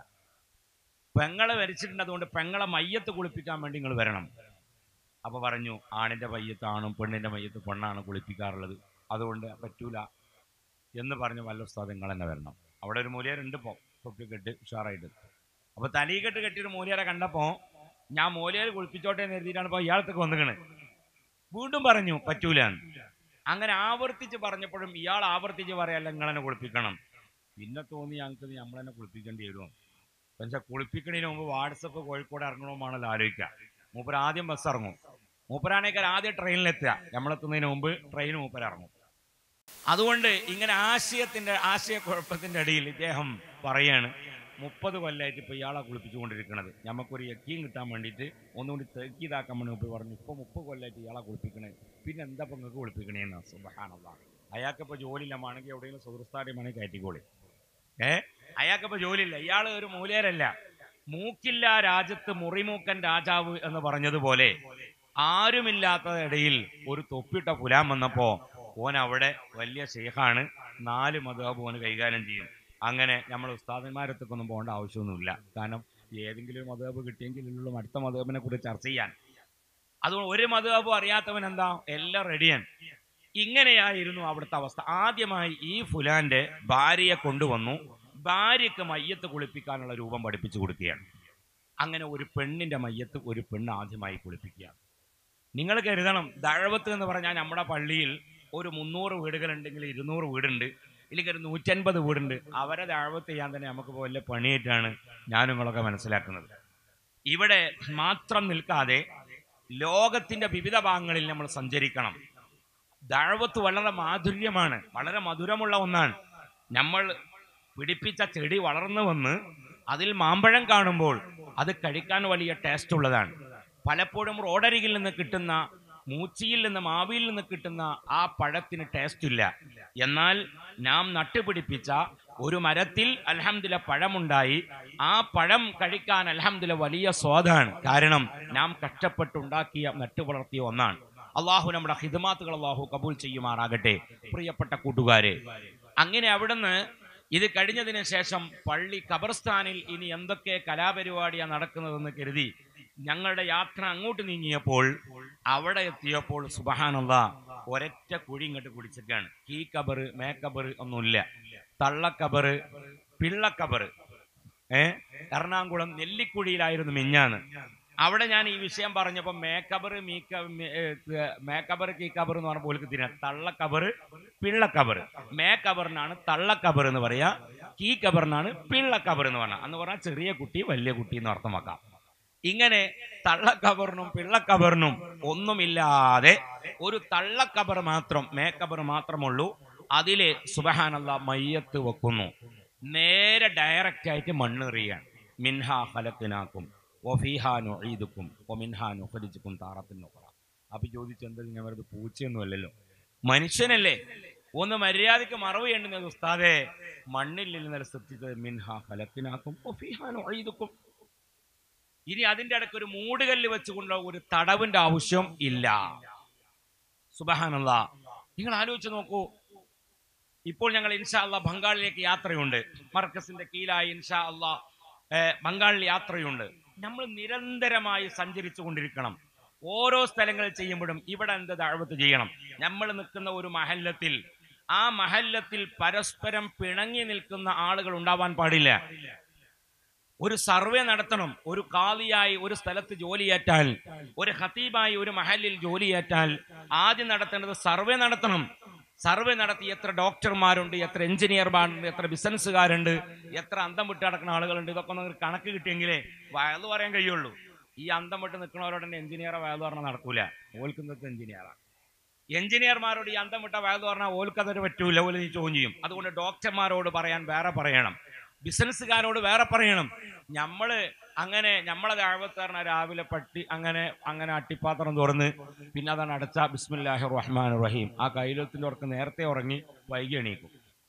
പെങ്ങളെ മരിച്ചിട്ടുണ്ട് അതുകൊണ്ട് പെങ്ങളെ മയ്യത്ത് കുളിപ്പിക്കാൻ വേണ്ടി നിങ്ങൾ വരണം അപ്പോൾ പറഞ്ഞു ആണിൻ്റെ മയ്യത്ത് ആണും പെണ്ണിൻ്റെ മയ്യത്ത് പെണ്ണാണ് കുളിപ്പിക്കാറുള്ളത് അതുകൊണ്ട് പറ്റൂല എന്ന് പറഞ്ഞ് വല്ല ഉസ്താദ് നിങ്ങൾ തന്നെ വരണം അവിടെ ഒരു മൂലിയരുണ്ട് ഇപ്പോൾ തൊപ്പി കെട്ട് ഉഷാറായിട്ട് അപ്പോൾ തലീകെട്ട് കെട്ടിയൊരു മൂലിയരെ കണ്ടപ്പോൾ ഞാൻ മൂലിയർ കുളിപ്പിച്ചോട്ടെ എന്ന് എഴുതിയിട്ടാണ് ഇപ്പോൾ ഇയാളത്തേക്ക് വന്നിക്കണേ വീണ്ടും പറഞ്ഞു പറ്റൂല അങ്ങനെ ആവർത്തിച്ച് പറഞ്ഞപ്പോഴും ഇയാൾ ആവർത്തിച്ച് പറയല്ല നിങ്ങൾ തന്നെ കുളിപ്പിക്കണം പിന്നെ തോന്നി ഞങ്ങൾക്ക് ഇത് നമ്മൾ തന്നെ കുളിപ്പിക്കേണ്ടി വരും പക്ഷെ കുളിപ്പിക്കണതിന് മുമ്പ് വാട്സപ്പ് കോഴിക്കോട് ഇറങ്ങണമെന്നാണല്ലോ ആലോചിക്കുക മൂപ്പർ ആദ്യം ബസ് ഇറങ്ങും മൂപ്പരാണേക്കാൾ ആദ്യം ട്രെയിനിലെത്തുക നമ്മളെത്തുന്നതിന് മുമ്പ് ട്രെയിൻ മൂപ്പർ ഇറങ്ങും അതുകൊണ്ട് ഇങ്ങനെ ആശയത്തിന്റെ ആശയക്കുഴപ്പത്തിന്റെ ഇടയിൽ ഇദ്ദേഹം പറയാണ് മുപ്പത് കൊല്ലമായിട്ട് ഇപ്പോൾ ഇയാളെ കുളിപ്പിച്ചുകൊണ്ടിരിക്കുന്നത് നമുക്കൊരു യക്കീം കിട്ടാൻ വേണ്ടിയിട്ട് ഒന്നുകൂടി തെക്കീതാക്കാൻ വേണ്ടി മുമ്പ് പറഞ്ഞു ഇപ്പോൾ മുപ്പത് കൊല്ലമായിട്ട് ഇയാളെ കുളിപ്പിക്കണേ പിന്നെ എന്താ ഇപ്പം നിങ്ങൾക്ക് കുളിപ്പിക്കണേന്ന് സുബഹാനുള്ള അയാൾക്കിപ്പോൾ ജോലിയില്ലമാണെങ്കിൽ എവിടെയെങ്കിലും സുഹൃത്താര്യമാണെങ്കിൽ കയറ്റിക്കോളി ഏ അയാൾക്കിപ്പോൾ ജോലിയില്ല ഇയാൾ ഒരു മൂലേരല്ല മൂക്കില്ല രാജ്യത്ത് മുറിമൂക്കൻ രാജാവ് എന്ന് പറഞ്ഞതുപോലെ ആരുമില്ലാത്ത ഇടയിൽ ഒരു തൊപ്പിട്ട പുലാൻ വന്നപ്പോ ഓൻ അവിടെ വലിയ ഷെയ്ഖാണ് നാല് മധുഹബ് ഓന് കൈകാര്യം ചെയ്യും അങ്ങനെ നമ്മൾ ഉസ്താദന്മാരത്തൊക്കൊന്നും പോകേണ്ട ആവശ്യമൊന്നുമില്ല കാരണം ഏതെങ്കിലും ഒരു മധുഹബ് കിട്ടിയെങ്കിലുള്ള അടുത്ത മധുഹബിനെ കുറിച്ച് ചർച്ച ചെയ്യാൻ അതുകൊണ്ട് ഒരു മധുഹബും അറിയാത്തവൻ എന്താ എല്ലാം റെഡിയാണ് ഇങ്ങനെയായിരുന്നു അവിടുത്തെ അവസ്ഥ ആദ്യമായി ഈ ഫുലാന്റെ ഭാര്യയെ കൊണ്ടുവന്നു ഭാര്യയ്ക്ക് മയ്യത്ത് കുളിപ്പിക്കാനുള്ള രൂപം പഠിപ്പിച്ചു കൊടുക്കുകയാണ് അങ്ങനെ ഒരു പെണ്ണിന്റെ മയ്യത്ത് ഒരു പെണ്ണ് ആദ്യമായി കുളിപ്പിക്കുകയാണ് നിങ്ങൾ കരുതണം ദഴവത്ത് എന്ന് പറഞ്ഞാൽ നമ്മുടെ പള്ളിയിൽ ഒരു മുന്നൂറ് വീടുകളുണ്ടെങ്കിൽ ഇരുന്നൂറ് വീടുണ്ട് ഇല്ലെങ്കിൽ ഒരു നൂറ്റൻപത് വീടുണ്ട് അവരെ ദഴവത്ത് ചെയ്യാൻ തന്നെ നമുക്ക് വലിയ പണിയായിട്ടാണ് ഞാൻ നിങ്ങളൊക്കെ മനസ്സിലാക്കുന്നത് ഇവിടെ മാത്രം നിൽക്കാതെ ലോകത്തിന്റെ വിവിധ ഭാഗങ്ങളിൽ നമ്മൾ സഞ്ചരിക്കണം ദഴവത്ത് വളരെ മാധുര്യമാണ് വളരെ മധുരമുള്ള ഒന്നാണ് നമ്മൾ പിടിപ്പിച്ച ചെടി വളർന്നു വന്ന് അതിൽ മാമ്പഴം കാണുമ്പോൾ അത് കഴിക്കാൻ വലിയ ടേസ്റ്റ് ഉള്ളതാണ് പലപ്പോഴും റോഡരികിൽ നിന്ന് കിട്ടുന്ന മൂച്ചിയിൽ നിന്ന് മാവിയിൽ നിന്ന് കിട്ടുന്ന ആ പഴത്തിന് ടേസ്റ്റ് ഇല്ല എന്നാൽ നാം നട്ടുപിടിപ്പിച്ച ഒരു മരത്തിൽ അൽഹംദില പഴമുണ്ടായി ആ പഴം കഴിക്കാൻ അൽഹംദില വലിയ സ്വാദാണ് കാരണം നാം കഷ്ടപ്പെട്ടുണ്ടാക്കിയ നട്ടു വളർത്തിയ ഒന്നാണ് അള്ളാഹു നമ്മുടെ ഹിദമാത്തുകൾ അള്ളാഹു കബൂൽ ചെയ്യുമാറാകട്ടെ പ്രിയപ്പെട്ട കൂട്ടുകാരെ അങ്ങനെ അവിടുന്ന് ഇത് കഴിഞ്ഞതിന് ശേഷം പള്ളി ഖബർസ്ഥാനിൽ ഇനി എന്തൊക്കെ കലാപരിപാടിയാണ് നടക്കുന്നതെന്ന് കരുതി ഞങ്ങളുടെ യാത്ര അങ്ങോട്ട് നീങ്ങിയപ്പോൾ അവിടെ എത്തിയപ്പോൾ സുബഹാനല്ല ഒരൊറ്റ കുഴി ഇങ്ങോട്ട് കുടിച്ചേക്കാണ് കീ കബറ് മേക്കബറ് ഒന്നുമില്ല തള്ളക്കബറ് പിള്ളക്കബറ് ഏ എറണാകുളം നെല്ലിക്കുഴിയിലായിരുന്നു മിഞ്ഞാന്ന് അവിടെ ഞാൻ ഈ വിഷയം പറഞ്ഞപ്പോൾ മേക്കബർ മീക്ക മേക്കബർ കീ കബർ എന്ന് പറഞ്ഞ പോലും തിരിഞ്ഞ തള്ളക്കബർ പിള്ളക്കബർ മേക്കബറിനാണ് തള്ളക്കബർ എന്ന് പറയാ കീ കബറിനാണ് പിള്ളക്കബർ എന്ന് പറഞ്ഞാൽ എന്ന് പറഞ്ഞാൽ ചെറിയ കുട്ടി വലിയ കുട്ടി എന്ന് അർത്ഥമാക്കാം ഇങ്ങനെ തള്ളക്കബറിനും പിള്ളക്കബറിനും ഒന്നുമില്ലാതെ ഒരു തള്ളക്കബർ മാത്രം മേക്കബർ മാത്രമുള്ളൂ അതില് സുബഹാനല്ല മയ്യത്ത് വെക്കുന്നു നേരെ ഡയറക്റ്റ് ആയിട്ട് മണ്ണെറിയാണ് മിൻഹ ഹലക്കിനാക്കും ഒഫീഹ നുഈദുക്കും ഒമിൻഹ നുഖരിജുക്കും താറത്തിൻ നുഖറ അപ്പൊ ചോദിച്ചു എന്താ ഞാൻ വെറുതെ പൂച്ചയൊന്നും അല്ലല്ലോ മനുഷ്യനല്ലേ ഒന്ന് മര്യാദക്ക് മറവ് ചെയ്യേണ്ടുന്നത് ഉസ്താദെ മണ്ണിൽ നിന്ന് സൃഷ്ടിച്ചത് മിൻഹ ഫലത്തിനാക്കും ഒഫിഹാനും ഇനി അതിന്റെ ഇടയ്ക്ക് ഒരു മൂടുകല്ല് വെച്ചുകൊണ്ട് ഒരു തടവിന്റെ ആവശ്യം ഇല്ല സുബഹാനല്ല നിങ്ങൾ ആലോചിച്ച് നോക്കൂ ഇപ്പോൾ ഞങ്ങൾ ഇൻഷാ അള്ളാ ബംഗാളിലേക്ക് യാത്രയുണ്ട് മർക്കസിന്റെ കീഴിലായി ഇൻഷാ അള്ളാ ഏഹ്, ബംഗാളിൽ യാത്രയുണ്ട് നമ്മൾ നിരന്തരമായി സഞ്ചരിച്ചു കൊണ്ടിരിക്കണം ഓരോ സ്ഥലങ്ങൾ ചെയ്യുമ്പോഴും ഇവിടെ എന്ത് ദഅവത്ത് ചെയ്യണം നമ്മൾ നിൽക്കുന്ന ഒരു മഹല്ലത്തിൽ ആ മഹല്ലത്തിൽ പരസ്പരം പിണങ്ങി നിൽക്കുന്ന ആളുകൾ ഉണ്ടാവാൻ പാടില്ല ഒരു സർവേ നടത്തണം ഒരു കാളിയായി ഒരു സ്ഥലത്ത് ജോലിയേറ്റാൽ ഒരു ഹത്തീബായി ഒരു മഹലിൽ ജോലിയേറ്റാൽ ആദ്യം നടത്തേണ്ടത് സർവേ നടത്തണം സർവേ നടത്തി എത്ര ഡോക്ടർമാരുണ്ട് എത്ര എഞ്ചിനീയർമാരുണ്ട് എത്ര ബിസിനസ്സുകാരുണ്ട് എത്ര അന്തം വിട്ട് നടക്കുന്ന ആളുകളുണ്ട് ഇതൊക്കെ ഒന്ന് കണക്ക് കിട്ടിയെങ്കിലേ വയല് പറയാൻ കഴിയുള്ളൂ ഈ അന്തം വിട്ട് നിൽക്കുന്നവരോട് തന്നെ എഞ്ചിനീയറെ വയല് പറഞ്ഞാൽ നടക്കൂല ഓൽക്കുന്നത് എഞ്ചിനീയറാണ് എഞ്ചിനീയർമാരോട് ഈ അന്തം വിട്ട വയല് പറഞ്ഞാൽ ഓൽക്കതൊരു പറ്റൂല ഓല് നീ ചോദ്യം ചെയ്യും അതുകൊണ്ട് ഡോക്ടർമാരോട് പറയാൻ വേറെ പറയണം ബിസിനസ്സുകാരോട് വേറെ പറയണം നമ്മള് അങ്ങനെ നമ്മളെ ദാഴ്വത്താറിന രാവിലെ പട്ടി അങ്ങനെ അങ്ങനെ അട്ടിപ്പാത്രം തുറന്ന് പിന്നെ അതാണ് അടച്ച ബിസ്മില്ലാഹി റഹ്മാൻ റഹീം ആ കൈലത്തിന്റെ ഉറക്ക് നേരത്തെ ഉറങ്ങി വൈകി എണീക്കും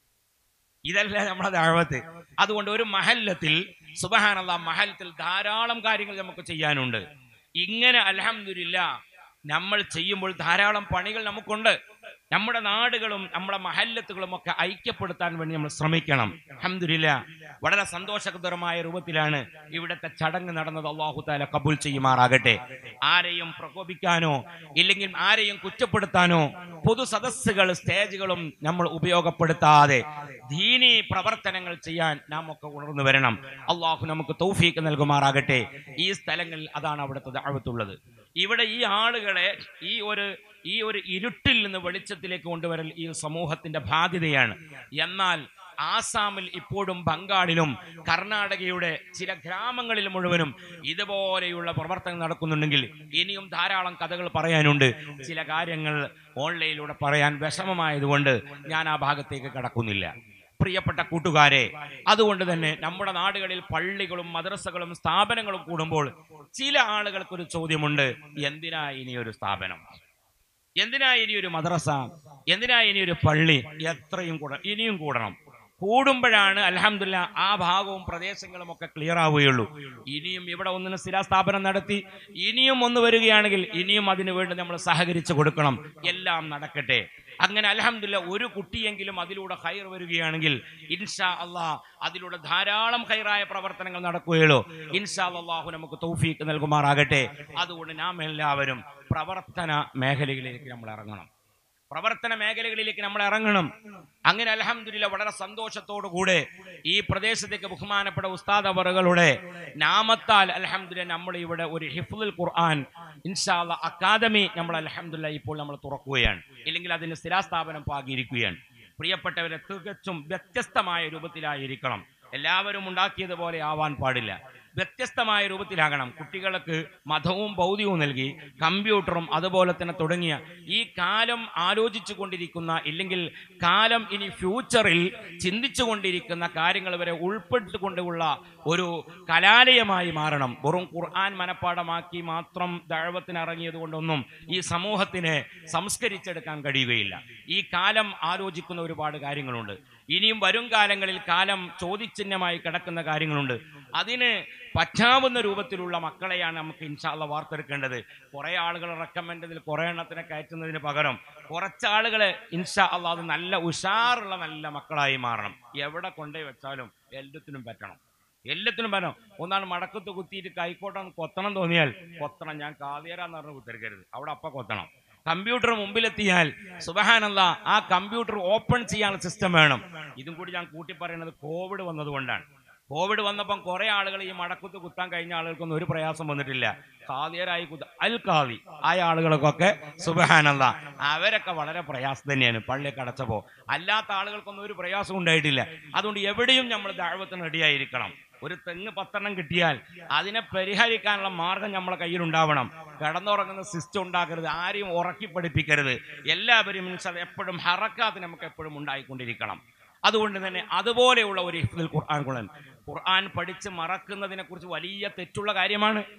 ഇതല്ല നമ്മളെ ദാഴ്വത്ത് അതുകൊണ്ട് ഒരു മഹല്ലത്തിൽ സുബഹാനല്ല മഹല്ലത്തിൽ ധാരാളം കാര്യങ്ങൾ നമുക്ക് ചെയ്യാനുണ്ട് ഇങ്ങനെ അലഹമില്ല നമ്മൾ ചെയ്യുമ്പോൾ ധാരാളം പണികൾ നമുക്കുണ്ട് നമ്മുടെ നാടുകളും നമ്മുടെ മഹല്ലത്തുകളും ഒക്കെ ഐക്യപ്പെടുത്താൻ വേണ്ടി നമ്മൾ ശ്രമിക്കണം അഹമ്മദില്ല വളരെ സന്തോഷകരമായ രൂപത്തിലാണ് ഇവിടുത്തെ ചടങ്ങ് നടന്നത് അള്ളാഹു താല കബൂൽ ചെയ്യുമാറാകട്ടെ ആരെയും പ്രകോപിക്കാനോ ഇല്ലെങ്കിൽ ആരെയും കുറ്റപ്പെടുത്താനോ പൊതു സദസ്സുകൾ സ്റ്റേജുകളും നമ്മൾ ഉപയോഗപ്പെടുത്താതെ ദീനി പ്രവർത്തനങ്ങൾ ചെയ്യാൻ നാം ഒക്കെ ഉണർന്നു വരണം അള്ളാഹു നമുക്ക് തൗഫീക്ക് നൽകുമാറാകട്ടെ ഈ സ്ഥലങ്ങളിൽ അതാണ് അവിടുത്തെ ദഅവത്തുള്ളത് ഇവിടെ ഈ ആളുകളെ ഈ ഒരു ഈ ഒരു ഇരുട്ടിൽ നിന്ന് വെളിച്ചത്തിലേക്ക് കൊണ്ടുവരൽ ഈ സമൂഹത്തിന്റെ ബാധ്യതയാണ് എന്നാൽ ആസാമിൽ ഇപ്പോഴും ബംഗാളിലും കർണാടകയുടെ ചില ഗ്രാമങ്ങളിൽ മുഴുവനും ഇതുപോലെയുള്ള പ്രവർത്തനം നടക്കുന്നുണ്ടെങ്കിൽ ഇനിയും ധാരാളം കഥകൾ പറയാനുണ്ട് ചില കാര്യങ്ങൾ ഓൺലൈനിലൂടെ പറയാൻ വിഷമമായതുകൊണ്ട് ഞാൻ ആ ഭാഗത്തേക്ക് കടക്കുന്നില്ല പ്രിയപ്പെട്ട കൂട്ടുകാരെ അതുകൊണ്ട് തന്നെ നമ്മുടെ നാടുകളിൽ പള്ളികളും മദ്രസകളും സ്ഥാപനങ്ങളും കൂടുമ്പോൾ ചില ആളുകൾക്കൊരു ചോദ്യമുണ്ട് എന്തിനാ ഇനി ഒരു സ്ഥാപനം എന്തിനാ ഇനി ഒരു മദ്രസ എന്തിനാ ഇനി ഒരു പള്ളി എത്രയും കൂട ഇനിയും കൂടണം കൂടുമ്പോഴാണ് അലഹമില്ല ആ ഭാഗവും പ്രദേശങ്ങളും ഒക്കെ ക്ലിയർ ആവുകയുള്ളൂ ഇനിയും ഇവിടെ ഒന്നിന് സ്ഥിരാസ്ഥാപനം നടത്തി ഇനിയും ഒന്ന് വരികയാണെങ്കിൽ ഇനിയും അതിനു വേണ്ടി നമ്മൾ സഹകരിച്ചു കൊടുക്കണം എല്ലാം നടക്കട്ടെ അങ്ങനെ അലഹമില്ല ഒരു കുട്ടിയെങ്കിലും അതിലൂടെ ഹൈർ വരികയാണെങ്കിൽ ഇൻഷാ അള്ളാ അതിലൂടെ ധാരാളം ഹൈറായ പ്രവർത്തനങ്ങൾ നടക്കുകയുള്ളൂ ഇൻഷാ അള്ളാഹു നമുക്ക് തൗഫീക്ക് നൽകുമാറാകട്ടെ അതുകൊണ്ട് നാം എല്ലാവരും പ്രവർത്തന മേഖലകളിലേക്ക് നമ്മൾ ഇറങ്ങണം പ്രവർത്തന മേഖലകളിലേക്ക് നമ്മൾ ഇറങ്ങണം അങ്ങനെ അലഹമില്ല വളരെ സന്തോഷത്തോടു കൂടെ ഈ പ്രദേശത്തേക്ക് ബഹുമാനപ്പെട്ട ഉസ്താദ് അവറുകളുടെ നാമത്താൽ അലഹമില്ല നമ്മൾ ഇവിടെ ഒരു ഹിഫുൽ ഖുർആൻ ഇൻഷാല്ല അക്കാദമി നമ്മൾ അലഹമില്ല ഇപ്പോൾ നമ്മൾ തുറക്കുകയാണ് ഇല്ലെങ്കിൽ അതിന് സ്ഥിരാസ്ഥാപനം പാകിയിരിക്കുകയാണ് പ്രിയപ്പെട്ടവരെ തികച്ചും വ്യത്യസ്തമായ രൂപത്തിലായിരിക്കണം എല്ലാവരും ഉണ്ടാക്കിയതുപോലെ ആവാൻ പാടില്ല വ്യത്യസ്തമായ രൂപത്തിലാകണം കുട്ടികൾക്ക് മതവും ഭൗതികവും നൽകി കമ്പ്യൂട്ടറും അതുപോലെ തന്നെ തുടങ്ങിയ ഈ കാലം ആലോചിച്ചു കൊണ്ടിരിക്കുന്ന ഇല്ലെങ്കിൽ കാലം ഇനി ഫ്യൂച്ചറിൽ ചിന്തിച്ചു കൊണ്ടിരിക്കുന്ന കാര്യങ്ങൾ വരെ ഉൾപ്പെട്ടുകൊണ്ടുള്ള ഒരു കലാലയമായി മാറണം വെറും ഖുർആൻ മനഃപ്പാടമാക്കി മാത്രം ദഴവത്തിന് ഇറങ്ങിയത് കൊണ്ടൊന്നും ഈ സമൂഹത്തിനെ സംസ്കരിച്ചെടുക്കാൻ കഴിയുകയില്ല ഈ കാലം ആലോചിക്കുന്ന ഒരുപാട് കാര്യങ്ങളുണ്ട് ഇനിയും വരും കാലങ്ങളിൽ കാലം ചോദ്യചിഹ്നമായി കിടക്കുന്ന കാര്യങ്ങളുണ്ട് അതിന് പറ്റാവുന്ന രൂപത്തിലുള്ള മക്കളെയാണ് നമുക്ക് ഇൻഷാല്ല വാർത്തെടുക്കേണ്ടത് കുറേ ആളുകൾ റെക്കമെൻഡതിൽ കുറേ എണ്ണത്തിനെ കയറ്റുന്നതിന് പകരം കുറച്ചാളുകൾ ഇൻഷാ അല്ല അത് നല്ല ഉഷാറുള്ള നല്ല മക്കളായി മാറണം എവിടെ കൊണ്ടുപോയി വെച്ചാലും എല്ലാത്തിനും പറ്റണം എല്ലാത്തിനും പറ്റണം ഒന്നാണ് മടക്കത്ത് കുത്തിയിട്ട് കൈക്കോട്ടം കൊത്തണം തോന്നിയാൽ കൊത്തണം ഞാൻ കാതിയരാന്ന് പറഞ്ഞ് കുത്തിരിക്കരുത് അവിടെ അപ്പ കൊത്തണം കമ്പ്യൂട്ടർ മുമ്പിലെത്തിയാൽ സുബഹാനല്ല ആ കമ്പ്യൂട്ടർ ഓപ്പൺ ചെയ്യാനുള്ള സിസ്റ്റം വേണം ഇതും കൂടി ഞാൻ കൂട്ടി പറയുന്നത് കോവിഡ് വന്നതുകൊണ്ടാണ് കോവിഡ് വന്നപ്പം കുറെ ആളുകൾ ഈ മടക്കുത്ത് കുത്താൻ കഴിഞ്ഞ ആളുകൾക്കൊന്നും ഒരു പ്രയാസം വന്നിട്ടില്ല കാതിയരായി കുത്ത അൽ കാവി ആയ ആളുകൾക്കൊക്കെ സുബഹാനല്ല അവരൊക്കെ വളരെ പ്രയാസം തന്നെയാണ് പള്ളിയൊക്കെ അടച്ചപ്പോ അല്ലാത്ത ആളുകൾക്കൊന്നും ഒരു പ്രയാസം ഉണ്ടായിട്ടില്ല അതുകൊണ്ട് എവിടെയും നമ്മൾ ദാഴ്വത്തിന് റെഡിയായിരിക്കണം ഒരു തെങ്ങ് പത്തെണ്ണം കിട്ടിയാൽ അതിനെ പരിഹരിക്കാനുള്ള മാർഗം നമ്മളെ കയ്യിൽ ഉണ്ടാവണം കിടന്നുറങ്ങുന്ന സിസ്റ്റം ഉണ്ടാക്കരുത് ആരെയും ഉറക്കി പഠിപ്പിക്കരുത് എല്ലാവരും ഇൻഷാ എപ്പോഴും ഹറക്കാത്ത് നമുക്ക് എപ്പോഴും ഉണ്ടായിക്കൊണ്ടിരിക്കണം അതുകൊണ്ട് തന്നെ അതുപോലെയുള്ള ഒരു ഹിഫ്ദുൽ ഖുർആൻ ഖുർആൻ ഖുർആൻ പഠിച്ച് മറക്കുന്നതിനെ കുറിച്ച് വലിയ തെറ്റുള്ള കാര്യമാണ്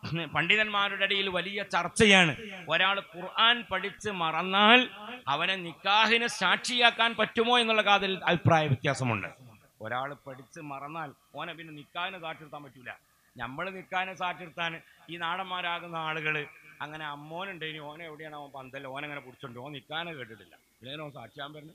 പണ്ഡിതന്മാരുടെ ഇടയിൽ വലിയ ചർച്ചയാണ് ഒരാൾ ഖുർആൻ പഠിച്ച് മറന്നാൽ അവനെ നിക്കാഹിന് സാക്ഷിയാക്കാൻ പറ്റുമോ എന്നുള്ള കാര്യത്തിൽ അഭിപ്രായ വ്യത്യാസമുണ്ട് ഒരാൾ പഠിച്ച് മറന്നാൽ ഓനെ പിന്നെ നിക്കാഹിന് സാക്ഷിർത്താൻ പറ്റൂല നമ്മൾ നിക്കാഹിന് സാക്ഷിർത്താൻ ഈ നാടന്മാരാകുന്ന ആളുകൾ അങ്ങനെ അമ്മോനുണ്ട് ഇനി ഓനെ എവിടെയാണ് അവൻ പന്തല്ല ഓനങ്ങനെ പിടിച്ചോണ്ട് ഓൻ നിക്കാനെ കേട്ടിട്ടില്ല പിന്നെ ഓൻ സാക്ഷിയാൻ പറഞ്ഞു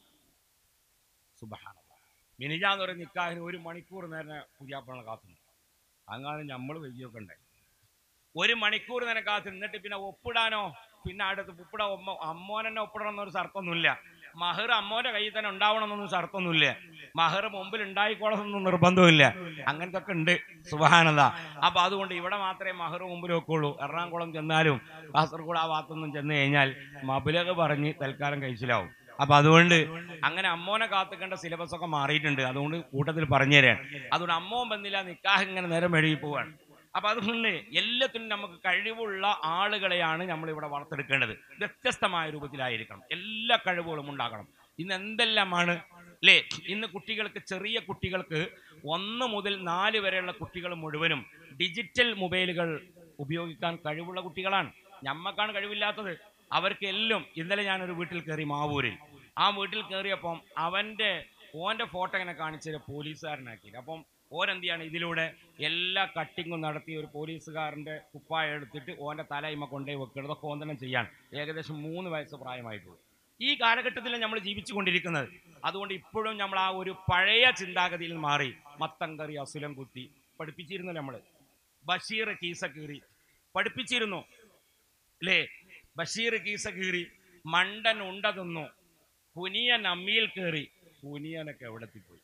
സുബഹാന മിനിജാന്ന് പറയുന്ന നിക്കാഹിന് ഒരു മണിക്കൂർ നേരം പുതിയാപ്പണ കാത്തുന്നു അങ്ങനെ നമ്മൾ വൈകിയൊക്കെ ഉണ്ടായി ഒരു മണിക്കൂർ നേരം കാത്തു നിന്നിട്ട് പിന്നെ ഒപ്പിടാനോ പിന്നെ അടുത്ത് ഉപ്പിട അമ്മ അമ്മോനെന്നെ ഒപ്പിടണം എന്നൊരു ശർക്കൊന്നുമില്ല മഹർ അമ്മോന്റെ കയ്യിൽ തന്നെ ഉണ്ടാവണമെന്നൊന്നും ശർക്കൊന്നുമില്ല മഹർ മുമ്പിൽ ഉണ്ടായിക്കോളണമെന്നൊന്നും നിർബന്ധമില്ല അങ്ങനത്തെ ഒക്കെ ഉണ്ട് സുബഹാനത അപ്പൊ അതുകൊണ്ട് ഇവിടെ മാത്രമേ മഹർ മുമ്പിൽ വെക്കുള്ളൂ എറണാകുളം ചെന്നാലും കാസർഗോഡ് ആ ഭാഗത്തൊന്നും ചെന്ന് കഴിഞ്ഞാൽ മബിലക പറഞ്ഞ് തൽക്കാലം കഴിച്ചിലാവും അപ്പൊ അതുകൊണ്ട് അങ്ങനെ അമ്മോനെ കാത്തുക്കേണ്ട സിലബസ് ഒക്കെ മാറിയിട്ടുണ്ട് അതുകൊണ്ട് കൂട്ടത്തിൽ പറഞ്ഞു തരാൻ അതുകൊണ്ട് അമ്മോൻ വന്നില്ല നിക്കാഹ് ഇങ്ങനെ നേരം മെഴുകി പോവാണ് അപ്പൊ അതുകൊണ്ട് എല്ലാത്തിനും നമുക്ക് കഴിവുള്ള ആളുകളെയാണ് നമ്മൾ ഇവിടെ വളർത്തെടുക്കേണ്ടത് വ്യത്യസ്തമായ രൂപത്തിലായിരിക്കണം എല്ലാ കഴിവുകളും ഉണ്ടാകണം ഇന്ന് എന്തെല്ലാമാണ് അല്ലേ ഇന്ന് കുട്ടികൾക്ക് ചെറിയ കുട്ടികൾക്ക് ഒന്ന് മുതൽ നാല് വരെയുള്ള കുട്ടികൾ മുഴുവനും ഡിജിറ്റൽ മൊബൈലുകൾ ഉപയോഗിക്കാൻ കഴിവുള്ള കുട്ടികളാണ് ഞമ്മക്കാണ് കഴിവില്ലാത്തത് അവർക്ക് എല്ലാം ഇന്നലെ ഞാനൊരു വീട്ടിൽ കയറി മാവൂരിൽ ആ വീട്ടിൽ കയറിയപ്പം അവന്റെ ഓന്റെ ഫോട്ടോ ഇങ്ങനെ കാണിച്ചൊരു പോലീസുകാരനാക്കി അപ്പം ഓരെന്ത് ചെയ്യാണ് ഇതിലൂടെ എല്ലാ കട്ടിങ്ങും നടത്തി ഒരു പോലീസുകാരന്റെ കുപ്പായ എടുത്തിട്ട് ഓന്റെ തലയിമ കൊണ്ടുപോയി വെക്കുന്നത് ഇതൊക്കെ ഓൻ തന്നെ ചെയ്യാൻ ഏകദേശം മൂന്ന് വയസ്സ് പ്രായമായിട്ടുള്ളൂ ഈ കാലഘട്ടത്തിൽ നമ്മൾ ജീവിച്ചു കൊണ്ടിരിക്കുന്നത് അതുകൊണ്ട് ഇപ്പോഴും നമ്മൾ ആ ഒരു പഴയ ചിന്താഗതിയിൽ മാറി മത്തം കറി അസുലം കുത്തി പഠിപ്പിച്ചിരുന്നു നമ്മൾ ബഷീർ കീസ കീറി പഠിപ്പിച്ചിരുന്നു അല്ലേ ബഷീർ കീസ കീറി മണ്ടൻ ഉണ്ട തിന്നു കുനിയൻ അമ്മിയിൽ കയറി കുനിയനൊക്കെ എവിടെത്തിപ്പോയി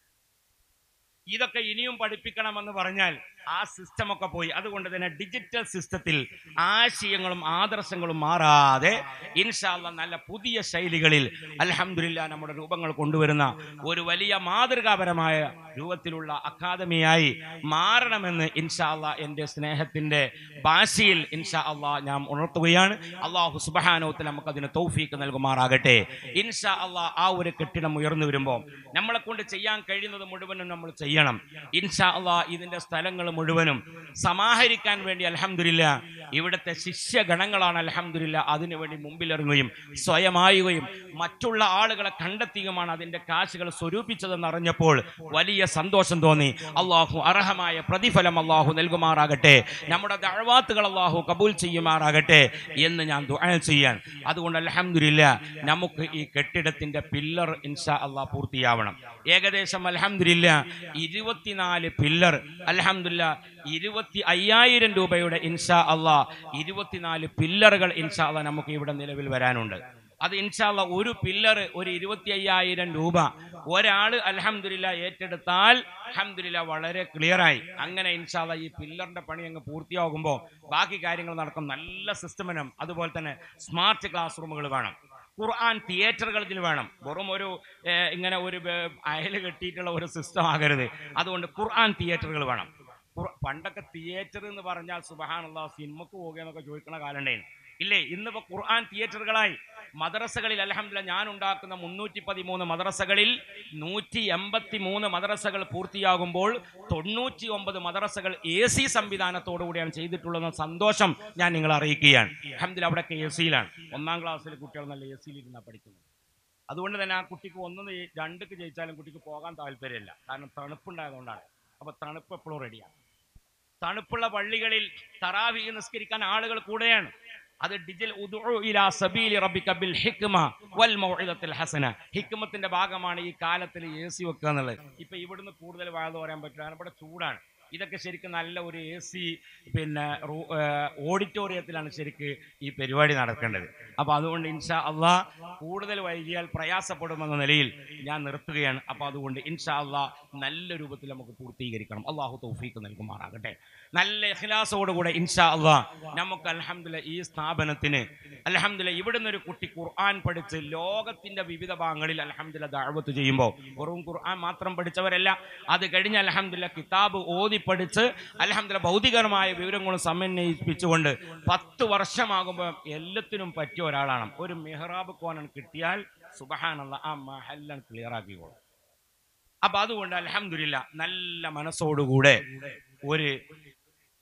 ഇതൊക്കെ ഇനിയും പഠിപ്പിക്കണമെന്ന് പറഞ്ഞാൽ ആ സിസ്റ്റം ഒക്കെ പോയി അതുകൊണ്ട് തന്നെ ഡിജിറ്റൽ സിസ്റ്റത്തിൽ ആശയങ്ങളും ആദർശങ്ങളും മാറാതെ ഇൻഷാല്ല നല്ല പുതിയ ശൈലികളിൽ അലഹമില്ല നമ്മുടെ രൂപങ്ങൾ കൊണ്ടുവരുന്ന ഒരു വലിയ മാതൃകാപരമായ രൂപത്തിലുള്ള അക്കാദമിയായി മാറണമെന്ന് ഇൻഷാല്ല എൻ്റെ സ്നേഹത്തിൻ്റെ ഭാഷയിൽ ഇൻഷാ അള്ളാ ഞാൻ ഉണർത്തുകയാണ് അള്ളാഹു സുബഹാനോത്തിൽ നമുക്കതിന് തൗഫീക്ക് നൽകുമാറാകട്ടെ ഇൻഷാ അള്ളാ ആ ഒരു കെട്ടിടം ഉയർന്നു വരുമ്പോൾ നമ്മളെ കൊണ്ട് ചെയ്യാൻ കഴിയുന്നത് മുഴുവനും നമ്മൾ ചെയ്യണം ഇൻഷാ അള്ളാ ഇതിൻ്റെ സ്ഥലങ്ങൾ മുഴുവനും സമാഹരിക്കാൻ വേണ്ടി അലഹമില്ല ഇവിടുത്തെ ശിഷ്യഗണങ്ങളാണ് അലഹമില്ല അതിനുവേണ്ടി മുമ്പിലിറങ്ങുകയും സ്വയമായുകയും മറ്റുള്ള ആളുകളെ കണ്ടെത്തുകയുമാണ് അതിന്റെ കാശുകൾ സ്വരൂപിച്ചതെന്ന് അറിഞ്ഞപ്പോൾ വലിയ സന്തോഷം തോന്നി അള്ളാഹു അർഹമായ പ്രതിഫലം അള്ളാഹു നൽകുമാറാകട്ടെ നമ്മുടെ ദഴവാത്തുകൾ അള്ളാഹു കബൂൽ ചെയ്യുമാറാകട്ടെ എന്ന് ഞാൻ ദുആ ചെയ്യാൻ അതുകൊണ്ട് അലഹമില്ല നമുക്ക് ഈ കെട്ടിടത്തിന്റെ പില്ലർ ഇൻഷാ അള്ളാഹ് പൂർത്തിയാവണം ഏകദേശം അലഹമില്ല ഇരുപത്തിനാല് പില്ലർ അലഹമില്ല ഇരുപത്തി അയ്യായിരം രൂപയുടെ ഇൻഷാ അള്ളാ ഇരുപത്തിനാല് പില്ലറുകൾ ഇൻഷാ അള്ളാ നമുക്ക് ഇവിടെ നിലവിൽ വരാനുണ്ട് അത് ഇൻഷാല്ല ഒരു പില്ലർ ഒരു ഇരുപത്തി അയ്യായിരം രൂപ ഒരാള് അലഹമില്ല ഏറ്റെടുത്താൽ അലഹമില്ല വളരെ ക്ലിയറായി അങ്ങനെ ഇൻഷാല്ല ഈ പില്ലറിന്റെ പണി അങ്ങ് പൂർത്തിയാകുമ്പോൾ ബാക്കി കാര്യങ്ങൾ നടക്കും നല്ല സിസ്റ്റമിനും അതുപോലെ തന്നെ സ്മാർട്ട് ക്ലാസ് റൂമുകൾ വേണം ഖുർആൻ തിയേറ്ററുകൾ ഇതിൽ വേണം വെറും ഒരു ഏഹ്, ഇങ്ങനെ ഒരു ബേ- അയല് കെട്ടിയിട്ടുള്ള ഒരു സിസ്റ്റം ആകരുത് അതുകൊണ്ട് ഖുർആൻ തിയേറ്ററുകൾ വേണം ഖുർ- പണ്ടൊക്കെ തിയേറ്റർ എന്ന് പറഞ്ഞാൽ സുബഹാനുള്ള സിനിമക്ക് പോകുക എന്നൊക്കെ ചോദിക്കണ കാലുണ്ടായിരുന്നു ഇല്ലേ ഇന്നിപ്പോ ഖുർആൻ തിയേറ്ററുകളായി മദ്രസകളിൽ അലഹമില്ല ഞാൻ ഉണ്ടാക്കുന്ന മുന്നൂറ്റി പതിമൂന്ന് മദ്രസകളിൽ നൂറ്റി എൺപത്തി മൂന്ന് മദ്രസകൾ പൂർത്തിയാകുമ്പോൾ തൊണ്ണൂറ്റി ഒമ്പത് മദ്രസകൾ എ സി സംവിധാനത്തോടുകൂടിയാണ് ചെയ്തിട്ടുള്ളതെന്ന സന്തോഷം ഞാൻ നിങ്ങളെ അറിയിക്കുകയാണ് അലഹമില്ല അവിടെയൊക്കെ എ സിയിലാണ് ഒന്നാം ക്ലാസ്സിൽ കുട്ടികൾ നല്ല എ സിയിൽ ഇരുന്നാണ് പഠിക്കുന്നത് അതുകൊണ്ട് തന്നെ ആ കുട്ടിക്ക് ഒന്ന് രണ്ടുക്ക് ജയിച്ചാലും കുട്ടിക്ക് പോകാൻ താല്പര്യമില്ല കാരണം തണുപ്പുണ്ടായതുകൊണ്ടാണ് അപ്പൊ തണുപ്പ് എപ്പോഴും റെഡിയാണ് തണുപ്പുള്ള പള്ളികളിൽ തറാവി നിസ്കരിക്കാൻ ആളുകൾ കൂടെയാണ് അത് ഡിജിൽ ഉദ്ഉ ഇലാ സബീലി റബ്ബിക ബിൽ ഹിക്മ വൽ മൗഇദത്തിൽ ഹസന ഹിക്മത്തിന്റെ ഭാഗമാണ് ഈ കാലത്തിൽ എ സി വെക്കുക എന്നുള്ളത് ഇപ്പൊ ഇവിടുന്ന് കൂടുതൽ വാഴ പറയാൻ പറ്റില്ല കാരണം ഇവിടെ ചൂടാണ് ഇതൊക്കെ ശരിക്കും നല്ല ഒരു എ സി പിന്നെ റൂ- ഏർ ഓഡിറ്റോറിയത്തിലാണ് ശരിക്ക് ഈ പരിപാടി നടക്കേണ്ടത് അപ്പൊ അതുകൊണ്ട് ഇൻഷാ അള്ളാ കൂടുതൽ വൈകിയാൽ പ്രയാസപ്പെടുമെന്ന നിലയിൽ ഞാൻ നിർത്തുകയാണ് അപ്പൊ അതുകൊണ്ട് ഇൻഷാ അള്ളാ നല്ല രൂപത്തിൽ നമുക്ക് പൂർത്തീകരിക്കണം അള്ളാഹു തൗഫീക്ക് നൽകുമാറാകട്ടെ നല്ല ഇഖ്ലാസോടുകൂടെ ഇൻഷാ അള്ളാ നമുക്ക് അൽഹംദുലില്ലാ ഈ സ്ഥാപനത്തിന് അൽഹംദുലില്ലാ ഇവിടുന്ന് ഒരു കുട്ടി ഖുർആൻ പഠിച്ച് ലോകത്തിന്റെ വിവിധ ഭാഗങ്ങളിൽ അൽഹംദുലില്ലാ ദഅവത്ത് ചെയ്യുമ്പോൾ വെറും ഖുർആൻ മാത്രം പഠിച്ചവരല്ല അത് കഴിഞ്ഞ് അൽഹംദുലില്ലാ കിതാബ് ഓതി പഠിച്ച് അൽഹംദുലില്ലാ ഭൗതികമായ വിവരങ്ങളും സമന്വയിപ്പിച്ചുകൊണ്ട് പത്ത് വർഷമാകുമ്പോൾ എല്ലാത്തിനും പറ്റിയ ഒരാളാണ് ഒരു മെഹ്റാബ് കോനൻ കിട്ടിയാൽ സുബഹാനല്ല ആ മഹല്ലൻ ക്ലിയർ ആക്കിക്കോളും അപ്പൊ അതുകൊണ്ട് അലഹമില്ല നല്ല മനസ്സോടുകൂടെ ഒരു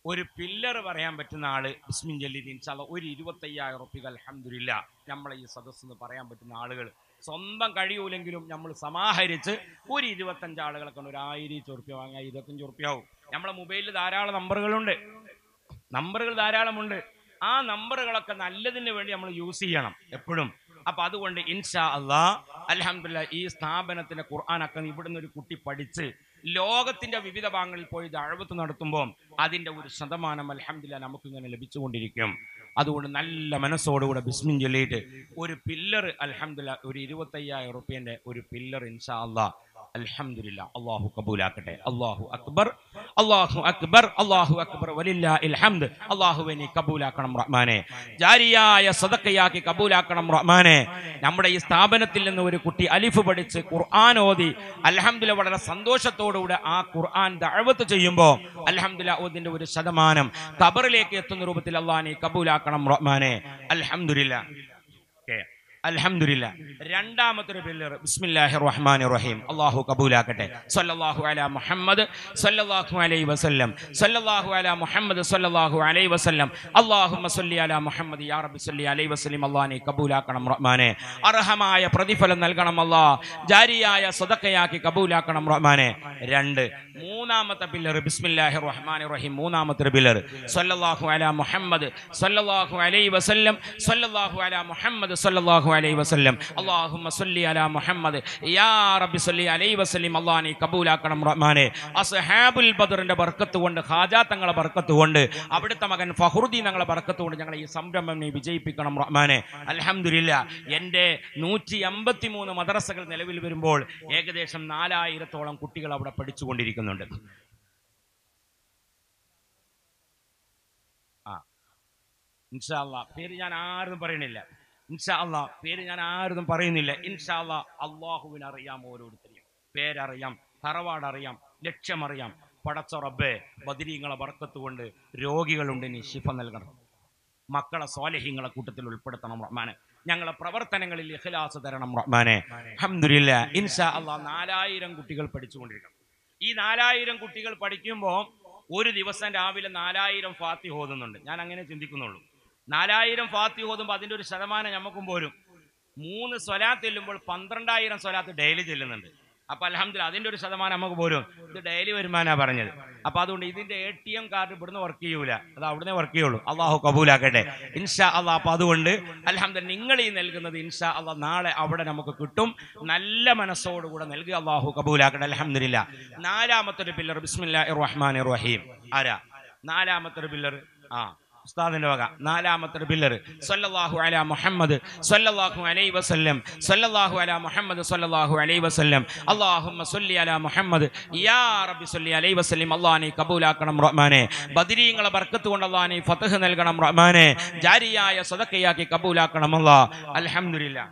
ഒരു പില്ലർ പറയാൻ പറ്റുന്ന ആള് ബിസ്മിൻ ജല്ലീദ് ഇൻഷാല്ല ഒരു ഇരുപത്തയ്യായിരം ഉറുപ്പിക അൽഹംദുലില്ല നമ്മളെ ഈ സദസ്സെന്ന് പറയാൻ പറ്റുന്ന ആളുകൾ സ്വന്തം കഴിയൂലെങ്കിലും നമ്മൾ സമാഹരിച്ച് ഒരു ഇരുപത്തഞ്ച് ആളുകളെ കൊണ്ട് ഒരു ആയിരം ഉറുപ്പ്യ വാങ്ങിയാൽ ഇരുപത്തഞ്ച് ഉറുപ്പ്യാവും നമ്മളെ മൊബൈലിൽ ധാരാളം നമ്പറുകളുണ്ട് നമ്പറുകൾ ധാരാളമുണ്ട് ആ നമ്പറുകളൊക്കെ നല്ലതിന് വേണ്ടി നമ്മൾ യൂസ് ചെയ്യണം എപ്പോഴും അപ്പൊ അതുകൊണ്ട് ഇൻഷാ അള്ളാ അലഹമില്ല ഈ സ്ഥാപനത്തിന്റെ ഖുർആാനൊക്കെ ഇവിടുന്ന് ഒരു കുട്ടി പഠിച്ച് ലോകത്തിന്റെ വിവിധ ഭാഗങ്ങളിൽ പോയി ദഴവത്ത് നടത്തുമ്പോൾ അതിന്റെ ഒരു ശതമാനം അലഹമില്ല നമുക്ക് ഇങ്ങനെ ലഭിച്ചുകൊണ്ടിരിക്കും അതുകൊണ്ട് നല്ല മനസ്സോടുകൂടെ ബിസ്മിൻ ചൊല്ലിയിട്ട് ഒരു പില്ലർ അലഹമില്ല ഒരു ഇരുപത്തയ്യായിരം റുപ്യന്റെ ഒരു പില്ലർ ഇൻഷാ അള്ളാ അൽഹംദുലില്ലാ അള്ളാഹു കബൂലാക്കട്ടെ അള്ളാഹു അക്ബർ അള്ളാഹു അക്ബർ അള്ളാഹു അക്ബർ വലില്ലാഹിൽ ഹംദ് അള്ളാഹുവെ നീ കബൂലാക്കണം റഹ്മാനെ ജാരിയായ സദക്കയാക്കി കബൂലാക്കണം റഹ്മാനെ നമ്മുടെ ഈ സ്ഥാപനത്തിൽ നിന്ന് ഒരു കുട്ടി അലിഫ് പഠിച്ച് ഖുർആൻ ഓതി അൽഹംദുലില്ലാ വളരെ സന്തോഷത്തോടുകൂടെ ആ ഖുർആൻ ദഅവത്ത് ചെയ്യുമ്പോൾ അൽഹംദുലില്ലാ അതിന്റെ ഒരു ശതമാനം ഖബറിലേക്ക് എത്തുന്ന രൂപത്തിൽ അള്ളാഹ് നീ കബൂലാക്കണം റഹ്മാനെ അൽഹംദുലില്ലാ ഓക്കെ അൽഹംദുലില്ല രണ്ടാമത്തെ ഒരു പില്ലർ ബിസ്മില്ലാഹി റഹ്മാൻ റഹീം അള്ളാഹു കബൂലാക്കട്ടെ സല്ലല്ലാഹു അലാ മുഹമ്മദ് സല്ലല്ലാഹു അലൈഹി വസല്ലം സല്ലല്ലാഹു അലാ മുഹമ്മദ് സല്ലല്ലാഹു അലൈഹി വസല്ലം അല്ലാഹുമ്മ സല്ലി അലാ മുഹമ്മദ് യാ റബ്ബി സല്ലി അലൈഹി വസല്ലം അല്ലാഹനെ കബൂലാക്കണം റഹ്മാനെ അർഹമായ പ്രതിഫലം നൽകണം അല്ലാ ജാരിയായ സദക്കയാക്കി കബൂലാക്കണം റഹ്മാനെ രണ്ട് മൂന്നാമത്തെ പില്ലർ ബിസ്മില്ലാഹി റഹ്മാൻ റഹീം മൂന്നാമത്തെ ഒരു പില്ലർ സല്ലല്ലാഹു അലാ മുഹമ്മദ് സല്ലല്ലാഹു അലൈഹി വസല്ലം സല്ലല്ലാഹു അലാ മുഹമ്മദ് സല്ലല്ലാഹു അലൈഹി വസല്ലം അല്ലാഹുമ്മ സല്ലി അലാ മുഹമ്മദ് യാ റബ്ബി സല്ലി അലൈഹി വസല്ലം അല്ലാഹനെ കബൂലാക്കണം റഹ്മാനെ അസ്ഹാബുൽ ബദറിന്റെ ബർക്കത്ത് കൊണ്ട് ഹാജാ തങ്ങളെ ബർക്കത്ത് കൊണ്ട് അവിടുത്തെ മകൻ ഫഹ്റുദ്ദീൻ തങ്ങളെ ബർക്കത്ത് കൊണ്ട് ഞങ്ങളെ ഈ സംരംഭം നീ വിജയിപ്പിക്കണം റഹ്മാനെ അൽഹംദുലില്ലാ എൻ്റെ നൂറ്റി അമ്പത്തി മൂന്ന് മദ്രസകൾ നിലവിൽ വരുമ്പോൾ ഏകദേശം നാലായിരത്തോളം കുട്ടികൾ അവിടെ പഠിച്ചുകൊണ്ടിരിക്കുന്നുണ്ട് ആ ഇൻഷാ അല്ലാ പേര് ഞാൻ ആരും പറയണില്ല ഇൻഷാ അല്ലാ പേര് ഞാൻ ആരും പറയുന്നില്ല ഇൻഷാ അല്ലാ അള്ളാഹുവിന് അറിയാം ഓരോരുത്തരെയും പേരറിയാം തറവാടറിയാം ലക്ഷ്യമറിയാം പടച്ച റബ്ബേ ബദിരീങ്ങളെ ബർക്കത്ത് കൊണ്ട് രോഗികളുണ്ട് നീ ശിഫ നൽകണം മക്കളെ സ്വാലഹ്യങ്ങളെ കൂട്ടത്തിൽ ഉൾപ്പെടുത്തണം റഹ്മാനെ ഞങ്ങളെ പ്രവർത്തനങ്ങളിൽ ഇഖ്ലാസ് തരണം റഹ്മാനെ അൽഹംദുലില്ലാ ഇൻഷാ അല്ലാ നാലായിരം കുട്ടികൾ പഠിച്ചുകൊണ്ടിരിക്കണം ഈ നാലായിരം കുട്ടികൾ പഠിക്കുമ്പോൾ ഒരു ദിവസം രാവിലെ നാലായിരം ഫാത്തി ഓതുന്നുണ്ട് ഞാൻ അങ്ങനെ ചിന്തിക്കുന്നുള്ളൂ നാലായിരം ഫാത്തി ഓതുമ്പോൾ അതിൻ്റെ ഒരു ശതമാനം നമുക്കും പോരും മൂന്ന് സ്വലാത്ത് ചെല്ലുമ്പോൾ പന്ത്രണ്ടായിരം സ്വലാത്ത് ഡെയിലി ചെല്ലുന്നുണ്ട് അപ്പൊ അലഹമ്മദില്ല അതിന്റെ ഒരു ശതമാനം നമുക്ക് പോരും ഇത് ഡെയിലി വരുമാനാ പറഞ്ഞത് അപ്പൊ അതുകൊണ്ട് ഇതിന്റെ എ ടി എം കാർഡ് ഇവിടുന്ന് വർക്ക് ചെയ്യൂല അത് അവിടുന്ന് വർക്ക് ചെയ്യുള്ളൂ അള്ളാഹു കബൂലാക്കട്ടെ ഇൻഷാ അള്ളാഹ് അപ്പൊ അതുകൊണ്ട് അലഹമ്മദ് നിങ്ങൾ ഈ നൽകുന്നത് ഇൻഷാ അള്ളാഹ് നാളെ അവിടെ നമുക്ക് കിട്ടും നല്ല മനസ്സോടുകൂടെ നൽകുക അള്ളാഹു കബൂലാക്കട്ടെ അലഹമ്മദില്ല നാലാമത്തെ ഒരു പില്ലർ ബിസ്മില്ലാ റഹ്മാൻ റഹീം ആരാ നാലാമത്തെ ഒരു പില്ലർ ആ ഉസ്താദിന്റെ വക നാലാമത്തെ പില്ലർ സല്ലല്ലാഹു അലാ മുഹമ്മദ് സല്ലല്ലാഹു അലൈഹി വസല്ലം സല്ലല്ലാഹു അലാ മുഹമ്മദ് സല്ലല്ലാഹു അലൈഹി വസല്ലം അല്ലാഹുമ്മ സല്ലി അലാ മുഹമ്മദ് യാ റബ്ബി സല്ലി അലൈഹി വസല്ലം അല്ലാഹ് നീ കബൂലാക്കണം റഹ്മാനെ ബദരീങ്ങളെ ബർക്കത്ത് കൊണ്ട് അല്ലാഹ് നീ ഫതഹ് നൽകണം റഹ്മാനെ ജാരിയായ സദക്കയാക്കി കബൂലാക്കണം അല്ലാഹ് അൽഹംദുലില്ലാ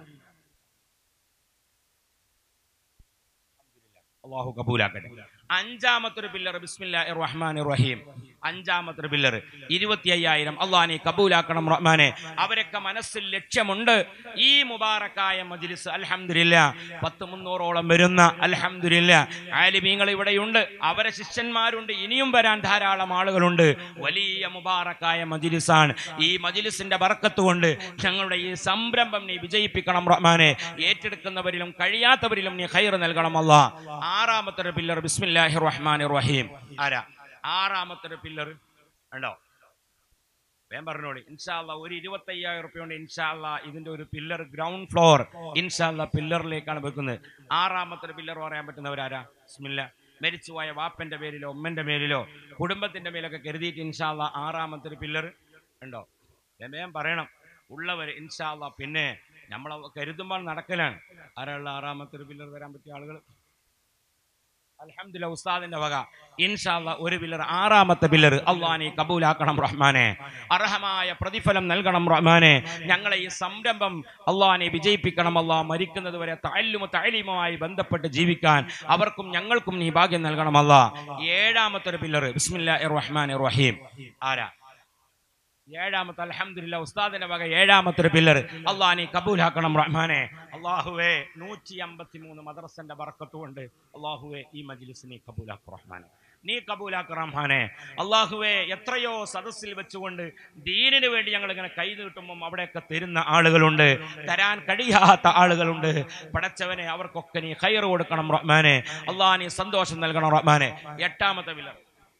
അള്ളാഹു കബൂലാക്കട്ടെ അഞ്ചാമത്തെ ഒരു പില്ലർ ബിസ്മില്ലാഹി റഹ്മാൻ റഹീം അഞ്ചാമത്തെ ഒരു പില്ലർ ഇരുപത്തി അയ്യായിരം അള്ളാഹിനെ കബൂലാക്കണം റഹ്മാനെ അവരൊക്കെ മനസ്സിൽ ലക്ഷ്യമുണ്ട് ഈ മുബാറക്കായ മജ്ലിസ് അൽഹംദുലില്ല പത്ത് മുന്നൂറോളം വരുന്ന അൽഹംദുലില്ല ആലിമീങ്ങൾ ഇവിടെയുണ്ട് അവരെ ശിഷ്യന്മാരുണ്ട് ഇനിയും വരാൻ ധാരാളം ആളുകളുണ്ട് വലിയ മുബാറക്കായ മജ്ലിസാണ് ഈ മജ്ലിസിന്റെ ബർക്കത്ത് കൊണ്ട് ഞങ്ങളുടെ ഈ സംരംഭം നീ വിജയിപ്പിക്കണം റഹ്മാനെ ഏറ്റെടുക്കുന്നവരിലും കഴിയാത്തവരിലും നീ ഖൈർ നൽകണം അല്ലാ ആറാമത്തെ ഒരു പില്ലർ ബിസ്മില്ലാഹി റഹ്മാൻ റഹീം ആരാ ആറാമത്തെ ഒരു പില്ലർ ഉണ്ടോ വേം പറഞ്ഞോളി ഇൻഷാല്ല ഒരു ഇരുപത്തയ്യായിരം റുപ്യ കൊണ്ട് ഇൻഷാല്ല ഇതിന്റെ ഒരു പില്ലർ ഗ്രൗണ്ട് ഫ്ലോർ ഇൻഷാല്ല പില്ലറിലേക്കാണ് വെക്കുന്നത് ആറാമത്തെ ഒരു പില്ലർ പറയാൻ പറ്റുന്നവരാരാ ബിസ്മില്ല മരിച്ചുപോയ വാപ്പന്റെ പേരിലോ ഉമ്മന്റെ പേരിലോ കുടുംബത്തിന്റെ മേലൊക്കെ കരുതിയിട്ട് ഇൻഷാല്ല ആറാമത്തെ ഒരു പില്ലർ ഉണ്ടോ വേം പറയണം ഉള്ളവർ ഇൻഷാല്ല പിന്നെ നമ്മൾ കരുതുമ്പോൾ നടക്കലാണ് ആരാളുള്ള ആറാമത്തെ ഒരു പില്ലർ വരാൻ പറ്റിയ ആളുകൾ അൽഹംദുലില്ലാ ഉസ്താദിന്റെ വക ഇൻഷാല്ല ഒരു പില്ലർ ആറാമത്തെ പില്ലർ അള്ളാനെ കബൂലാക്കണം റഹ്മാനെ അർഹമായ പ്രതിഫലം നൽകണം റഹ്മാനെ ഞങ്ങളെ ഈ സംരംഭം അള്ളാനെ വിജയിപ്പിക്കണം അള്ളാഹ് മരിക്കുന്നത് വരെ തല്ലുമ തഴലിയുമായി ബന്ധപ്പെട്ട് ജീവിക്കാൻ അവർക്കും ഞങ്ങൾക്കും നീ ഭാഗ്യം നൽകണം അല്ലാ ഏഴാമത്തെ ഒരു പില്ലർ ബിസ്മില്ലാ റഹ്മാൻ റഹീം ആരാ ഏഴാമത്തെ അൽഹംദുലില്ലാ ഉസ്താദിന്റെ വക ഏഴാമത്തെ ഒരു പില്ലർ അള്ളാഹ് നീ കബൂലാക്കണം റഹ്മാനെ അള്ളാഹുവേ നൂറ്റി അമ്പത്തി മൂന്ന് മദ്രസന്റെ ബർക്കത്ത് കൊണ്ട് അള്ളാഹുവേ ഈ മജ്ലിസിനെ കബൂലാക്കും റഹ്മാനെ നീ കബൂലാക്ക റഹ്മാനെ അള്ളാഹുവെ എത്രയോ സദസ്സിൽ വെച്ചുകൊണ്ട് ദീനിന് വേണ്ടി ഞങ്ങൾ ഇങ്ങനെ കൈ നീട്ടുമ്പം അവിടെയൊക്കെ തരുന്ന ആളുകളുണ്ട് തരാൻ കഴിയാത്ത ആളുകളുണ്ട് പടച്ചവനെ അവർക്കൊക്കെ നീ ഹൈർ കൊടുക്കണം റഹ്മാനെ അള്ളാഹ് നീ സന്തോഷം നൽകണം റഹ്മാനെ എട്ടാമത്തെ വിലർ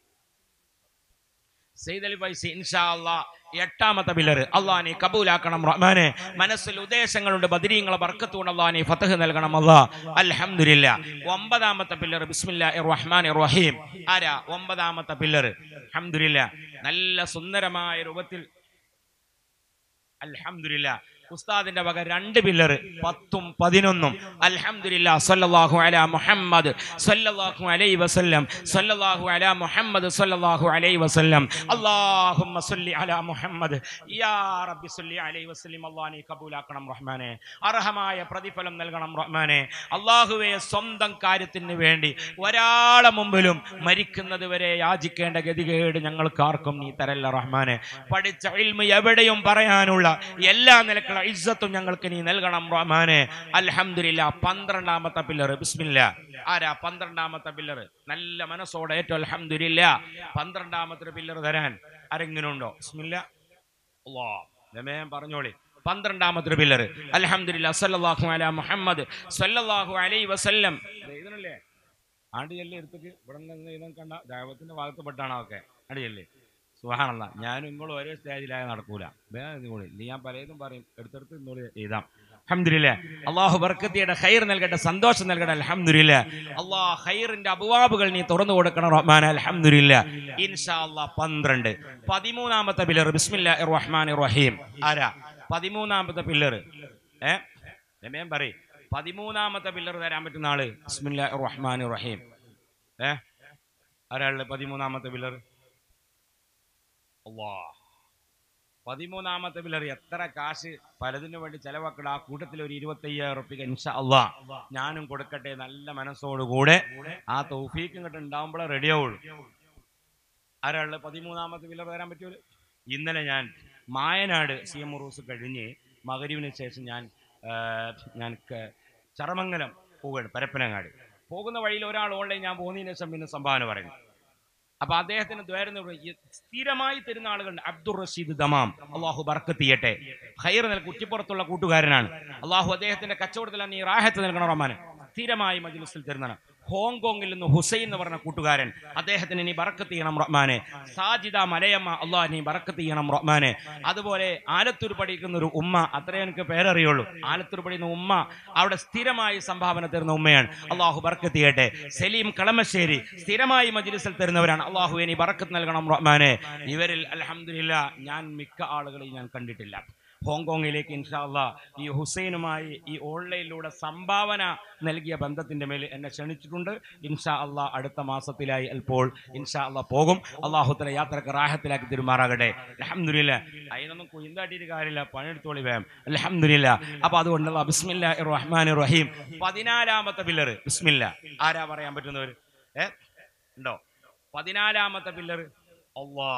സെയ്ദ് അലി ഫൈസി ഇൻഷാ അല്ലാ എട്ടാമത്തെ പില്ലർ അള്ളാഹ് നീ കബൂലാക്കണം റഹ്മാനെ മനസ്സിൽ ഉദ്ദേശങ്ങളുണ്ട് ബദരീങ്ങളെ ബർക്കത്തുകൊണ്ട് അള്ളാഹ് നീ ഫതഹ് നൽകണം അല്ലാ അൽഹംദുലില്ല ഒമ്പതാമത്തെ പില്ലർ ബിസ്മില്ലാഹിർ റഹ്മാനിർ റഹീം ആരാ ഒമ്പതാമത്തെ പില്ലർ അൽഹംദുലില്ല നല്ല സുന്ദരമായ രൂപത്തിൽ അൽഹംദുലില്ല ഉസ്താദിന്റെ വക രണ്ട് പില്ലർ പത്തും പതിനൊന്നും അൽഹംദുലില്ലാ സല്ലല്ലാഹു അലാ മുഹമ്മദ് സല്ലല്ലാഹു അലൈഹി വസല്ലം സല്ലല്ലാഹു അലാ മുഹമ്മദ് സല്ലല്ലാഹു അലൈഹി വസല്ലം അല്ലാഹുമ്മ സല്ലി അലാ മുഹമ്മദ് യാ റബ്ബി സല്ലി അലൈഹി വസല്ലം അല്ലാഹ് നീ കബൂലാക്കണം റഹ്മാനെ അർഹമായ പ്രതിഫലം നൽകണം റഹ്മാനെ അള്ളാഹുവെ സ്വന്തം കാര്യത്തിന് വേണ്ടി ഒരാളെ മുമ്പിലും മരിക്കുന്നത് വരെ യാചിക്കേണ്ട ഗതികേട് ഞങ്ങൾക്ക് ആർക്കും നീ തരല്ല റഹ്മാനെ പഠിച്ച ഇൽമ എവിടെയും പറയാനുള്ള എല്ലാ നിലക്കുള്ള ഇസ്സത്തും ഞങ്ങൾക്ക് നീ നൽകണം റഹ്മാനെ അൽഹംദുലില്ലാ പന്ത്രണ്ടാമത്തെ പില്ലർ ബിസ്മില്ല ആരാ പന്ത്രണ്ടാമത്തെ പില്ലർ നല്ല മനസ്സോടെ ഏറ്റവും അൽഹംദുലില്ല പന്ത്രണ്ടാമത്തെ പില്ലർ തരാൻ ആരെങ്കിലുണ്ടോ ബിസ്മില്ല അല്ലാ രമേൻ പറഞ്ഞോളി പന്ത്രണ്ടാമത്തെ പില്ലർ അൽഹംദുലില്ലാ സല്ലല്ലാഹു അലാ മുഹമ്മദ് സല്ലല്ലാഹു അലൈഹി വസല്ലം ഇതിനല്ലേ ആണ്ട് ചെല്ലി എടുത്തേക്ക് ഇവിടെ നിന്ന് ഇതും കണ്ട ദൈവത്തിന്റെ ഭാഗത്ത് പെട്ടാണ് അതൊക്കെ ആണ്ട് ചെല്ലി സുഹാണല്ല ഞാനും ഇങ്ങോട്ട് ഒരേ സ്റ്റേജിലായ നടക്കൂല വേറെ ഇതുകൂടി ഇല്ല ഞാൻ പലതും പറയും എടുത്തെടുത്ത് ഇന്നോട് എഴുതാം അൽഹംദുലില്ലാ അള്ളാഹു ബർക്കത്തിയുടെ ഹൈർ നൽകട്ടെ സന്തോഷം നൽകട്ടെ അൽഹംദുലില്ലാ അള്ളാഹ് ഹൈറിന്റെ അബുവാബുകൾ നീ തുറന്നു കൊടുക്കണം റഹ്മാൻ അൽഹംദുലില്ലാ ഇൻഷാ അള്ളാഹ് പന്ത്രണ്ട് പതിമൂന്നാമത്തെ പില്ലർ ബിസ്മില്ലാ റഹ്മാൻ റഹീം ആരാ പതിമൂന്നാമത്തെ പില്ലർ ഏ രമേൻ പറയും പതിമൂന്നാമത്തെ പില്ലർ തരാൻ പറ്റുന്ന ആള് ബിസ്മില്ലാ റഹ്മാൻ റഹീം ഏ ആരാള് പതിമൂന്നാമത്തെ പില്ലർ അള്ളാ പതിമൂന്നാമത്തെ പില്ലർ എത്ര കാശ് പലതിനു വേണ്ടി ചെലവാക്കട ആ കൂട്ടത്തിൽ ഒരു ഇരുപത്തയ്യായിരം റുപ്യ ഇൻഷാ അള്ളാ ഞാനും കൊടുക്കട്ടെ നല്ല മനസ്സോടുകൂടെ ആ തൗഫീക്ക് ഇങ്ങോട്ട് ഉണ്ടാവുമ്പോഴേ റെഡിയാവുള്ളൂ ആരാള് പതിമൂന്നാമത്തെ പില്ലർ തരാൻ പറ്റൂല ഇന്നലെ ഞാൻ മായനാട് സി എം ഉറൂസ് കഴിഞ്ഞ് മകരുവിന് ശേഷം ഞാൻ ആ, ഞാൻ ക- ചറമംഗലം പോവുകയാണ് പരപ്പനങ്ങാട് പോകുന്ന വഴിയിൽ ഒരാൾ ഓൺലൈൻ ഞാൻ പോകുന്നതിന് ശേഷം പിന്നെ സംഭാവന പറയുന്നു അപ്പൊ അദ്ദേഹത്തിന് ദ്വാരുന്ന സ്ഥിരമായി തരുന്ന ആളുകളുണ്ട് അബ്ദുൾ റഷീദ് ദമാം അള്ളാഹു ബർക്കത്ത് ചെയ്യട്ടെ ഹൈർ നില കുറ്റിപ്പുറത്തുള്ള കൂട്ടുകാരനാണ് അള്ളാഹു അദ്ദേഹത്തിന്റെ കച്ചവടത്തിൽ നീ റാഹത്ത് നൽകണം റഹ്മാൻ സ്ഥിരമായി മജ്ലിസിൽ തരുന്നതാണ് ഹോങ്കോങ്ങിൽ നിന്ന് ഹുസൈൻ എന്ന് പറഞ്ഞ കൂട്ടുകാരൻ അദ്ദേഹത്തിന് നീ ബറക്കത്ത് ചെയ്യണം റഹ്മാനെ സാജിദ മലയമ്മ അള്ളാഹ് നീ ബറക്കത്ത് ചെയ്യണം റഹ്മാനെ അതുപോലെ ആലത്തൂർ പഠിക്കുന്ന ഒരു ഉമ്മ അത്രേ എനിക്ക് പേരറിയുള്ളൂ ആലത്തൂർ പഠിക്കുന്ന ഉമ്മ അവിടെ സ്ഥിരമായി സംഭാവന തരുന്ന ഉമ്മയാണ് അള്ളാഹു ബർക്കത്ത് ചെയ്യട്ടെ സലീം കളമശ്ശേരി സ്ഥിരമായി മജ്ലിസിൽ തരുന്നവരാണ് അള്ളാഹു നീ ബറക്കത്ത് നൽകണം റഹ്മാനെ ഇവരിൽ അലഹമില്ല ഞാൻ മിക്ക ആളുകളെയും ഞാൻ കണ്ടിട്ടില്ല ഹോങ്കോങ്ങിലേക്ക് ഇൻഷാല്ല ഈ ഹുസൈനുമായി ഈ ഓൺലൈനിലൂടെ സംഭാവന നൽകിയ ബന്ധത്തിന്റെ മേൽ എന്നെ ക്ഷണിച്ചിട്ടുണ്ട് ഇൻഷാ അള്ളാ അടുത്ത മാസത്തിലായി അൽപ്പോൾ ഇൻഷാ അള്ളാ പോകും അള്ളാഹുത്തല യാത്രക്ക് റാഹത്തിലാക്കി തിരുമാറാകട്ടെ അലഹമില്ല അതിനൊന്നും കുയിന്താട്ടിയിട്ട് കാര്യമില്ല പണിയെടുത്തോളി വേം അലഹമില്ല അപ്പൊ അതുകൊണ്ടുള്ള ബിസ്മില്ല റഹ്മാൻ റഹീം പതിനാലാമത്തെ പില്ലർ ബിസ്മില്ല ആരാ പറയാൻ പറ്റുന്നവർ ഏ ഉണ്ടോ പതിനാലാമത്തെ പില്ലർ അള്ളാ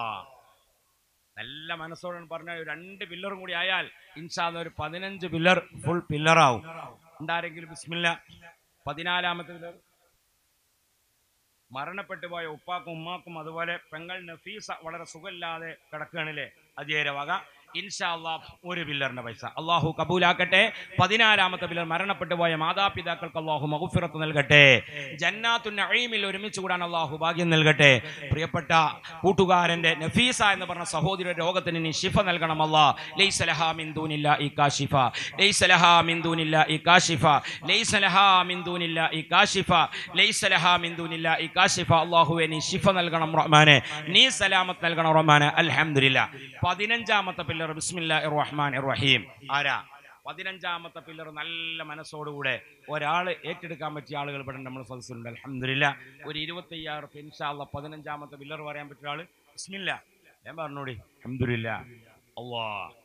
നല്ല മനസ്സോടെ പറഞ്ഞ രണ്ട് പില്ലറും കൂടി ആയാൽ ഇൻഷാല്ല ഒരു പതിനഞ്ച് പില്ലർ ഫുൾ പില്ലറാവും ഉണ്ടാരെങ്കിലും ബിസ്മില്ല പതിനാലാമത്തെ പില്ലർ മരണപ്പെട്ടു പോയ ഉപ്പാക്കും ഉമ്മാക്കും അതുപോലെ പെങ്ങൾ നഫീസ വളരെ സുഖമില്ലാതെ കിടക്കുകയാണല്ലേ അജയര വക ഇൻഷാ അള്ളാഹ് ഒരു പില്ലറിന്റെ പൈസ അള്ളാഹു കബൂലാക്കട്ടെ പതിനാലാമത്തെ പില്ലർ മരണപ്പെട്ടു പോയ മാതാപിതാക്കൾക്ക് അള്ളാഹു മഹുഫിറത്ത് നൽകട്ടെ ജന്നാത്തു നഈമിൽ ഒരുമിച്ച് കൂടാൻ അള്ളാഹു ഭാഗ്യം നൽകട്ടെ പ്രിയപ്പെട്ട കൂട്ടുകാരന്റെ നഫീസ എന്ന് പറഞ്ഞ സഹോദരിയുടെ രോഗത്തിന് നീ ശിഫ നൽകണം അല്ലാ ലൈസ ലഹാ മിൻ ദൂനില്ല ഈ കാശിഫ ലൈസ ലഹാ മിൻ ദൂനില്ല ഈ കാശിഫ ലൈസ ലഹാ മിൻ ദൂനില്ല ഈ കാശിഫ ലൈസ ലഹാ മിൻ ദൂനില്ല ഈ കാശിഫ അള്ളാഹുവെ നീ ശിഫ നൽകണം റഹ്മാനെ നീ സലാമത്ത് നൽകണം റഹ്മാനെ അൽഹംദുലില്ല പതിനഞ്ചാമത്തെ പില്ലർ ബിസ്മില്ലാ റഹ്മാൻ റഹീം ആരാ പതിനഞ്ചാമത്തെ പില്ലർ നല്ല മനസ്സോടുകൂടെ ഒരാൾ ഏറ്റെടുക്കാൻ പറ്റിയ ആളുകൾ ഇവിടെ നമ്മൾ സദസ്സിലുണ്ട് അലഹമില്ല ഒരു ഇരുപത്തയ്യായിരം ഇൻഷാല്ല പതിനഞ്ചാമത്തെ പില്ലർ പറയാൻ പറ്റിയ ആള് ബിസ്മില്ല ഞാൻ പറഞ്ഞോടി അഹമ്മദില്ല അള്ളാ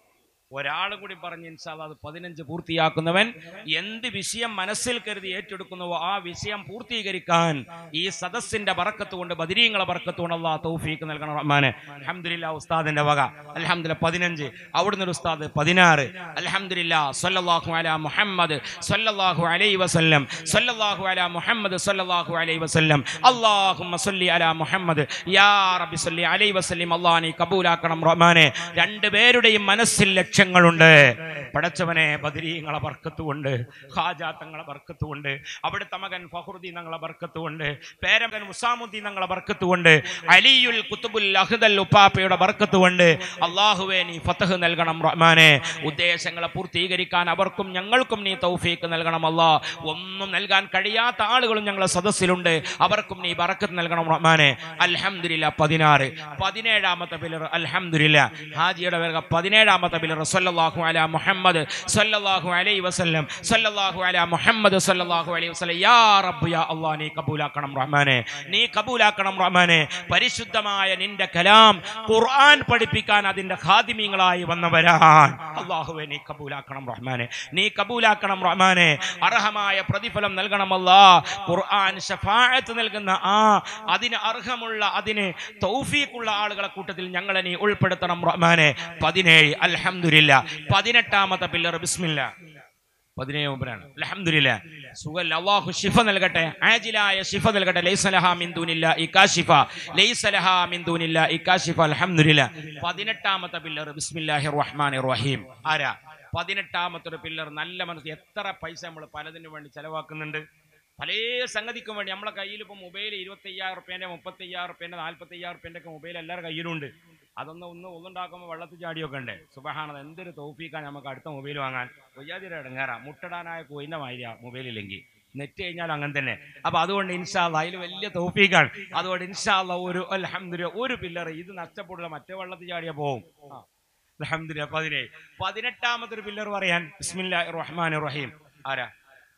ഒരാളും കൂടി പറഞ്ഞ് ഇൻഷാല്ല അത് പതിനഞ്ച് പൂർത്തിയാക്കുന്നവൻ എന്ത് വിഷയം മനസ്സിൽ കരുതി ഏറ്റെടുക്കുന്നുവോ ആ വിഷയം പൂർത്തീകരിക്കാൻ ഈ സദസ്സിന്റെ ബറക്കത്ത് കൊണ്ട് ബദിരീങ്ങളെ ബറക്കത്ത് കൊണ്ട് അള്ളാഹ് തൗഫീക്ക് നൽകണം റഹ്മാനെ അൽഹംദുലില്ലാ ഉസ്താദിന്റെ വക അൽഹംദുലില്ലാ പതിനഞ്ച് അവിടുന്ന് ഒരു ഉസ്താദ് പതിനാറ് അൽഹംദുലില്ലാ സല്ലല്ലാഹു അലാ മുഹമ്മദ് സല്ലല്ലാഹു അലൈഹി വസല്ലം സല്ലല്ലാഹു അലാ മുഹമ്മദ് സല്ലല്ലാഹു അലൈഹി വസല്ലം അല്ലാഹുമ്മ സല്ലി അലാ മുഹമ്മദ് യാ റബ്ബി സല്ലി അലൈഹി വസല്ലം അല്ലാഹ് നീ കബൂലാക്കണം റഹ്മാനെ രണ്ടുപേരുടെയും മനസ്സിൽ ലക്ഷ്യങ്ങളുണ്ട് പടച്ചവനെ ബദരീങ്ങളെ ബർക്കത്തുകൊണ്ട് ഹാജാത്തങ്ങളെ ബർക്കത്തുകൊണ്ട് അവിടുത്തെ മകൻ ഫഹ്റുദ്ദീൻ ഞങ്ങളെ ബർക്കത്തുകൊണ്ട് പേരമകൻ മുസാമുദ്ദീൻ ഞങ്ങളെ ബർക്കത്തുകൊണ്ട് അലിയുൽ കുത്തുബുൽ അഹ്ദൽ ഉപ്പാപ്പയുടെ ബർക്കത്തുകൊണ്ട് അള്ളാഹുവേ നീ ഫതഹ് നൽകണം റഹ്മാനെ ഉദ്ദേശങ്ങളെ പൂർത്തീകരിക്കാൻ അവർക്കും ഞങ്ങൾക്കും നീ തൗഫീക്ക് നൽകണം അല്ലാ ഒന്നും നൽകാൻ കഴിയാത്ത ആളുകളും ഞങ്ങളെ സദസ്സിലുണ്ട് അവർക്കും നീ ബറക്കത്ത് നൽകണം റഹ്മാനെ അൽഹംദുലില്ലാ പതിനാറ് പതിനേഴാമത്തെ പില്ലർ അൽഹംദുലില്ലാ ഹാജിയുടെ പേര് പതിനേഴാമത്തെ പില്ലർ സല്ലല്ലാഹു അലാ മുഹമ്മദ് സല്ലല്ലാഹു അലൈഹി വസല്ലം സല്ലല്ലാഹു അലാ മുഹമ്മദ് സല്ലല്ലാഹു അലൈഹി വസല്ലം യാ റബ്ബ് യാ അല്ലാഹ് നീ കബൂലാക്കണം റഹ്മാനെ നീ കബൂലാക്കണം റഹ്മാനെ പരിശുദ്ധമായ നിന്റെ കലാം ഖുർആൻ പഠിപ്പിക്കാൻ അതിന്റെ ഖാദിമീങ്ങളായി വന്നവരാൻ അല്ലാഹുവേ നീ കബൂലാക്കണം റഹ്മാനെ നീ കബൂലാക്കണം റഹ്മാനെ അർഹമായ പ്രതിഫലം നൽകണമല്ലാ ഖുർആൻ ഷഫാഅത്ത് നൽകുന്ന ആ അതിന് അർഹമുള്ള അതിന് തൗഫീഖുള്ള ആളുകളെ കൂട്ടത്തിൽ ഞങ്ങളെ നീ ഉൾപ്പെടുത്തണം റഹ്മാനെ പതിനേഴ് അൽഹംദുലില്ല പതിനെട്ടാമത്തെ പില്ലർ ബിസ്മില്ല പതിനേഴ് മുമ്പിലാണ് അൽഹംദുലില്ല സുഖല്ല അള്ളാഹു ഷിഫ നൽകട്ടെ ആജിലായ ഷിഫ നൽകട്ടെ ലൈസലഹ മിൻ ദൂനില്ല ഇകാശിഫ ലൈസലഹ മിൻ ദൂനില്ല ഇകാശിഫ അൽഹംദുലില്ല പതിനെട്ടാമത്തെ പില്ലർ ബിസ്മില്ലാഹിർ റഹ്മാനിർ റഹീം ആരാ പതിനെട്ടാമത്തെ ഒരു പില്ലർ നല്ല മനസ്സ് എത്ര പൈസ നമ്മൾ പലതിനു വേണ്ടി ചെലവാക്കുന്നുണ്ട് പല സംഗതിക്കും വേണ്ടി നമ്മളെ കയ്യിൽ ഇപ്പോൾ മൊബൈൽ ഇരുപത്തി അയ്യായിരം റുപ്യേൻ്റെ മുപ്പത്തി അയ്യായിരം റുപ്യേൻ്റെ നാൽപ്പത്തി അയ്യായിരം റുപ്യേൻ്റെ ഒക്കെ മൊബൈൽ എല്ലാവരുടെ കയ്യിലുണ്ട് അതൊന്ന് ഒന്ന് ഒന്നുണ്ടാക്കുമ്പോൾ വെള്ളത്തിൽ ചാടിയൊക്കെ ഉണ്ട് സുബഹാണത് എന്തൊരു തോപ്പിക്കാൻ നമുക്ക് അടുത്ത മൊബൈൽ വാങ്ങാൻ കൊയ്യാതിര ഇടങ്ങാറാ മുട്ടടാനായ കൊയിൻ്റെ മാതിരിയാ മൊബൈലില്ലെങ്കിൽ നെറ്റ് കഴിഞ്ഞാൽ അങ്ങനെ തന്നെ അപ്പൊ അതുകൊണ്ട് ഇൻഷാല്ല അതിൽ വലിയ തോപ്പിക്കാണ് അതുകൊണ്ട് ഇൻഷാല്ല ഒരു അൽഹംദുലില്ലാ ഒരു പില്ലർ ഇത് നഷ്ടപ്പെടില്ല മറ്റേ വെള്ളത്തിൽ ചാടിയാ പോവും ആ. അൽഹംദുലില്ലാ പതിനേഴ് പതിനെട്ടാമത്തെ ഒരു പില്ലർ പറയാൻ ബിസ്മില്ലാ റഹ്മാൻ റഹീം ആരാ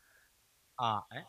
ആ ഏ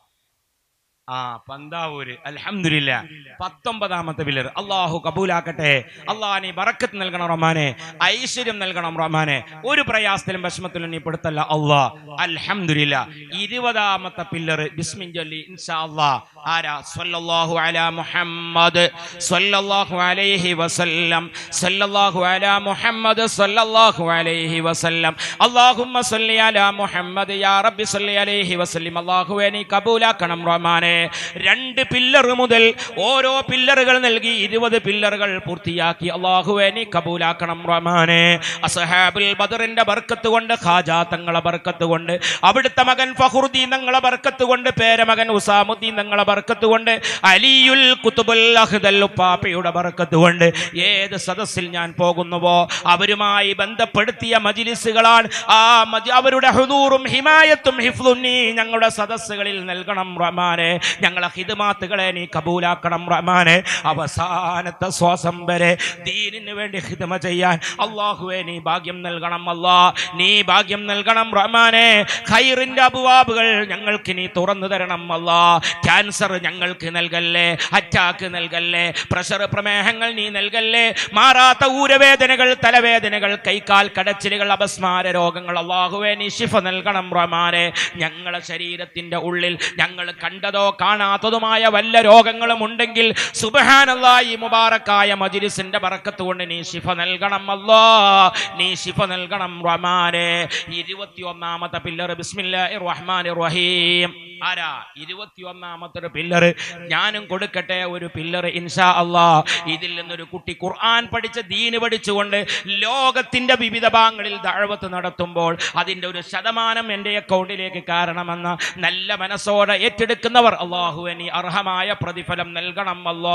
ആ പന്താവൂര് അൽഹംദുലില്ല പത്തൊമ്പതാമത്തെ പില്ലർ അള്ളാഹു കബൂലാക്കട്ടെ അള്ളാഹ് നീ ബറക്കത്ത് നൽകണം റഹ്മാനെ ഐശ്വര്യം നൽകണം റഹ്മാനെ ഒരു പ്രയാസത്തിലും വിഷമത്തിലും നീ പെടുത്തല്ല അള്ളാ അൽഹംദുലില്ല ഇരുപതാമത്തെ പില്ലർ ബിസ്മിൻ ചൊല്ലി ഇൻഷാ അള്ളാ ആരാ സല്ലല്ലാഹു അലാ മുഹമ്മദ് സല്ലല്ലാഹു അലൈഹി വസല്ലം സല്ലല്ലാഹു അലാ മുഹമ്മദ് സല്ലല്ലാഹു അലൈഹി വസല്ലം അല്ലാഹുമ്മ സല്ലി അലാ മുഹമ്മദ് യാ റബ്ബി സല്ലി അലൈഹി വസല്ലം അല്ലാഹുവേ നീ കബൂലാക്കണം റഹ്മാനെ രണ്ട് പില്ലർ മുതൽ ഓരോ പില്ലറുകൾ നൽകി ഇരുപത് പില്ലറുകൾ പൂർത്തിയാക്കി അള്ളാഹുവെ നീ കബൂലാക്കണം റഹ്മാനെ അസഹാബുൽ ബദറിന്റെ ബർക്കത്ത് കൊണ്ട് ഖാജാ തങ്ങളെ ബർക്കത്ത് കൊണ്ട് അവിടുത്തെ മകൻ ഫഹുറുദ്ദീൻ തങ്ങളെ ബർക്കത്ത് കൊണ്ട് പേരമകൻ ഉസാമുദ്ദീൻ തങ്ങളെ ബർക്കത്ത് കൊണ്ട് അലിയുൽ കുത്തുബുൽ അഹ്ദൽ ഉപ്പാപ്പയുടെ ബർക്കത്ത് കൊണ്ട് ഏത് സദസ്സിൽ ഞാൻ പോകുന്നുവോ അവരുമായി ബന്ധപ്പെടുത്തിയ മജിലിസുകളാണ് ആ മജി അവരുടെ ഹുദൂറും ഹിമായത്തും ഹിഫ്ലും നീ ഞങ്ങളുടെ സദസ്സുകളിൽ നൽകണം റഹ്മാനെ ഞങ്ങളെ ഹിദമാത്തുകളെ നീ കബൂലാക്കണം റഹ്മാനെ അവസാനത്തെ ശ്വാസം വരെ ദീനിന് വേണ്ടി ഹിദമ ചെയ്യാൻ അള്ളാഹുവെ നീ ഭാഗ്യം നൽകണം അല്ലാ നീ ഭാഗ്യം നൽകണം റഹ്മാനെ ഖൈറിന്റെ അബുവാബുകൾ ഞങ്ങൾക്ക് നീ തുറന്നു തരണം അല്ലാ ക്യാൻസർ ഞങ്ങൾക്ക് നൽകല്ലേ അറ്റാക്ക് നൽകല്ലേ പ്രഷർ പ്രമേഹങ്ങൾ നീ നൽകല്ലേ മാറാത്ത ഊരവേദനകൾ തലവേദനകൾ കൈക്കാൽ കടച്ചിലുകൾ അപസ്മാര രോഗങ്ങൾ അള്ളാഹുവെ നീ ശിഫ നൽകണം റഹ്മാനെ ഞങ്ങളെ ശരീരത്തിന്റെ ഉള്ളിൽ ഞങ്ങൾ കണ്ടതോ കാണാത്തതുമായ വല്ല രോഗങ്ങളും ഉണ്ടെങ്കിൽ സുബഹാനല്ലാ ഈ മുബാറക്കായ മജിലിസിന്റെ ബറക്കത്ത് കൊണ്ട് നീ ശിഫ നൽകണം അല്ലാ നീ ശിഫ നൽകണം റഹ്മാനെ ഇരുപത്തി ഒന്നാമത്തെ പില്ലർ ബിസ്മില്ലാഹിർ റഹ്മാനിർ റഹീം ആരാ ഇരുപത്തി ഒന്നാമത്തെ ഒരു പില്ലർ ഞാനും കൊടുക്കട്ടെ ഒരു പില്ലർ ഇൻഷാ അല്ലാ ഇതിൽ നിന്നൊരു കുട്ടി ഖുർആൻ പഠിച്ച് ദീന് പഠിച്ചുകൊണ്ട് ലോകത്തിന്റെ വിവിധ ഭാഗങ്ങളിൽ ദഴവത്ത് നടത്തുമ്പോൾ അതിന്റെ ഒരു ശതമാനം എൻ്റെ അക്കൗണ്ടിലേക്ക് കാരണമെന്ന നല്ല മനസ്സോടെ ഏറ്റെടുക്കുന്നവർ അള്ളാഹു നീ അർഹമായ പ്രതിഫലം നൽകണം അല്ലാ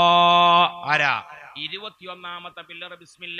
ആരാ ഇരുപത്തിയൊന്നാമത്തെ പില്ലർ ബിസ്മില്ല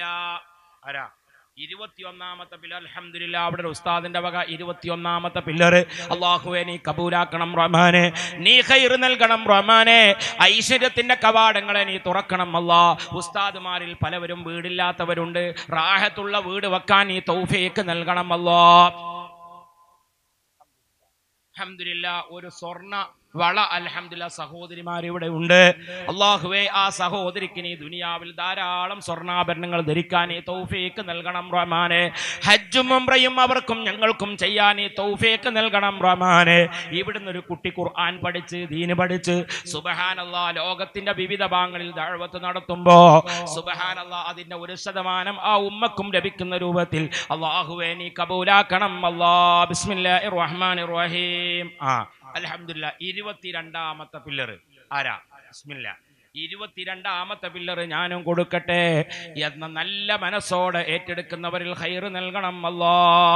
ആരാ ഇരുപത്തിയൊന്നാമത്തെ പില്ലർ അൽഹംദുലില്ലാ അവിടെ ഒരു ഉസ്താദിന്റെ വക ഇരുപത്തിയൊന്നാമത്തെ പില്ലർ അള്ളാഹുവെ നീ കബൂലാക്കണം റഹ്മാനെ നീ ഖൈർ നൽകണം റഹ്മാനെ ഐശ്വര്യത്തിന്റെ കവാടങ്ങളെ നീ തുറക്കണം അല്ലാ ഉസ്താദുമാരിൽ പലവരും വീടില്ലാത്തവരുണ്ട് റാഹത്തുള്ള വീട് വെക്കാൻ നീ തൗഫീക്ക് നൽകണം അല്ലാ അൽഹംദുലില്ലാ ഒരു സ്വർണ്ണ വള അൽഹംദുലില്ലാ സഹോദരിമാർ ഇവിടെ ഉണ്ട് അള്ളാഹുവേ ആ സഹോദരിക്ക് നീ ദുനിയാവിൽ ധാരാളം സ്വർണ്ണാഭരണങ്ങൾ ധരിക്കാൻ ഈ തൗഫീക്ക് നൽകണം റഹ്മാനെ ഹജ്ജും ഉംറയും അവർക്കും ഞങ്ങൾക്കും ചെയ്യാൻ ഈ തൗഫീക്ക് നൽകണം റഹ്മാനെ ഇവിടുന്ന് ഒരു കുട്ടി ഖുർആൻ പഠിച്ച് ദീന് പഠിച്ച് സുബഹാനല്ലാ ലോകത്തിന്റെ വിവിധ ഭാഗങ്ങളിൽ ദഅവത്ത് നടത്തുമ്പോ സുബഹാനല്ലാ അതിന്റെ ഒരു ശതമാനം ആ ഉമ്മക്കും ലഭിക്കുന്ന രൂപത്തിൽ അള്ളാഹുവേ നീ കബൂലാക്കണം അല്ലാ ബിസ്മില്ലാഹിർ റഹ്മാനിർ റഹീം ആ അൽഹംദുലില്ലാ ഇരുപത്തിരണ്ടാമത്തെ പില്ലർ ആരാ ബിസ്മില്ലാ ഇരുപത്തിരണ്ടാമത്തെ പില്ലർ ഞാനും കൊടുക്കട്ടെ എന്ന നല്ല മനസ്സോടെ ഏറ്റെടുക്കുന്നവരിൽ ഹൈറ് നൽകണം അല്ലാ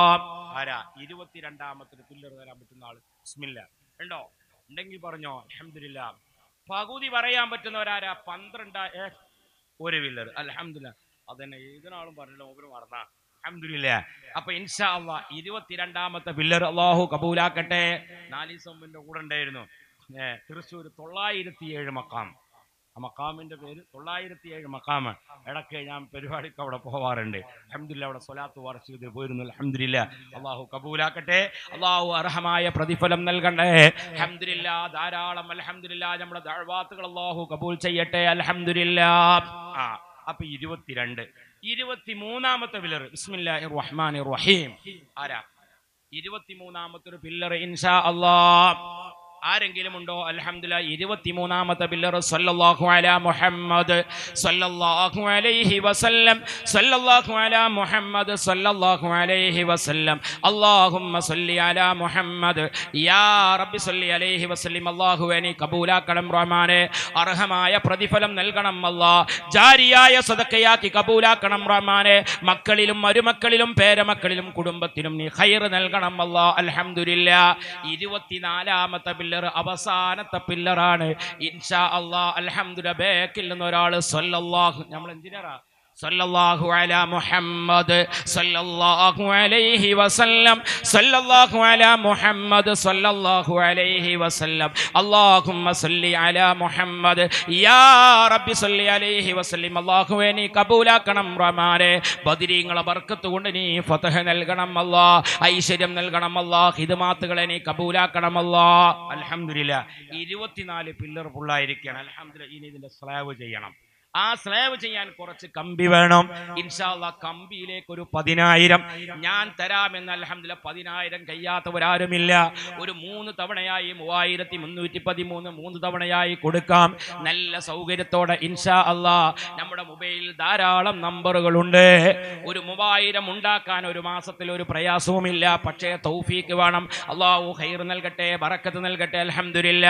ആരാ ഇരുപത്തിരണ്ടാമത്തെ പില്ലർ തരാൻ പറ്റുന്ന ആള് ബിസ്മില്ല ഉണ്ടോ ഉണ്ടെങ്കിൽ പറഞ്ഞോ അൽഹംദുലില്ലാ പകുതി പറയാൻ പറ്റുന്നവരാരാ പന്ത്രണ്ട് ഏ, ഒരു പില്ലർ അൽഹംദുലില്ലാ അതന്നെ ഏതൊരാളും പറഞ്ഞില്ല ഓവർ മറന്നാ അൽഹംദുലില്ലാ അപ്പൊ ഇൻഷാ അള്ളാ ഇരുപത്തിരണ്ടാമത്തെ പില്ലർ അള്ളാഹു കബൂലാക്കട്ടെ നാലീസം മുമ്പ് കൂടെ ഉണ്ടായിരുന്നു ഏ, തൃശ്ശൂർ തൊള്ളായിരത്തി ഏഴ് മക്കാം ആ മക്കാമിന്റെ പേര് തൊള്ളായിരത്തി ഏഴ് മക്കാമ് ഇടയ്ക്ക് ഞാൻ പരിപാടിക്ക് അവിടെ പോവാറുണ്ട് അഹമ്മദില്ല അവിടെ സ്വലാത്ത് വാർഷികത്തിൽ പോയിരുന്നു അഹമ്മദില്ല അള്ളാഹു കബൂലാക്കട്ടെ അള്ളാഹു അർഹമായ പ്രതിഫലം നൽകണ്ടേ അഹമ്മദില്ല ധാരാളം അലഹമ്മദില്ല നമ്മുടെ ദഴവാത്തുകൾ അള്ളാഹു കബൂൽ ചെയ്യട്ടെ അലഹമ്മദില്ല ആ അപ്പൊ ഇരുപത്തിരണ്ട് ഇരുപത്തി മൂന്നാമത്തെ പില്ലർ ബിസ്മില്ലാഹി റഹ്മാൻ റഹീം ആരാ ഇരുപത്തിമൂന്നാമത്തെ ഒരു പില്ലർ ഇൻഷാ അള്ളാ ആരെങ്കിലും ഉണ്ടോ അൽഹംദുലില്ലാ ഇരുപത്തിമൂന്നാമത്തെ പില്ലർ സല്ലല്ലാഹു അലാ മുഹമ്മദ് സല്ലല്ലാഹു അലൈഹി വസല്ലം സല്ലല്ലാഹു അലാ മുഹമ്മദ് സല്ലല്ലാഹു അലൈഹി വസല്ലം അല്ലാഹുമ്മ സല്ലി അലാ മുഹമ്മദ് യാ റബ്ബി സല്ലി അലൈഹി വസല്ലം അല്ലാഹുവേ നീ കബൂലാക്കണം റഹ്മാനെ അർഹമായ പ്രതിഫലം നൽകണം അല്ലാ ജാരിയായ സദക്കയാക്കി കബൂലാക്കണം റഹ്മാനെ മക്കളിലും മരുമക്കളിലും പേരമക്കളിലും കുടുംബത്തിലും നീ ഖൈർ നൽകണം അല്ലാ അൽഹംദുലില്ലാ ഇരുപത്തിനാലാമത്തെ പില്ലർ അവസാനത്തെ പില്ലറാണ് ഇൻഷാ അല്ലാ അൽഹംദുലില്ലാ ബേക്കിൽ നിന്ന് ഒരാൾ സല്ലല്ലാഹു നമ്മൾ എന്തിനാ സല്ലല്ലാഹു അലാ മുഹമ്മദ് സല്ലല്ലാഹു അലൈഹി വസല്ലം സല്ലല്ലാഹു അലാ മുഹമ്മദ് സല്ലല്ലാഹു അലൈഹി വസല്ലം അല്ലാഹുമ്മ സല്ലി അലാ മുഹമ്മദ് യാ റബ്ബി സല്ലി അലൈഹി വസല്ലം അല്ലാഹുവേ നീ കബൂലാക്കണം റഹ്മാനെ ബദരീങ്ങളെ ബർക്കത്ത് കൊണ്ട് നീ ഫതഹ് നൽകണം അല്ലാ ഐശ്വര്യം നൽകണം അല്ലാ ഹിദമാത്തുകളെ നീ കബൂലാക്കണം അല്ലാ അൽഹംദുലില്ലാ ഇരുപത്തിനാല് പില്ലർ ഫുള്ളായിരിക്കുകയാണ് അൽഹംദുലില്ലാ ഇനി ഇതിന്റെ സ്ലാവ് ചെയ്യണം ആ സ്ലേവ് ചെയ്യാൻ കുറച്ച് കമ്പി വേണം ഇൻഷാല്ല കമ്പിയിലേക്ക് ഒരു പതിനായിരം ഞാൻ തരാമെന്ന് അലഹമില്ല പതിനായിരം കഴിയാത്തവരാരുമില്ല ഒരു മൂന്ന് തവണയായി മൂവായിരത്തി മുന്നൂറ്റി പതിമൂന്ന് മൂന്ന് തവണയായി കൊടുക്കാം നല്ല സൗകര്യത്തോടെ ഇൻഷാ അല്ലാ നമ്മുടെ മൊബൈലിൽ ധാരാളം നമ്പറുകളുണ്ട് ഒരു മൂവായിരം ഉണ്ടാക്കാൻ ഒരു മാസത്തിൽ ഒരു പ്രയാസവുമില്ല പക്ഷേ തൗഫീക്ക് വേണം അള്ളാഹു ഹൈർ നൽകട്ടെ ബറക്കത്ത് നൽകട്ടെ അലഹമില്ല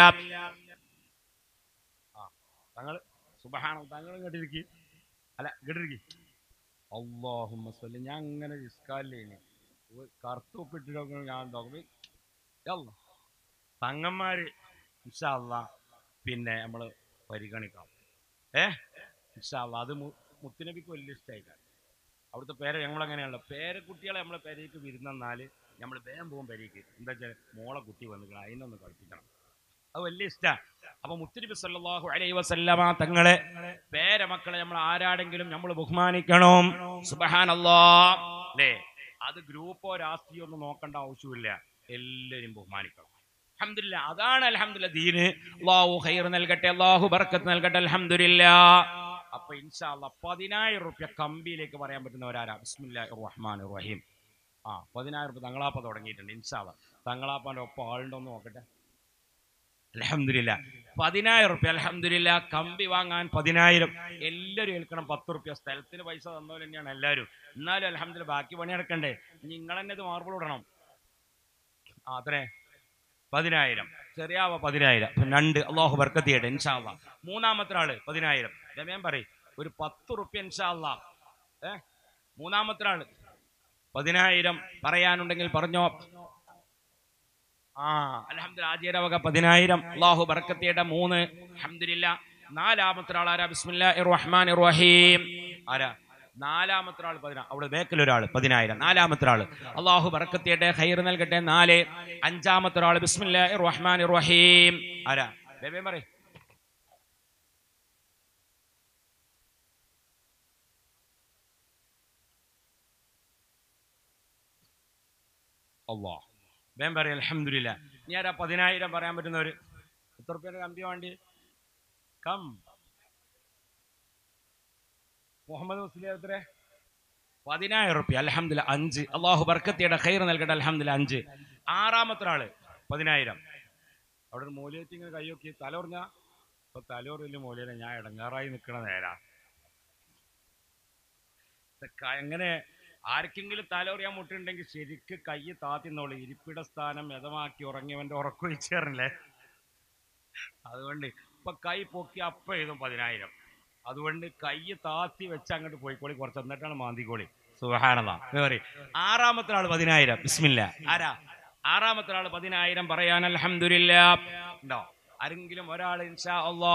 തങ്ങൾ സുബഹാനം താങ്കൾ ഇങ്ങോട്ടിരിക്കും അല്ല ഇങ്ങോട്ടിരിക്കും അള്ളാഹുമ്മ സ്വല്ലി ഞാൻ അങ്ങനെ ഇസ്കാലിന് കറുത്ത് ഒപ്പിട്ടിട്ടൊക്കെ ഞാൻ നോക്കുമ്പോ യല്ലാ. തങ്ങന്മാര് ഇൻഷാ അല്ലാ പിന്നെ നമ്മൾ പരിഗണിക്കാം ഏ ഇൻഷാ അല്ലാ അത് മു- മുത്തുനബിക്ക് വലിയ ഇഷ്ടമായിട്ടാണ് അവിടുത്തെ പേര് ഞങ്ങളങ്ങനെയാണല്ലോ പേരക്കുട്ടികളെ നമ്മളെ പെരയ്ക്ക് വിരുന്നെന്നാൽ നമ്മൾ വേഗം പോകും പെരയ്ക്ക് എന്താ വെച്ചാൽ മോളെ കുട്ടി വന്നിക്കണം അതിനൊന്ന് കളിപ്പിക്കണം അത് വലിയ ഇഷ്ടമാണ് അപ്പൊ മുത്തുനബി സല്ലല്ലാഹു അലൈഹി വസല്ലമ തങ്ങളെ പേരമക്കളെ നമ്മൾ ആരാടെങ്കിലും നമ്മൾ ബഹുമാനിക്കണം സുബഹാനല്ലാ അല്ലേ അത് ഗ്രൂപ്പോ രാഷ്ട്രീയോ ഒന്നും നോക്കേണ്ട ആവശ്യമില്ല എല്ലാവരും ബഹുമാനിക്കണം അൽഹംദുലില്ല അതാണ് അൽഹംദുലില്ല ദീന് അള്ളാഹു ഹൈർ നൽകട്ടെ അള്ളാഹു ബർക്കത്ത് നൽകട്ടെ അൽഹംദുലില്ല അപ്പൊ ഇൻഷാല്ല പതിനായിരം റുപ്യ കമ്പിയിലേക്ക് പറയാൻ പറ്റുന്നവരാരാ ബിസ്മില്ലാഹിർ റഹ്മാനിർ റഹീം ആ പതിനായിരം റുപ്യ തങ്ങളാപ്പ തുടങ്ങിയിട്ടുണ്ട് ഇൻഷാല്ല തങ്ങളാപ്പാന്റെ ഒപ്പം ആളുണ്ടോ എന്ന് നോക്കട്ടെ അലഹമില്ല പതിനായിരം റുപ്യ അലഹമില്ല കമ്പി വാങ്ങാൻ പതിനായിരം എല്ലാവരും ഏൽക്കണം പത്ത് റുപ്യ സ്ഥലത്തിന് പൈസ തന്നവർ തന്നെയാണ് എല്ലാവരും എന്നാലും അലഹമില്ല ബാക്കി പണി നടക്കണ്ടേ നിങ്ങൾ തന്നെ ഇത് മാർബിൾ ഇടണം ആ അത്രേ പതിനായിരം ചെറിയാവ പതിനായിരം പിന്നെ രണ്ട് അള്ളാഹു ബർക്കത്തിയുടെ ഇൻഷാല്ല മൂന്നാമത്തെ ആള് പതിനായിരം രമേൻ പറയും ഒരു പത്ത് റുപ്യ ഇൻഷാല്ല ഏ മൂന്നാമത്തെ ആള് പതിനായിരം പറയാനുണ്ടെങ്കിൽ പറഞ്ഞോ ആ അലഹമ്മദ് ആദ്യയുടെ വക പതിനായിരം അള്ളാഹു ബർക്കത്തിയുടെ മൂന്ന് അഹമ്മദില്ല നാലാമത്തെ ആൾ ആരാ ബിസ്മില്ലാ റഹ്മാൻ റഹീം ആരാ നാലാമത്തെ ആൾ പതിനാ അവിടെ ബേക്കിൽ ഒരാൾ പതിനായിരം നാലാമത്തെ ആൾ അള്ളാഹു ബർക്കത്തിയുടെ ഹൈർ നൽകട്ടെ നാല് അഞ്ചാമത്തെ ആൾ ബിസ്മില്ലാ റഹ്മാൻ റഹീം ആരാ ബേബേ പറയും അള്ളാഹ് വേം പറയാം അലഹമില്ല ഇനി ആരാ പതിനായിരം പറയാൻ പറ്റുന്നവര് എത്ര റുപ്യന്റെ കമ്പി വേണ്ടി കം മുഹമ്മദ് മുസ്ലിം എത്ര പതിനായിരം റുപ്യ അലഹമില്ല അഞ്ച് അള്ളാഹു ബർക്കത്തിയുടെ ഖൈർ നൽകട്ടെ അലഹമില്ല അഞ്ച് ആറാമത്തെ ആള് പതിനായിരം അവിടെ ഒരു മൂലയെത്തി ഇങ്ങനെ കൈയൊക്കി തലറിഞ്ഞ ഇപ്പൊ തലറിയില്ല മൂലയിലെ ഞാൻ ഇടങ്ങാറായി നിൽക്കണ നേരാ ഇതൊക്കെ എങ്ങനെ ആർക്കെങ്കിലും തലറിയാൻ മുട്ടുണ്ടെങ്കിൽ ശരിക്ക് കൈ താത്തിന്നോളൂ ഇരിപ്പിട സ്ഥാനം മിതമാക്കി ഉറങ്ങിയവന്റെ ഉറക്കൊഴിച്ചേറില്ലേ അതുകൊണ്ട് ഇപ്പൊ കൈ പൊക്കി അപ്പ എഴുതും പതിനായിരം അതുകൊണ്ട് കൈ താത്തി വെച്ച് അങ്ങോട്ട് പോയിക്കോളി കുറച്ച് എന്നിട്ടാണ് മാന്തിക്കോളി സുഹാനത വേറെ ആറാമത്തെ ആള് പതിനായിരം ബിസ്മില്ല ആരാ ആറാമത്തെ ആള് പതിനായിരം പറയാൻ അൽഹംദുലില്ല ഉണ്ടോ ആരെങ്കിലും ഒരാൾ ഇൻഷാ അള്ളാ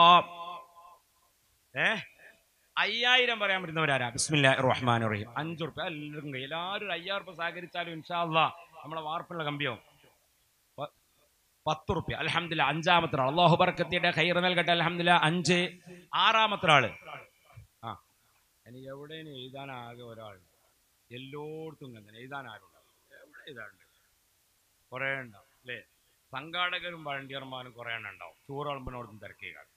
ഏ അയ്യായിരം പറയാൻ പറ്റുന്നവരാരാ ബിസ്മില്ല റഹ്മാൻ റഹീം അഞ്ചു റുപ്യ എല്ലാവരും കയ്യിൽ. എല്ലാവരും ഒരു അയ്യായിരം റുപ്യ സഹകരിച്ചാലും ഇൻഷാ അള്ളാ നമ്മളെ വാർപ്പുള്ള കമ്പിയാവും പ- പത്ത് റുപ്യ അലഹമില്ല അഞ്ചാമത്തെ ആൾ അള്ളാഹു ബർക്കത്തിയുടെ ഹൈർ നൽകട്ടെ അലഹമില്ല അഞ്ച് ആറാമത്തെ ആള് ആ എനിക്ക് എവിടെയും എഴുതാൻ ആകെ ഒരാൾ എല്ലായിടത്തും അങ്ങനെ എഴുതാൻ ആരുണ്ടാവും എവിടെ എഴുതാറുണ്ട് കുറേ ഉണ്ടാവും അല്ലേ സംഘാടകരും വളണ്ടിയർമാരും കുറേ എണ്ണം ഉണ്ടാവും ചോറ് വിളമ്പിനോടത്തും തിരക്കേകാണ്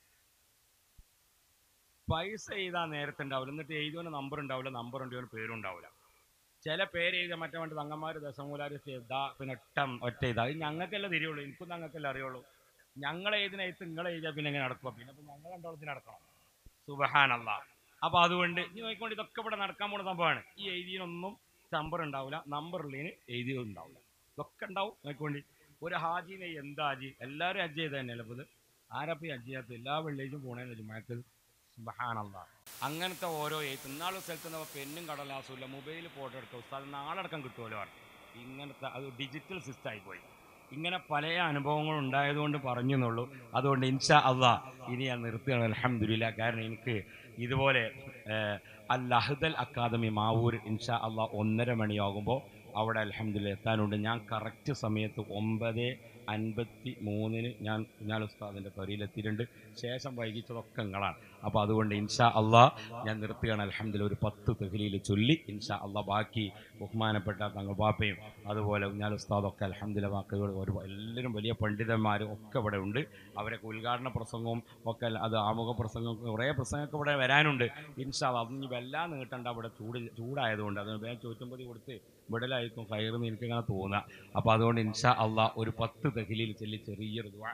പൈസ എഴുതാൻ നേരത്തെ ഉണ്ടാവില്ല എന്നിട്ട് എഴുതുവന് നമ്പർ ഉണ്ടാവില്ല നമ്പർ ഉണ്ട് ഇവന് പേരും ഉണ്ടാവില്ല ചില പേര് എഴുതാൻ മറ്റേ വേണ്ടി തങ്ങന്മാർ ദശമൂലാര് ചെയ്താ പിന്നെ ഒട്ടം ഒറ്റ ഇതാ ഇത് ഞങ്ങൾക്കല്ലേ തിരിയുള്ളൂ എനിക്കും ഞങ്ങൾക്കല്ലേ അറിയുള്ളൂ ഞങ്ങൾ എഴുതുന്ന എഴുത്ത് നിങ്ങളെ എഴുതിയാൽ പിന്നെ എങ്ങനെ നടക്കുക പിന്നെ ഇപ്പൊ ഞങ്ങൾ രണ്ടോളത്തിന് നടക്കണം സുബഹാനല്ല അപ്പൊ അതുകൊണ്ട് ഇനി നോക്കിക്കൊണ്ട് ഇതൊക്കെ ഇവിടെ നടക്കാൻ പോണ സംഭവമാണ് ഈ എഴുതിയതിനൊന്നും നമ്പർ ഉണ്ടാവില്ല നമ്പറിലേന് എഴുതിയത് ഉണ്ടാവില്ല ഇതൊക്കെ ഉണ്ടാവും നോക്കിക്കൊണ്ട് ഒരു ഹാജിനെ എന്താ ഹാജി എല്ലാവരും ഹജ്ജ് ചെയ്ത് തന്നെയല്ലേ ഇപ്പൊ ഇത് ആരപ്പോ ഈ ഹജ്ജ് ചെയ്യാത്ത എല്ലാ വെള്ളിയാഴ്ചയും പോണേന്ന് ജുമാക്ക് സുബഹാനല്ല അങ്ങനത്തെ ഓരോ എഴുത്ത് ഇന്നാളും സ്ഥലത്ത് നിന്ന് പെന്നും കടലാസും ഇല്ല മൊബൈൽ ഫോട്ടോ എടുക്കുക ഉസ്താദ് നാളടക്കം കിട്ടുമല്ലോ പറഞ്ഞു ഇങ്ങനത്തെ അത് ഡിജിറ്റൽ സിസ്റ്റം ആയിപ്പോയി ഇങ്ങനെ പല അനുഭവങ്ങളും ഉണ്ടായതുകൊണ്ട് പറഞ്ഞു എന്നുള്ളൂ അതുകൊണ്ട് ഇൻഷാ അള്ളാ ഇനി ഞാൻ നിർത്തുകയാണ് അലഹമില്ല കാരണം എനിക്ക് ഇതുപോലെ ഏഹ്, അൽ അഹ്ദൽ അക്കാദമി മാവൂർ ഇൻഷാ അള്ളാ ഒന്നര മണിയാകുമ്പോൾ അവിടെ അലഹമില്ല എത്താനുണ്ട് ഞാൻ കറക്റ്റ് സമയത്ത് ഒമ്പത് അൻപത്തി മൂന്നിന് ഞാൻ ഞാൻ ഉസ്താദിൻ്റെ തൊരിയിലെത്തിയിട്ടുണ്ട് ശേഷം വൈകിച്ചതൊക്കെ നിങ്ങളാണ് അപ്പോൾ അതുകൊണ്ട് ഇൻഷാ അള്ളാ ഞാൻ നിർത്തുകയാണ് അലഹമില്ല ഒരു പത്ത് തെഹ്ലിയിൽ ചൊല്ലി ഇൻഷാ അള്ളാ ബാക്കി ബഹുമാനപ്പെട്ട തങ്ങൾ പാപ്പയും അതുപോലെ ഞാൻ ഉസ്താദൊക്കെ അലഹമില്ല ബാക്കിയോട് ഒരു എല്ലാവരും വലിയ പണ്ഡിതന്മാരും ഒക്കെ ഇവിടെ ഉണ്ട് അവരൊക്കെ ഉദ്ഘാടന പ്രസംഗവും ഒക്കെ അത് ആമുഖ പ്രസംഗവും കുറേ പ്രസംഗമൊക്കെ ഇവിടെ വരാനുണ്ട് ഇൻഷാ അള്ളാ അതിന് വല്ലാതെ നീട്ടണ്ട അവിടെ ചൂട് ചൂടായതുകൊണ്ട് അതിന് വേഗം ചോറ്റുമ്പതി കൊടുത്ത് വിടലായിരിക്കും കയറുന്ന എനിക്കിങ്ങനെ തോന്നുക അപ്പോൾ അതുകൊണ്ട് ഇൻഷാ അള്ളാ ഒരു പത്ത് തെഹ്ലിയിൽ ചൊല്ലി ചെറിയൊരു ദുആ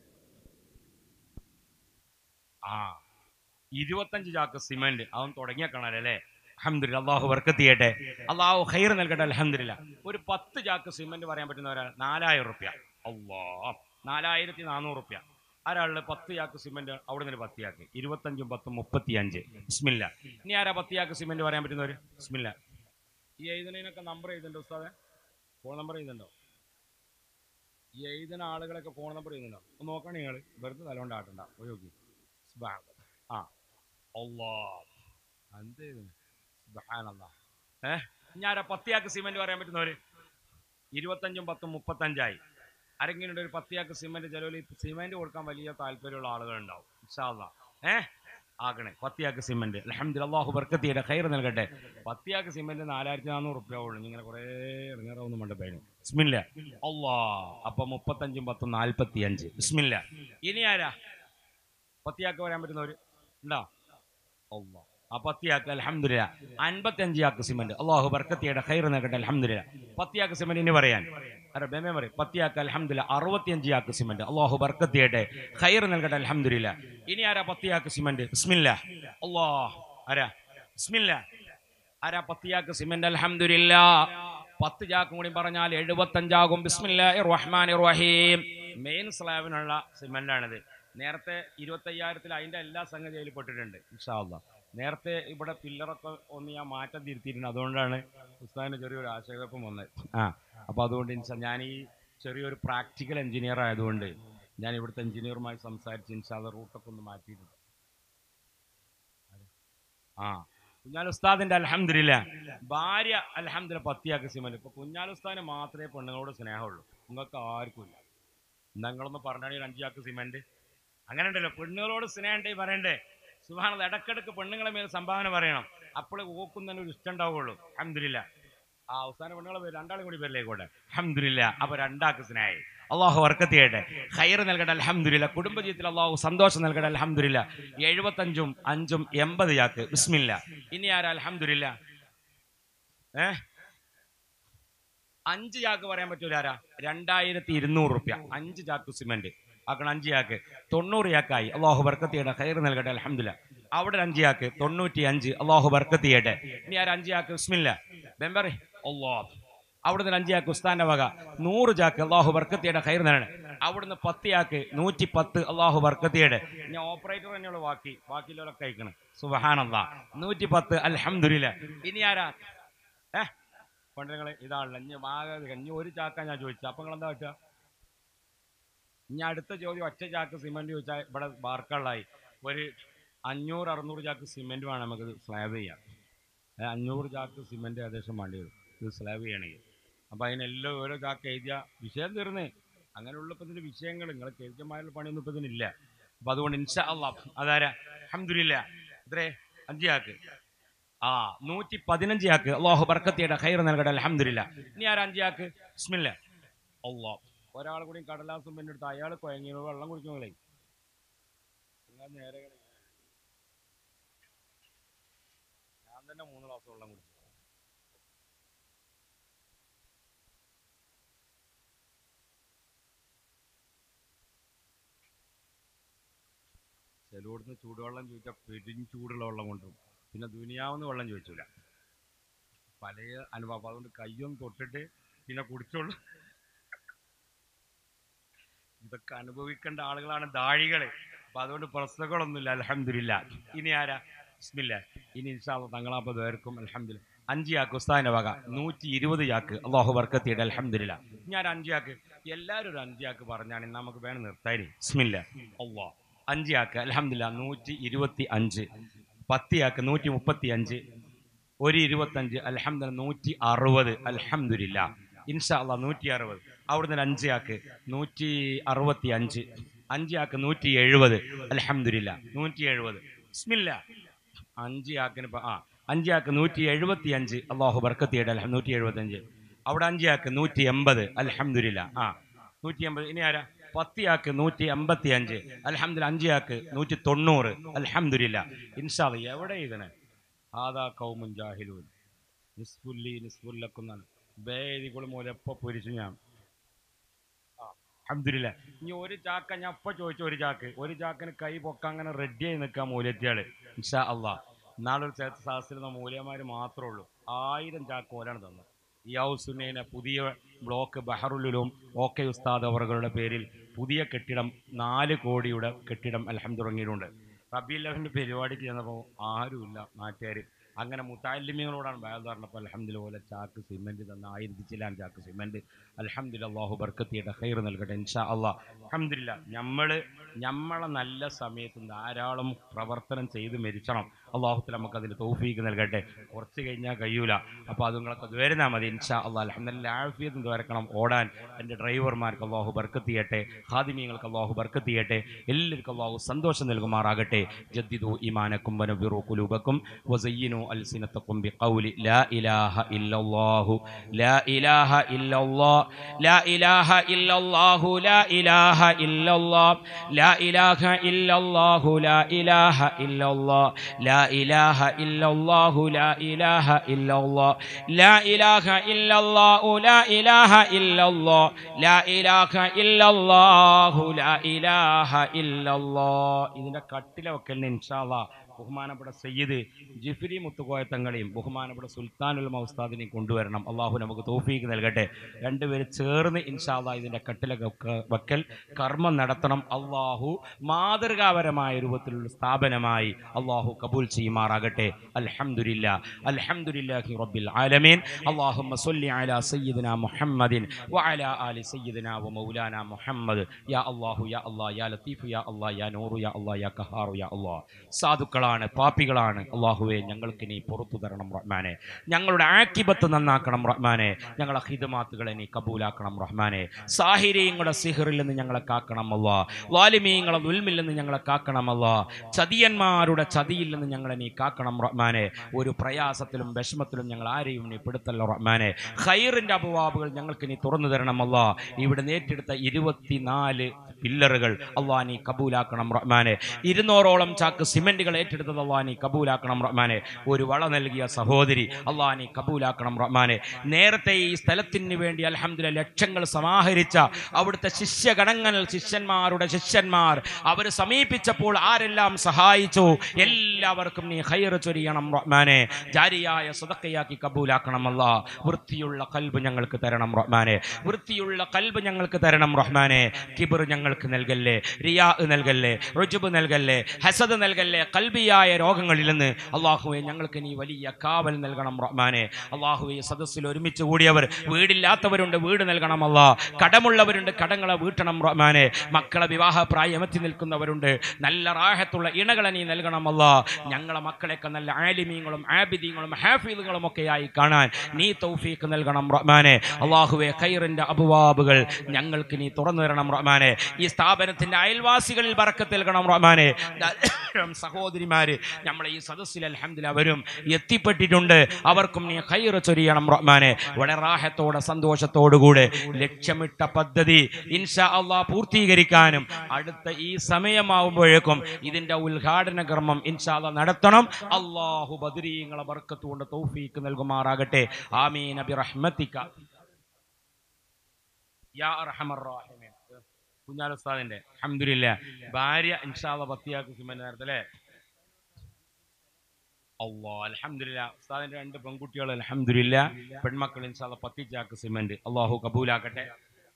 ആ ഇരുപത്തഞ്ച് ചാക്ക് സിമെന്റ് അവൻ തുടങ്ങിയ കാണാലല്ലേ അഹമ്മദില്ല അള്ളാഹു വർക്കത്ത് ചെയ്യട്ടെ അള്ളാഹു ഖൈർ നൽകട്ടെ അലഹമില്ല ഒരു പത്ത് ചാക്ക് സിമെന്റ് പറയാൻ പറ്റുന്ന ഒരാൾ നാലായിരം റുപ്യ അള്ളാ നാലായിരത്തി നാനൂറ് റുപ്യ ഒരാളില് പത്ത് ചാക്ക് സിമെന്റ് അവിടെ നിന്ന് പത്ത് ചാക്ക് ഇരുപത്തഞ്ചും പത്തും മുപ്പത്തി അഞ്ച് ബിസ്മില്ല ഇനി ആരാ പത്ത് ചാക്ക് സിമെന്റ് പറയാൻ പറ്റുന്നവര് ബിസ്മില്ല ഈ എഴുതുന്നതിനൊക്കെ നമ്പർ എഴുതുന്നുണ്ടോ ഉസ്താദെ ഫോൺ നമ്പർ എഴുതുന്നുണ്ടോ ഈ എഴുതുന്ന ആളുകളൊക്കെ ഫോൺ നമ്പർ എഴുതുന്നുണ്ടോ ഒന്ന് നോക്കണം നിങ്ങൾ വെറുതെ തലോണ്ട് ആട്ടണ്ട പോയി നോക്കി സുബ്ഹാൻ ആ അള്ളാ എന്ത് സുബ്ഹാനല്ലാ ഏ ഞാൻ പത്തിയാക്ക് സിമെന്റ് പറയാൻ പറ്റുന്നവര് ഇരുപത്തഞ്ചും പത്തും മുപ്പത്തഞ്ചായി ആരെങ്കിലും ഒരു പത്തിയാക്ക് സിമെന്റ് ചിലവിൽ സിമെന്റ് കൊടുക്കാൻ വലിയ താല്പര്യമുള്ള ആളുകളുണ്ടാവും ഇൻഷാല്ലാ ഏ ആകണേ പത്തിയാക്ക് സിമെന്റ് അലഹമ്മദ് അള്ളാഹു ബർക്കത്തിയുടെ ഖൈർ നൽകട്ടെ പത്തിയാക്ക് സിമെന്റ് നാലായിരത്തി നാനൂറ് റുപ്യ ഉള്ളു ഇങ്ങനെ കുറേ ഇറങ്ങാറാവുന്ന മണ്ടപ്പേനും ബിസ്മില്ല അള്ളാ അപ്പൊ മുപ്പത്തഞ്ചും പത്തും നാൽപ്പത്തി അഞ്ച് ബിസ്മില്ല ഇനി ആരാ പത്തിയാക്ക് വരാൻ പറ്റുന്നവര് ഉണ്ടോ അള്ളാ ആ പത്തിയാക്ക് അലഹമില്ല അൻപത്തഞ്ച് ആക്ക് സിമെന്റ് അള്ളാഹു ബർക്കത്തിയുടെ ഖൈർ നൽകട്ടെ അലഹമില്ല പത്തിയാക്ക് സിമെന്റ് ഇനി പറയാൻ അരെ ബേമേ പറയും പത്തിയാക്ക് അലഹമില്ല അറുപത്തിയഞ്ച് ആക്ക് സിമെന്റ് അള്ളാഹു ബർക്കത്തിയുടെ ഖൈർ നൽകട്ടെ അലഹമില്ല ഇനി ആരാ പത്തിയാക്ക് സിമെന്റ് ബിസ്മില്ല അള്ളാ ആരാ ബിസ്മില്ല ആരാ പത്തിയാക്ക് സിമെന്റ് അലഹമില്ല പത്ത് ചാക്കും കൂടി പറഞ്ഞാൽ എഴുപത്തഞ്ചാകും ബിസ്മില്ലാ റഹ്മാൻ റഹീം മെയിൻ സ്ലാബിനുള്ള സിമെന്റാണിത് നേരത്തെ ഇരുപത്തയ്യായിരത്തിൽ അതിന്റെ എല്ലാ സംഗതി അതിൽ പെട്ടിട്ടുണ്ട് ഇൻഷാല്ല നേരത്തെ ഇവിടെ പില്ലറൊക്കെ ഒന്ന് ഞാൻ മാറ്റം തിരുത്തിയിട്ടുണ്ട് അതുകൊണ്ടാണ് ഉസ്താദിന് ചെറിയൊരു ആശയക്കുഴപ്പം വന്നത് ആ അപ്പോൾ അതുകൊണ്ട് ഇൻഷാ ഞാൻ ഈ ചെറിയൊരു പ്രാക്ടിക്കൽ എഞ്ചിനീയർ ആയതുകൊണ്ട് ഞാൻ ഇവിടുത്തെ എഞ്ചിനീയറുമായി സംസാരിച്ച് ഇൻഷാല്ല റൂട്ടൊക്കെ ഒന്ന് മാറ്റിയിട്ടുണ്ട് ആ കുഞ്ഞാൽ ഉസ്താദിന്റെ അലഹമില്ല ഭാര്യ അലഹമില്ല പത്തിയാക്കി സിമൽ ഇപ്പൊ കുഞ്ഞാൽ ഉസ്താദിന് മാത്രമേ പെണ്ണുങ്ങളോട് സ്നേഹമുള്ളൂ നിങ്ങൾക്ക് ആർക്കും ഇല്ല നിങ്ങളൊന്ന് പറഞ്ഞാൽ ഒരു അഞ്ചാക്ക് സിമെന്റ് അങ്ങനെ ഉണ്ടല്ലോ പെണ്ണുങ്ങളോട് സ്നേഹം ഉണ്ടെങ്കിൽ പറയണ്ടേ സുഹാനത് ഇടക്കിടക്ക് പെണ്ണുങ്ങളെ മേൽ സംഭാവന പറയണം അപ്പോൾ ഓക്കും തന്നെ ഒരു ഇഷ്ടം ഉണ്ടാവുള്ളൂ അഹമ്മദില്ല ആ അവസാന പെണ്ണുങ്ങളെ പേര് രണ്ടാളും കൂടി പേരിലേക്കോട്ടെ അഹമ്മദില്ല അപ്പൊ രണ്ടാൾക്ക് സ്നേഹം അള്ളാഹു വർക്കത്ത് ചെയ്യട്ടെ ഹൈർ നൽകട്ടെ അലഹമില്ല കുടുംബജീവിതത്തിൽ അള്ളാഹു സന്തോഷം നൽകട്ടെ അലഹമില്ല എഴുപത്തഞ്ചും അഞ്ചും എൺപത് ചാക്ക് ബിസ്മില്ല ഇനി ആരാ അലഹമില്ല ഏ അഞ്ച് ചാക്ക് പറയാൻ പറ്റൂല ആരാ രണ്ടായിരത്തി ഇരുന്നൂറ് റുപ്യ അഞ്ച് ചാക്ക് സിമെന്റ് ആക്കണം അഞ്ച് ചാക്ക് തൊണ്ണൂറ് ചാക്കായി അള്ളാഹു ബർക്കത്ത് ചെയ്യട്ടെ ഹൈർ നൽകട്ടെ അലഹമില്ല അവിടെ ഒരു അഞ്ച് ചാക്ക് തൊണ്ണൂറ്റി അഞ്ച് അള്ളാഹു ബർക്കത്ത് ചെയ്യട്ടെ ഇനി ആരാ അഞ്ച് ചാക്ക് ബിസ്മില്ല ബെമ്പറി അള്ളാഹ് അവിടുന്ന് ഒരു അഞ്ച് ചാക്ക് ഉസ്താന്റെ വക നൂറ് ചാക്ക് അള്ളാഹു ബർക്കത്തിയുടെ ഹൈർ നൽകണം അവിടുന്ന് പത്ത് ചാക്ക് നൂറ്റി പത്ത് അള്ളാഹു ബർക്കത്തിയുടെ ഇനി ഓപ്പറേറ്റർ തന്നെയുള്ള ബാക്കി ബാക്കിയുള്ളവരൊക്കെ കഴിക്കണം സുബഹാനല്ലാ നൂറ്റി പത്ത് അൽഹംദുലില്ല ഇനി ആരാ ഏ പണ്ടങ്ങളെ ഇതാണല്ലോ ഇനി ആകെ ഇനി ഒരു ചാക്കാ ഞാൻ ചോദിച്ചത് അപ്പൊ നിങ്ങൾ എന്താ പറ്റുക ഇനി അടുത്ത ചോദ്യം ഒറ്റ ചാക്ക് സിമെന്റ് ചോദിച്ചാൽ ഇവിടെ ബാർക്കള്ളായി ഒരു അഞ്ഞൂറ് അറുന്നൂറ് ചാക്ക് സിമെന്റ് വേണം നമുക്ക് സ്ലാബ് ചെയ്യാം ഏ, അഞ്ഞൂറ് ചാക്ക് സിമെന്റ് ഏകദേശം വേണ്ടി വരും ഇത് സ്ലാബ് ചെയ്യണമെങ്കിൽ അപ്പോൾ അതിനെല്ലാം ഓരോ ചാക്ക് എഴുതിയ വിഷയം തീർന്ന് അങ്ങനെയുള്ള ഇപ്പം ഇതിൻ്റെ വിഷയങ്ങൾ നിങ്ങൾ കേൾക്കമായുള്ള പണിയൊന്നും ഇപ്പം ഇതിനില്ല അപ്പം അതുകൊണ്ട് ഇൻഷാ അള്ളാഹ് അതാരാ അഹമ്മദില്ല ഇത്രേ അഞ്ച് ചാക്ക് ആ നൂറ്റി പതിനഞ്ച് ചാക്ക് അള്ളാഹു ബർക്കത്തിയുടെ ഹൈർ നൽകട്ടെ അലഹമില്ല ഇനി ആരാ അഞ്ച് ചാക്ക് ബിസ്മില്ല അള്ളാഹ് ഒരാൾ കൂടി കടലാസും പിന്നെ എടുത്ത് അയാൾ കുഴങ്ങിയോ വെള്ളം കുടിക്കുമ്പോഴേ നിങ്ങൾ നേരെ ഇങ്ങനെ- ഞാൻ തന്നെ മൂന്ന് ഗ്ലാസ് വെള്ളം കുടിച്ചു ചിലവിടുന്ന് ചൂടുവെള്ളം ചോദിച്ചാൽ പെരും ചൂടുള്ള വെള്ളം കൊണ്ടുവരും പിന്നെ ദുനിയാവുന്ന വെള്ളം ചോദിച്ചില്ല പല അനുഭവം അപ്പൊ അതുകൊണ്ട് കയ്യൊന്ന് തൊട്ടിട്ട് പിന്നെ കുടിച്ചോളൂ ഇതൊക്കെ അനുഭവിക്കേണ്ട ആളുകളാണ് ദാഴികള് അപ്പൊ അതുകൊണ്ട് പ്രശ്നങ്ങളൊന്നുമില്ല അലഹമില്ല ഇനി ആരാ ബിസ്മില്ല ഇനി ഇൻഷാല്ല തങ്ങളാപ്പ വേർക്കും അലഹമില്ല അഞ്ച് ചാക്ക് ഉസ്താദിന്റെ വക നൂറ്റി ഇരുപത് ചാക്ക് അള്ളാഹു വർക്കത്തിയുടെ അലഹമില്ല ഞാൻ അഞ്ച് ചാക്ക് എല്ലാവരും ഒരു അഞ്ച് ചാക്ക് പറഞ്ഞാണെങ്കിൽ നമുക്ക് വേണം നിർത്താനി ബിസ്മില്ല അള്ളാഹ് അഞ്ച് ചാക്ക് അലഹമില്ല നൂറ്റി ഇരുപത്തി അഞ്ച് പത്ത് ചാക്ക് നൂറ്റി മുപ്പത്തി അഞ്ച് ഒരു ഇരുപത്തഞ്ച് അലഹമ്മദ് നൂറ്റി അറുപത് അലഹമില്ല ഇൻഷാ അള്ളാഹ് നൂറ്റി അറുപത് അവിടുന്ന് ഒരു അഞ്ച് ആക്ക് നൂറ്റി അറുപത്തി അഞ്ച് അഞ്ച് ആക്ക് നൂറ്റി എഴുപത് അലഹമില്ല നൂറ്റി എഴുപത് ബിസ്മില്ല അഞ്ച് ആക്കിന് ഇപ്പൊ ആ അഞ്ച് ആക്ക് നൂറ്റി എഴുപത്തി അഞ്ച് അള്ളാഹു ബർക്കത്തിയുടെ അലഹം നൂറ്റി എഴുപത്തി അഞ്ച് അവിടെ അഞ്ച് ആക്ക് നൂറ്റി എൺപത് അലഹമില്ല ആ നൂറ്റി എൺപത് ഇനി ആരാ പത്തിയാക്ക് നൂറ്റി എൺപത്തി അഞ്ച് അലഹമ്മദില്ല അഞ്ചിയാക്ക് നൂറ്റി തൊണ്ണൂറ് അലഹമില്ല ഇൻഷാദ് എവിടെ ഇതിന് ആദാ കൗമുൻ ജാഹിലൂൻ നിസ്ഫുല്ലി നിസ്ഫുല്ലക്കുന്നാണ് ബേദികൾ മൂലം എപ്പോ പൊരിച്ചു ഞാൻ അഹമ്മദില്ല ഇനി ഒരു ചാക്ക ഞാൻ ഇപ്പൊ ചോദിച്ച ഒരു ചാക്ക് ഒരു ചാക്കിന് കൈ പൊക്ക അങ്ങനെ റെഡി ആയി നിൽക്കാൻ മൂലത്തിയാള് ഇൻഷാ അള്ളാഹ് നാളെ ഒരു ചേർത്ത് ശാസ്ത്രം മൂലയന്മാര് മാത്രമേ ഉള്ളൂ ആയിരം ചാക്ക് ഓലാണ് തന്നത് ഈ ഹൗസുന്നേനെ പുതിയ ബ്ലോക്ക് ബഹറുലും ഓക്കെ ഉസ്താദ് അവറുകളുടെ പേരിൽ പുതിയ കെട്ടിടം നാല് കോടിയുടെ കെട്ടിടം അലഹം തുടങ്ങിയിട്ടുണ്ട് റബി ലഹന്റെ പരിപാടിക്ക് ചെന്നപ്പോൾ ആരുമില്ല നാട്ടുകാർ അങ്ങനെ മുത്താലിമ്യങ്ങളോടാണ് ബയാൽ പറഞ്ഞപ്പോൾ അലഹമ്മദില്ല പോലെ ചാക്ക് സിമെന്റ് തന്ന ആയിരത്തി ചില്ലാൻ ചാക്ക് സിമെന്റ് അലഹമ്മദില്ല അള്ളാഹു ബർക്കത്തിയുടെ ഹൈർ നൽകട്ടെ ഇൻഷാ അള്ളാഹ് അലഹമ്മദില്ല നമ്മള് നമ്മളെ നല്ല സമയത്ത് ധാരാളം പ്രവർത്തനം ചെയ്ത് മരിച്ചണം അള്ളാഹുത്തിൽ നമുക്ക് അതിന് തൗഫീക്ക് നൽകട്ടെ കുറച്ച് കഴിഞ്ഞാൽ കഴിയൂല അപ്പോൾ അത് നിങ്ങളൊക്കെ വരുന്നാൽ മതി ഇൻഷാ അള്ളാഹ് അലഹമ്മദില്ല ആഫിയത്ത് ദ്വാരക്കണം ഓടാൻ എൻ്റെ ഡ്രൈവർമാർക്ക് അള്ളാഹു ബർക്കത്ത് ചെയ്യട്ടെ ഹാദിമീങ്ങൾക്ക് അള്ളാഹു ബർക്കത്ത് ചെയ്യട്ടെ എല്ലാവർക്കും അള്ളാഹു സന്തോഷം നൽകുമാറാകട്ടെ ജദ്ദിദു ഈമാനക്കും വനബിറു കുലൂബക്കും വസയ്യിനു അൽസിനത്തക്കും ബിഖൗലി ലാ ഇലാഹ ഇല്ലല്ലാഹു ലാ ഇലാഹ ഇല്ലല്ലാഹ് ലാ ഇലാഹ ഇല്ലല്ലാഹു ലാ ഇലാഹ ഇല്ലല്ലാഹ് ലാ ഇലാഹ ഇല്ലല്ലാഹു ലാ ഇലാഹ ഇല്ലല്ലാഹ് ലാ ഇലാഹ ഇല്ലല്ലാഹു ലാ ഇലാഹ ഇല്ലല്ലാഹ് ലാ ഇലാഹ ഇല്ലല്ലാഹു ലാ ഇലാഹ ഇല്ലല്ലാഹ് ലാ ഇലാഹ ഇല്ലല്ലാഹു ലാ ഇലാഹ ഇല്ലല്ലാഹ് ഇതിന്റെ കട്ടില വെക്കലിന് ഇൻഷാല്ലാ ബഹുമാനപ്പെട്ട സയ്യിദ് ജിഫിരി മുത്തുകോയത്തങ്ങളെയും ബഹുമാനപ്പെട്ട സുൽത്താനുൽ മൗസ്താദിനെയും കൊണ്ടുവരണം അള്ളാഹു നമുക്ക് തോഫീക്ക് നൽകട്ടെ രണ്ടുപേര് ചേർന്ന് ഇൻഷാല്ലാ ഇതിന്റെ കട്ടില വെക്ക- വെക്കൽ കർമ്മം നടത്തണം അള്ളാഹു മാതൃകാപരമായ രൂപത്തിലുള്ള സ്ഥാപനമായി അള്ളാഹു കബൂൽ ചെയ്യുമാറാകട്ടെ അൽഹംദുലില്ല അൽഹംദുലില്ലാഹി റബ്ബിൽ ആലമീൻ അല്ലാഹുമ്മ സ്വല്ലി അലാ സയ്യിദിന മുഹമ്മദിൻ വഅലാ ആലി സയ്യിദിന വമൗലാന മുഹമ്മദ് യാ അല്ലാഹു യാ അല്ലാഹ് യാ ലത്തീഫ് യാ അല്ലാഹ് യാ നൂറു യാ അല്ലാഹ് യാ ഖഹാറു യാ അല്ലാഹ് സാധുക്കളായ പാപികളാണ് പാപികളാണ് അള്ളാഹുവെ ഞങ്ങൾക്ക് നീ പുറത്തു തരണം റഹ്മാനെ ഞങ്ങളുടെ ആക്കിബത്ത് നന്നാക്കണം റഹ്മാനെ ഞങ്ങളെ ഹിദമാത്തുകളെ നീ കബൂലാക്കണം റഹ്മാനെ സാഹിര്യങ്ങളുടെ സിഹറിൽ നിന്ന് ഞങ്ങളെ കാക്കണം അല്ലാ വാലിമീങ്ങളെ ദുൽമിൽ നിന്ന് ഞങ്ങളെ കാക്കണം അല്ലാ ചതിയന്മാരുടെ ചതിയിൽ നിന്ന് ഞങ്ങളെ നീ കാക്കണം റഹ്മാനെ ഒരു പ്രയാസത്തിലും വിഷമത്തിലും ഞങ്ങൾ ആരെയും നീ പെടുത്തല്ലോ റഹ്മാനെ ഖൈറിന്റെ അപവാബുകൾ ഞങ്ങൾക്ക് നീ തുറന്നു തരണം അല്ലാ ഇവിടെ നേറ്റെടുത്ത ഇരുപത്തിനാല് പില്ലറുകൾ അള്ളാ നീ കബൂലാക്കണം റഹ്മാനെ ഇരുന്നൂറോളം ചാക്ക് സിമെന്റുകൾ ഏറ്റെടുത്തത് അള്ളാ നീ കബൂലാക്കണം റഹ്മാനെ ഒരു വള നൽകിയ സഹോദരി അള്ളാ നീ കബൂലാക്കണം റഹ്മാനെ നേരത്തെ ഈ സ്ഥലത്തിന് വേണ്ടി അൽഹംദുലില്ലാ ലക്ഷങ്ങൾ സമാഹരിച്ച അവിടുത്തെ ശിഷ്യഗണങ്ങൾ ശിഷ്യന്മാരുടെ ശിഷ്യന്മാർ അവർ സമീപിച്ചപ്പോൾ ആരെല്ലാം സഹായിച്ചു എല്ലാവർക്കും നീ ഹൈർ ചൊരിയണം റഹ്മാനെ ജാരിയായ സുതക്കയാക്കി കബൂലാക്കണം അല്ലാ വൃത്തിയുള്ള കൽബ് ഞങ്ങൾക്ക് തരണം റഹ്മാനെ വൃത്തിയുള്ള കൽബ് ഞങ്ങൾക്ക് തരണം റഹ്മാനെ കിബർ ഞങ്ങൾക്ക് നൽകല്ലേ റിയാ നൽകല്ലേ റുജുബ് നൽകല്ലേ ഹസദ് നൽകല്ലേ കൽബിയായ രോഗങ്ങളിൽ നിന്ന് അള്ളാഹുവെ ഞങ്ങൾക്ക് നീ വലിയ കാവൽ നൽകണം റഹ്മാനെ അള്ളാഹുവെ സദസ്സിൽ ഒരുമിച്ച് കൂടിയവർ വീടില്ലാത്തവരുണ്ട് വീട് നൽകണം അല്ലാ കടമുള്ളവരുണ്ട് കടങ്ങളെ വീട്ടണം റഹ്മാനെ മക്കളെ വിവാഹ പ്രായമെത്തി നിൽക്കുന്നവരുണ്ട് നല്ല റാഹത്തുള്ള ഇണകളെ നീ നൽകണം അല്ലാ ഞങ്ങളെ മക്കളെയൊക്കെ നല്ല ആലിമീങ്ങളും ആബിദീങ്ങളും ഹാഫീദുകളും ഒക്കെയായി കാണാൻ നീ തൗഫീക്ക് നൽകണം റഹ്മാനെ അള്ളാഹുവെ ഖൈറിന്റെ അബുവാബുകൾ ഞങ്ങൾക്ക് നീ തുറന്നു തരണം റഹ്മാനെ ഈ സ്ഥാപനത്തിന്റെ അയൽവാസികളിൽ ബറക്കത്ത് നൽകണം റഹ്മാനെ ധാരാളം സഹോദരിമാര് നമ്മളെ ഈ സദസ്സിൽ അൽഹംദുലില്ലാ അവരും എത്തിപ്പെട്ടിട്ടുണ്ട് അവർക്കും നീ ഖൈർ ചൊരിയണം റഹ്മാനെ വളരെ റാഹത്തോടെ സന്തോഷത്തോടുകൂടെ ലക്ഷ്യമിട്ട പദ്ധതി ഇൻഷാ അള്ളാ പൂർത്തീകരിക്കാനും അടുത്ത ഈ സമയമാവുമ്പോഴേക്കും ഇതിന്റെ ഉദ്ഘാടന കർമ്മം ഇൻഷാ അള്ളാ നടത്തണം അള്ളാഹു ബദരീങ്ങളെ ബർക്കത്തുകൊണ്ട് തൗഫീക്ക് നൽകുമാറാകട്ടെ ആമീൻ അബി റഹ്മത്തിക്ക യാ അർഹമർ റാഹിമീൻ കുഞ്ഞാലുസ്താദിന്റെ അൽഹംദുലില്ലാ ഭാര്യ ഇൻഷാല്ല പത്തിയാക്ക് സിമന്റ് നേരത്തെ അല്ലേ അള്ളാ അൽഹംദുലില്ലാ ഉസ്താദിന്റെ രണ്ട് പെൺകുട്ടികൾ അൽഹംദുലില്ലാ പെൺമക്കൾ ഇൻഷാല്ല പത്തിച്ചാക്ക് സിമന്റ് അള്ളാഹു കബൂലാക്കട്ടെ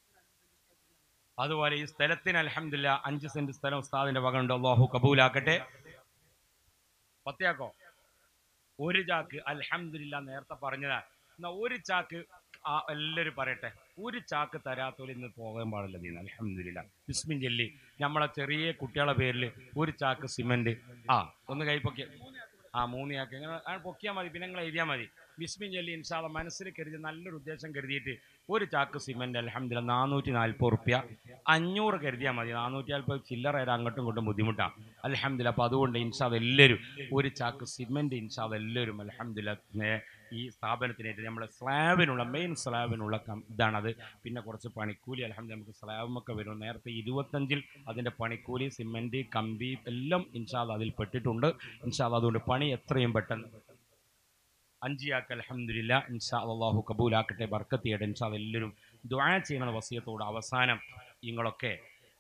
അതുപോലെ ഈ സ്ഥലത്തിന് അൽഹംദുലില്ലാ അഞ്ച് സെന്റ് സ്ഥലം ഉസ്താദിന്റെ വകയുണ്ട് അള്ളാഹു കബൂലാക്കട്ടെ പത്തിയാക്കോ ഒരു ചാക്ക് അൽഹംദുലില്ലാ നേരത്തെ പറഞ്ഞതാ എന്നാ ഒരു ചാക്ക് ആ എല്ലാവരും പറയട്ടെ ഒരു ചാക്ക് തരാത്തോല് ഇന്ന് പോകാൻ പാടില്ല നീ അലഹമില്ല ബിസ്മിൻ ചൊല്ലി നമ്മളെ ചെറിയ കുട്ടികളെ പേരിൽ ഒരു ചാക്ക് സിമന്റ് ആ ഒന്ന് കൈ പൊക്കിയ ആ മൂന്ന് ചാക്ക് ഇങ്ങനെ ആ പൊക്കിയാൽ മതി പിന്നെ നിങ്ങൾ എഴുതിയാൽ മതി ബിസ്മിൻ ചൊല്ലി ഇൻഷാല്ല മനസ്സിൽ കരുതി നല്ലൊരു ഉദ്ദേശം കരുതിയിട്ട് ഒരു ചാക്ക് സിമന്റ് അലഹമില്ല നാനൂറ്റി നാൽപ്പത് റുപ്യ അഞ്ഞൂറ് കരുതിയാൽ മതി നാനൂറ്റി നാൽപ്പത് ചില്ലറ വരെ അങ്ങോട്ടും ഇങ്ങോട്ടും ബുദ്ധിമുട്ടാണ് അലഹമില്ല അപ്പോൾ അതുകൊണ്ട് ഇൻഷാദ് എല്ലാവരും ഒരു ചാക്ക് സിമന്റ് ഇൻഷാദ് എല്ലാവരും അലഹമില്ല ഈ സ്ഥാപനത്തിനായിട്ട് നമ്മളെ സ്ലാബിനുള്ള മെയിൻ സ്ലാബിനുള്ള കം ഇതാണത് പിന്നെ കുറച്ച് പണിക്കൂലി അലഹമില്ല നമുക്ക് സ്ലാബുമൊക്കെ വരും നേരത്തെ ഇരുപത്തഞ്ചിൽ അതിൻ്റെ പണിക്കൂലി സിമന്റ് കമ്പി എല്ലാം ഇൻഷാദ് അതിൽ പെട്ടിട്ടുണ്ട് ഇൻഷാദ് അതുകൊണ്ട് പണി എത്രയും പെട്ടെന്ന് അഞ്ചിയാക്ക് അലഹമില്ല ഇൻഷാ അള്ളാഹു കബൂലാക്കട്ടെ ബർക്കത്തിയുടെ ഇൻഷാ എല്ലാവരും ദ്വാ ചെയ്യണ വസിയത്തോട് അവസാനം നിങ്ങളൊക്കെ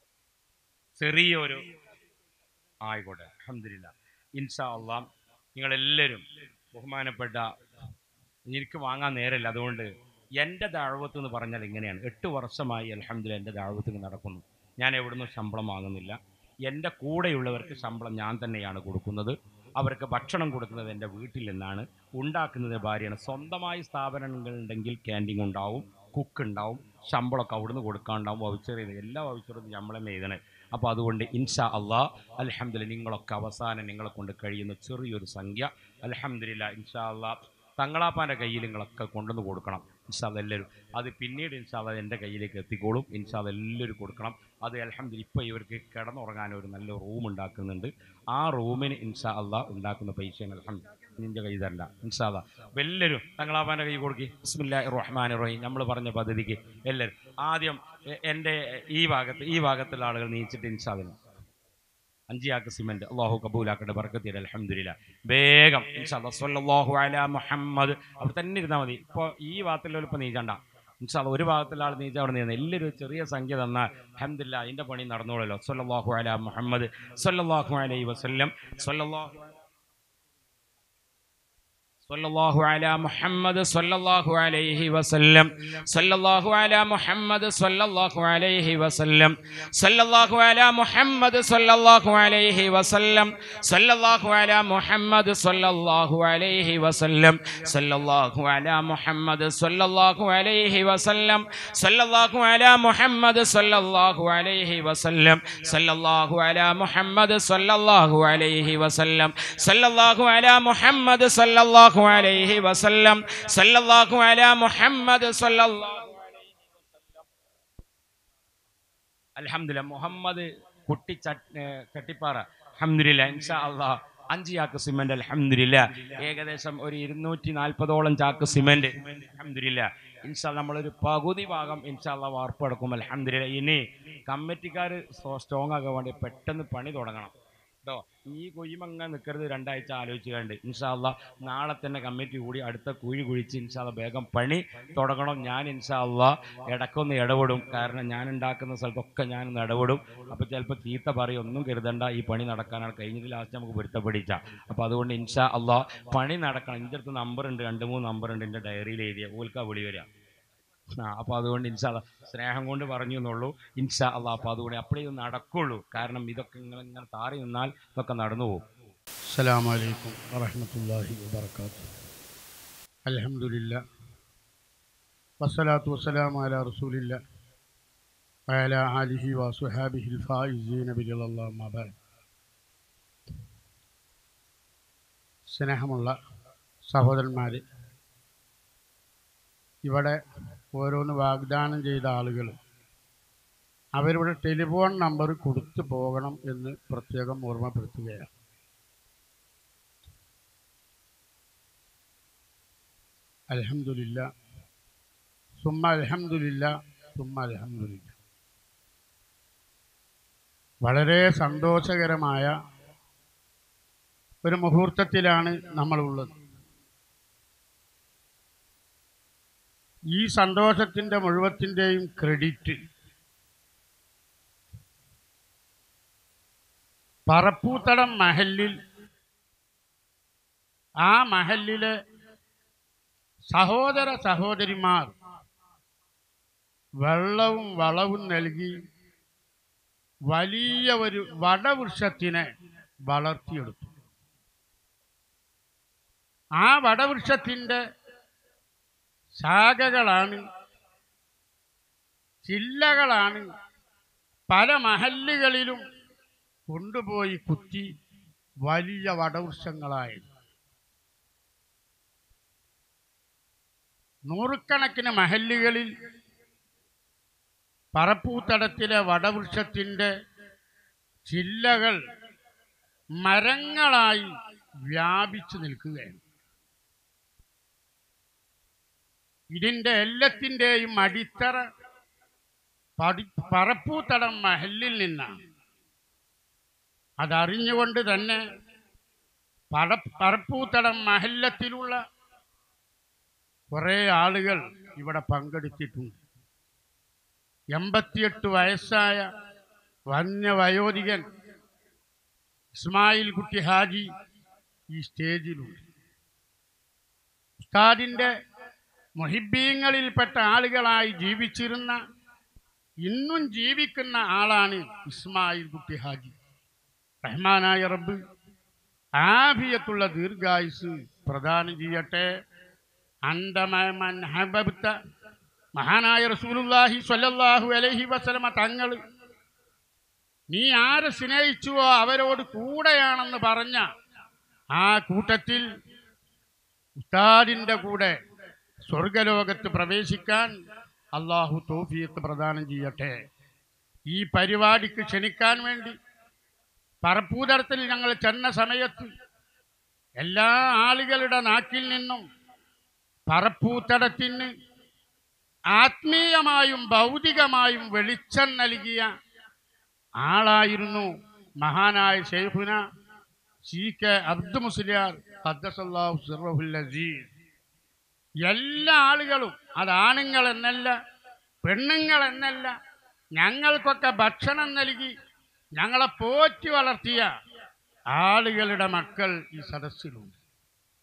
ചെറിയൊരു ആയിക്കോട്ടെ അലഹമില്ല ഇൻഷാ അള്ളാഹ് നിങ്ങളെല്ലാവരും ബഹുമാനപ്പെട്ട എനിക്ക് വാങ്ങാൻ നേരമില്ല അതുകൊണ്ട് എൻ്റെ ദാഴ്വത്ത് എന്ന് പറഞ്ഞാൽ ഇങ്ങനെയാണ് എട്ട് വർഷമായി അലഹമില്ല എൻ്റെ ദാഴ്വത്തിന് നടക്കുന്നു ഞാൻ എവിടുന്ന് ശമ്പളം വാങ്ങുന്നില്ല എൻ്റെ കൂടെയുള്ളവർക്ക് ശമ്പളം ഞാൻ തന്നെയാണ് കൊടുക്കുന്നത് അവർക്ക് ഭക്ഷണം കൊടുക്കുന്നത് എൻ്റെ വീട്ടിൽ നിന്നാണ് ഉണ്ടാക്കുന്നത് ഭാര്യയാണ് സ്വന്തമായി സ്ഥാപനങ്ങളുണ്ടെങ്കിൽ ക്യാൻറ്റീൻ ഉണ്ടാവും കുക്ക് ഉണ്ടാവും ശമ്പളമൊക്കെ അവിടുന്ന് കൊടുക്കാണ്ടാവും വൗച്ചർ ചെയ്ത് എല്ലാ വൗച്ചറും നമ്മളെ എഴുതണേ അപ്പോൾ അതുകൊണ്ട് ഇൻഷാ അള്ളാ അലഹമ്മദില്ല നിങ്ങളൊക്കെ അവസാനം നിങ്ങളെ കൊണ്ട് കഴിയുന്ന ചെറിയൊരു സംഖ്യ അലഹമ്മദില്ല ഇൻഷാ അള്ളാ തങ്ങളാപ്പാൻ്റെ കയ്യിൽ നിങ്ങളൊക്കെ കൊണ്ടുവന്ന് കൊടുക്കണം ഇൻഷാദ് എല്ലാവരും അത് പിന്നീട് ഇൻഷാദ് എൻ്റെ കയ്യിലേക്ക് എത്തിക്കോളും ഇൻഷാദ് എല്ലാവരും കൊടുക്കണം അത് അലഹമ്മദ് ഇപ്പോൾ ഇവർക്ക് കിടന്നുറങ്ങാൻ ഒരു നല്ല റൂം ഉണ്ടാക്കുന്നുണ്ട് ആ റൂമിന് ഇൻഷാ അള്ളാ ഉണ്ടാക്കുന്ന പൈസയാണ് അലഹമ്മദ് നിൻ്റെ കൈ തരണ്ട ഇൻഷാദ എല്ലാവരും തങ്ങളാപ്പാൻ്റെ കൈ കൊടുക്കി ബിസ്മില്ലാ റഹ്മാൻ റഹീം നമ്മൾ പറഞ്ഞ പദ്ധതിക്ക് എല്ലാവരും ആദ്യം എ- എൻ്റെ ഈ ഭാഗത്ത് ഈ ഭാഗത്തുള്ള ആളുകൾ നീച്ചിട്ട് ഇൻഷാദിന് അഞ്ചിയാക്ക് സിമന്റ് അള്ളാഹു കബൂലാക്കട്ടെ ബർക്കത്തിയുടെ അലഹമില്ല വേഗം ഇൻഷാല്ലാ സ്വല്ലല്ലാഹു അലാ മുഹമ്മദ് അവിടെ തന്നെ ഇരുന്നാൽ മതി ഇപ്പോൾ ഈ ഭാഗത്തുള്ള ഇപ്പോൾ നീച്ചണ്ട ഇൻഷാല്ല ഒരു ഭാഗത്തുള്ള ആൾ നീച്ച അവിടെ നിന്ന് എല്ലാവരും ഒരു ചെറിയ സംഖ്യ തന്നാൽ അഹമ്മദില്ല അതിൻ്റെ പണി നടന്നോളല്ലോ സ്വല്ലല്ലാഹു അലാ മുഹമ്മദ് സ്വല്ലല്ലാഹു അലൈഹി വസല്ലം സ്വല്ലല്ലാഹു صلى الله على محمد صلى الله عليه وسلم صلى الله على محمد صلى الله عليه وسلم صلى الله على محمد صلى الله عليه وسلم صلى الله على محمد صلى الله عليه وسلم صلى الله على محمد صلى الله عليه وسلم صلى الله على محمد صلى الله عليه وسلم صلى الله على محمد صلى الله عليه وسلم صلى الله على محمد صلى الله عليه وسلم صلى الله على محمد صلى الله അൽഹംദുലില്ലാ മുഹമ്മദ് കുട്ടി ചട്ട്- ഏ, ചട്ടിപ്പാറ അൽഹംദുലില്ലാ ഇൻഷാ അള്ളാ അഞ്ച് ചാക്ക് സിമെന്റ് അൽഹംദുലില്ലാ ഏകദേശം ഒരു ഇരുന്നൂറ്റി നാൽപ്പതോളം ചാക്ക് സിമെന്റ് അൽഹംദുലില്ലാ ഇൻഷാ നമ്മളൊരു പകുതി ഭാഗം ഇൻഷാ അള്ളാ വാർപ്പടക്കും അൽഹംദുലില്ലാ ഇനി കമ്മിറ്റിക്കാർ സ്ട്രോങ് ആകാൻ വേണ്ടി പെട്ടെന്ന് പണി തുടങ്ങണം കേട്ടോ ഈ കുഴിമങ്ങ നിൽക്കരുത് രണ്ടാഴ്ച ആലോചിച്ച് കണ്ട് ഇൻഷാല്ല നാളെ തന്നെ കമ്മിറ്റി കൂടി അടുത്ത കുഴി കുഴിച്ച് ഇൻഷാല്ല വേഗം പണി തുടങ്ങണം ഞാൻ ഇൻഷാല്ല ഇടക്കൊന്ന് ഇടപെടും കാരണം ഞാൻ ഉണ്ടാക്കുന്ന സ്ഥലത്തൊക്കെ ഞാനൊന്ന് ഇടപെടും അപ്പോൾ ചിലപ്പോൾ ചീത്ത പറയും ഒന്നും കരുതണ്ട ഈ പണി നടക്കാനാണ് കഴിഞ്ഞത് ലാസ്റ്റ് നമുക്ക് പൊരുത്തപ്പെടിച്ച അപ്പോൾ അതുകൊണ്ട് ഇൻഷാ അള്ളാ പണി നടക്കണം എൻ്റെ അടുത്ത് നമ്പർ ഉണ്ട് രണ്ട് മൂന്ന് നമ്പർ ഉണ്ട് എൻ്റെ ഡയറിയിൽ എഴുതിയ ഓൽക്കാ വിളി വരിക ആ അപ്പോൾ അതുകൊണ്ട് ഇൻഷാ അല്ലാ സ്നേഹം കൊണ്ട് പറഞ്ഞു എന്നുള്ളൂ ഇൻഷാ അള്ളാ അപ്പോൾ അതുകൊണ്ട് അപ്പോഴേ ഇത് നടക്കുള്ളൂ കാരണം ഇതൊക്കെ ഇങ്ങനെ ഇങ്ങനെ താറി നിന്നാൽ ഇതൊക്കെ നടന്നു പോകും السلام عليكم ورحمة الله وبركاته الحمد لله والصلاة والسلام على رسول الله وعلى آله وصحابه الفائزين برضا الله ما بعد സ്നേഹമുള്ള സഹോദരന്മാർ ഇവിടെ ഓരോന്ന് വാഗ്ദാനം ചെയ്ത ആളുകൾ അവരുടെ ടെലിഫോൺ നമ്പർ കൊടുത്തു പോകണം എന്ന് പ്രത്യേകം ഓർമ്മപ്പെടുത്തുകയാണ് അലഹമില്ല സുമ്മ അലഹമില്ല സുമ്മ അലഹമില്ല വളരെ സന്തോഷകരമായ ഒരു മുഹൂർത്തത്തിലാണ് നമ്മളുള്ളത് ഈ സന്തോഷത്തിൻ്റെ മുഴുവത്തിൻ്റെയും ക്രെഡിറ്റ് പറപ്പൂത്തടം മഹലിൽ ആ മഹലിലെ സഹോദര സഹോദരിമാർ വെള്ളവും വളവും നൽകി വലിയ ഒരു വടവൃക്ഷത്തിനെ വളർത്തിയെടുത്തു ആ വടവൃക്ഷത്തിൻ്റെ ശാഖകളാണ് ചില്ലകളാണ് പല മഹല്ലുകളിലും കൊണ്ടുപോയി കുത്തി വലിയ വടവൃക്ഷങ്ങളായത് നൂറുകണക്കിന് മഹല്ലുകളിൽ പറപ്പൂത്തടത്തിലെ വടവൃക്ഷത്തിൻ്റെ ചില്ലകൾ മരങ്ങളായി വ്യാപിച്ചു നിൽക്കുകയാണ് ഇതിൻ്റെ എല്ലാത്തിൻ്റെയും അടിത്തറ പടി പറപ്പൂത്തടം മഹലിൽ നിന്നാണ് അതറിഞ്ഞുകൊണ്ട് തന്നെ പട പറപ്പൂത്തടം മഹല്ലത്തിലുള്ള കുറേ ആളുകൾ ഇവിടെ പങ്കെടുത്തിട്ടുണ്ട് എൺപത്തിയെട്ട് വയസ്സായ വന്യവയോധികൻ ഇസ്മായിൽ കുട്ടി ഹാജി ഈ സ്റ്റേജിലുണ്ട് ഉസ്താദിൻ്റെ മൊഹിബീങ്ങളിൽപ്പെട്ട ആളുകളായി ജീവിച്ചിരുന്ന ഇന്നും ജീവിക്കുന്ന ആളാണ് ഇസ്മായിൽ കുട്ടി ഹാജി റഹ്മാനായ റബ്ബ് ആഫിയത്തുള്ള ദീർഘായുസ് പ്രദാനം ചെയ്യട്ടെ അന്തമൻ ഹബബ്ത മഹാനായ റസൂലുല്ലാഹി സ്വല്ലല്ലാഹു അലൈഹി വസല്ലമ തങ്ങൾ നീ ആരെ സ്നേഹിച്ചുവോ അവരോട് കൂടെയാണെന്ന് പറഞ്ഞ ആ കൂട്ടത്തിൽ ഉസ്താദിൻ്റെ കൂടെ സ്വർഗലോകത്ത് പ്രവേശിക്കാൻ അള്ളാഹു തോഫിയത്ത് പ്രദാനം ചെയ്യട്ടെ ഈ പരിപാടിക്ക് ക്ഷണിക്കാൻ വേണ്ടി പറപ്പൂതരത്തിൽ ഞങ്ങൾ ചെന്ന സമയത്ത് എല്ലാ ആളുകളുടെ നാക്കിൽ നിന്നും പറപ്പൂത്തടത്തിന് ആത്മീയമായും ഭൗതികമായും വെളിച്ചം നൽകിയ ആളായിരുന്നു മഹാനായ ഷെയ്ഖുന സി കെ അബ്ദു മുസ്ലിയാർ ഖദ്ദസല്ലാഹു സിറഹുൽ അസീസ് എല്ലാ ആളുകളും അതാണുങ്ങൾ എന്നല്ല പെണ്ണുങ്ങൾ എന്നല്ല ഞങ്ങൾക്കൊക്കെ ഭക്ഷണം നൽകി ഞങ്ങളെ പോറ്റി വളർത്തിയ ആളുകളുടെ മക്കൾ ഈ സദസ്സിലുണ്ട്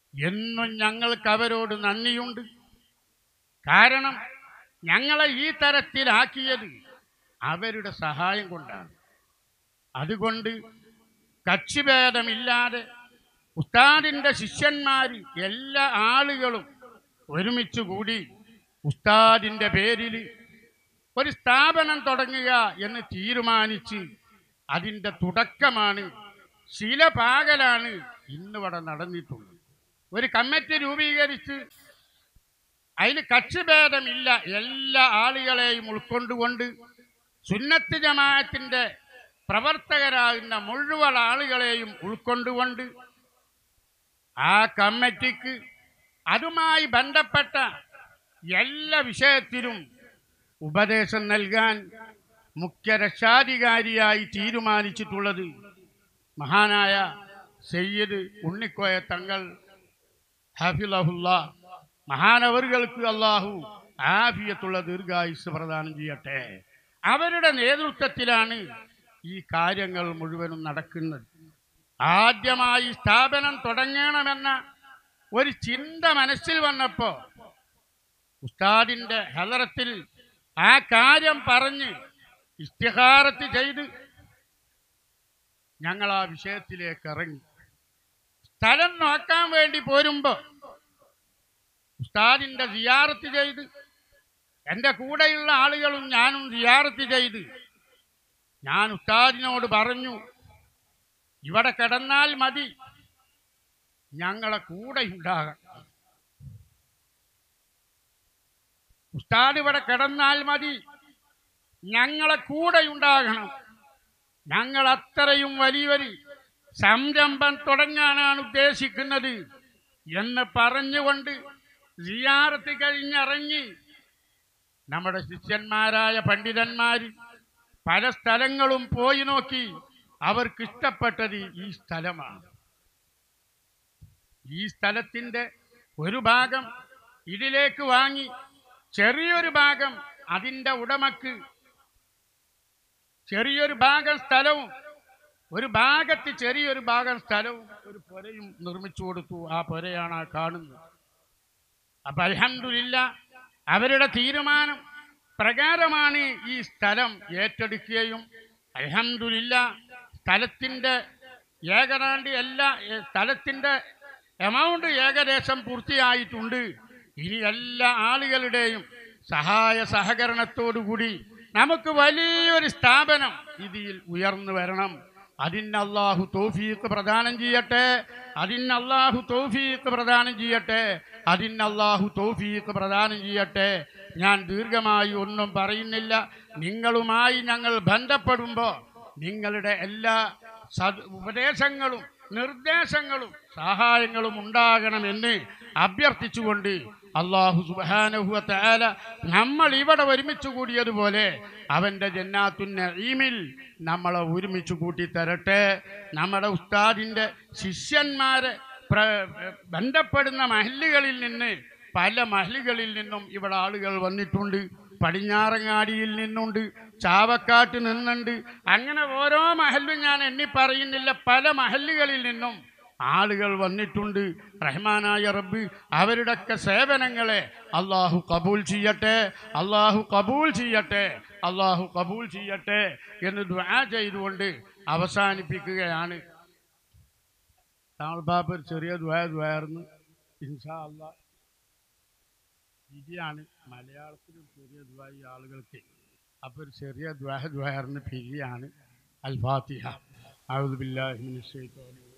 എന്നും ഞങ്ങൾക്ക് അവരോട് നന്ദിയുണ്ട് കാരണം ഞങ്ങളെ ഈ തരത്തിലാക്കിയത് അവരുടെ സഹായം കൊണ്ടാണ് അതുകൊണ്ട് കക്ഷിഭേദമില്ലാതെ ഉസ്താദിൻ്റെ ശിഷ്യന്മാർ എല്ലാ ആളുകളും ഒരുമിച്ച് കൂടി ഉസ്താദിൻ്റെ പേരിൽ ഒരു സ്ഥാപനം തുടങ്ങുക എന്ന് തീരുമാനിച്ച് അതിൻ്റെ തുടക്കമാണ് ശില പാകലാണ് ഇന്നിവിടെ നടന്നിട്ടുള്ളത് ഒരു കമ്മിറ്റി രൂപീകരിച്ച് അതിൽ കക്ഷിഭേദമില്ല എല്ലാ ആളുകളെയും ഉൾക്കൊണ്ടുകൊണ്ട് സുന്നത്ത് ജമാഅത്തിൻ്റെ പ്രവർത്തകരാകുന്ന മുഴുവൻ ആളുകളെയും ഉൾക്കൊണ്ടുകൊണ്ട് ആ കമ്മിറ്റിക്ക് അതുമായി ബന്ധപ്പെട്ട എല്ലാ വിഷയത്തിലും ഉപദേശം നൽകാൻ മുഖ്യ രക്ഷാധികാരിയായി തീരുമാനിച്ചിട്ടുള്ളത് മഹാനായ സയ്യിദ് ഉണ്ണിക്കോയ തങ്ങൾ ഹാഫിലഹുല്ല മഹാനവറുകൾക്ക് അള്ളാഹു ആഫിയത്തുള്ള ദീർഘായുസ് പ്രദാനം ചെയ്യട്ടെ അവരുടെ നേതൃത്വത്തിലാണ് ഈ കാര്യങ്ങൾ മുഴുവനും നടക്കുന്നത് ആദ്യമായി സ്ഥാപനം തുടങ്ങണമെന്ന ഒരു ചിന്ത മനസ്സിൽ വന്നപ്പോൾ ഉസ്താദിൻ്റെ ഹലറത്തിൽ ആ കാര്യം പറഞ്ഞ് ഇസ്തിഹാരത്ത് ചെയ്ത് ഞങ്ങൾ ആ വിഷയത്തിലേക്ക് ഇറങ്ങി സ്ഥലം നോക്കാൻ വേണ്ടി പോരുമ്പോൾ ഉസ്താദിൻ്റെ സിയാറത്ത് ചെയ്ത് എൻ്റെ കൂടെയുള്ള ആളുകളും ഞാനും സിയാറത്ത് ചെയ്ത് ഞാൻ ഉസ്താദിനോട് പറഞ്ഞു ഇവിടെ കിടന്നാൽ മതി ഞങ്ങളെ കൂടെ ഉണ്ടാകണം ഉസ്താദ് ഇവിടെ കിടന്നാൽ മതി ഞങ്ങളെ കൂടെ ഉണ്ടാകണം ഞങ്ങൾ അത്രയും വലിയൊരു സംരംഭം തുടങ്ങാനാണ് ഉദ്ദേശിക്കുന്നത് എന്ന് പറഞ്ഞുകൊണ്ട് സിയാറത്ത് കഴിഞ്ഞിറങ്ങി നമ്മുടെ ശിഷ്യന്മാരായ പണ്ഡിതന്മാർ പല സ്ഥലങ്ങളും പോയി നോക്കി അവർക്ക് ഇഷ്ടപ്പെട്ടത് ഈ സ്ഥലമാണ് ഈ സ്ഥലത്തിൻ്റെ ഒരു ഭാഗം ഇതിലേക്ക് വാങ്ങി ചെറിയൊരു ഭാഗം അതിൻ്റെ ഉടമക്ക് ചെറിയൊരു ഭാഗം സ്ഥലവും ഒരു ഭാഗത്ത് ചെറിയൊരു ഭാഗം സ്ഥലവും ഒരു പുരയും നിർമ്മിച്ചു കൊടുത്തു ആ പുരയാണ് ആ കാണുന്നത് അപ്പൊ അലഹമില്ല അവരുടെ തീരുമാനം പ്രകാരമാണ് ഈ സ്ഥലം ഏറ്റെടുക്കുകയും അലഹമില്ല സ്ഥലത്തിൻ്റെ ഏകനാണ്ട് എല്ലാ ഏ, സ്ഥലത്തിൻ്റെ എമൗണ്ട് ഏകദേശം പൂർത്തിയായിട്ടുണ്ട് ഇനി എല്ലാ ആളുകളുടെയും സഹായ സഹകരണത്തോടുകൂടി നമുക്ക് വലിയൊരു സ്ഥാപനം ഇതിൽ ഉയർന്നു വരണം അതിന് അള്ളാഹു തോഫീക്ക് പ്രദാനം ചെയ്യട്ടെ അതിന് അള്ളാഹു തോഫീക്ക് പ്രദാനം ചെയ്യട്ടെ അതിന് അള്ളാഹു തോഫീക്ക് പ്രദാനം ചെയ്യട്ടെ ഞാൻ ദീർഘമായി ഒന്നും പറയുന്നില്ല നിങ്ങളുമായി ഞങ്ങൾ ബന്ധപ്പെടുമ്പോൾ നിങ്ങളുടെ എല്ലാ സദ് ഉപദേശങ്ങളും നിർദ്ദേശങ്ങളും സഹായങ്ങളും ഉണ്ടാകണമെന്ന് അഭ്യർത്ഥിച്ചുകൊണ്ട് അള്ളാഹു സുബാനഹുവ തആല നമ്മൾ ഇവിടെ ഒരുമിച്ച് കൂടിയതുപോലെ അവൻ്റെ ജന്നാത്തുന്നീമിൽ നമ്മളെ ഒരുമിച്ച് കൂട്ടി തരട്ടെ നമ്മുടെ ഉസ്താദിൻ്റെ ശിഷ്യന്മാരെ പ്ര ബന്ധപ്പെടുന്ന മഹല്ലുകളിൽ നിന്ന് പല മഹല്ലുകളിൽ നിന്നും ഇവിടെ ആളുകൾ വന്നിട്ടുണ്ട് പടിഞ്ഞാറങ്ങാടിയിൽ നിന്നുണ്ട് ചാവക്കാട്ട് നിന്നുണ്ട് അങ്ങനെ ഓരോ മഹല്ലും ഞാൻ എണ്ണി പറയുന്നില്ല പല മഹല്ലുകളിൽ നിന്നും ആളുകൾ വന്നിട്ടുണ്ട് റഹ്മാനായ റബ്ബ് അവരുടെയൊക്കെ സേവനങ്ങളെ അള്ളാഹു കബൂൽ ചെയ്യട്ടെ അള്ളാഹു കബൂൽ ചെയ്യട്ടെ അള്ളാഹു കബൂൽ ചെയ്യട്ടെ എന്ന് ദ്വാ ചെയ്തുകൊണ്ട് അവസാനിപ്പിക്കുകയാണ് താങ്കൾ ബാബ ഒരു ചെറിയ ദ്വാ ദ്വാർന്ന് ഇൻഷാ അള്ളാഹ് വിധിയാണ് മലയാളത്തിൽ ഒരു ചെറിയ ദ്വാ ഈ ആളുകൾക്ക് അപ്പോൾ ഒരു ചെറിയ ദ്വാ ദ്വാർന്ന് പിരിയാണ് അൽ ഫാത്തിഹ أعوذ بالله من الشيطان الرجيم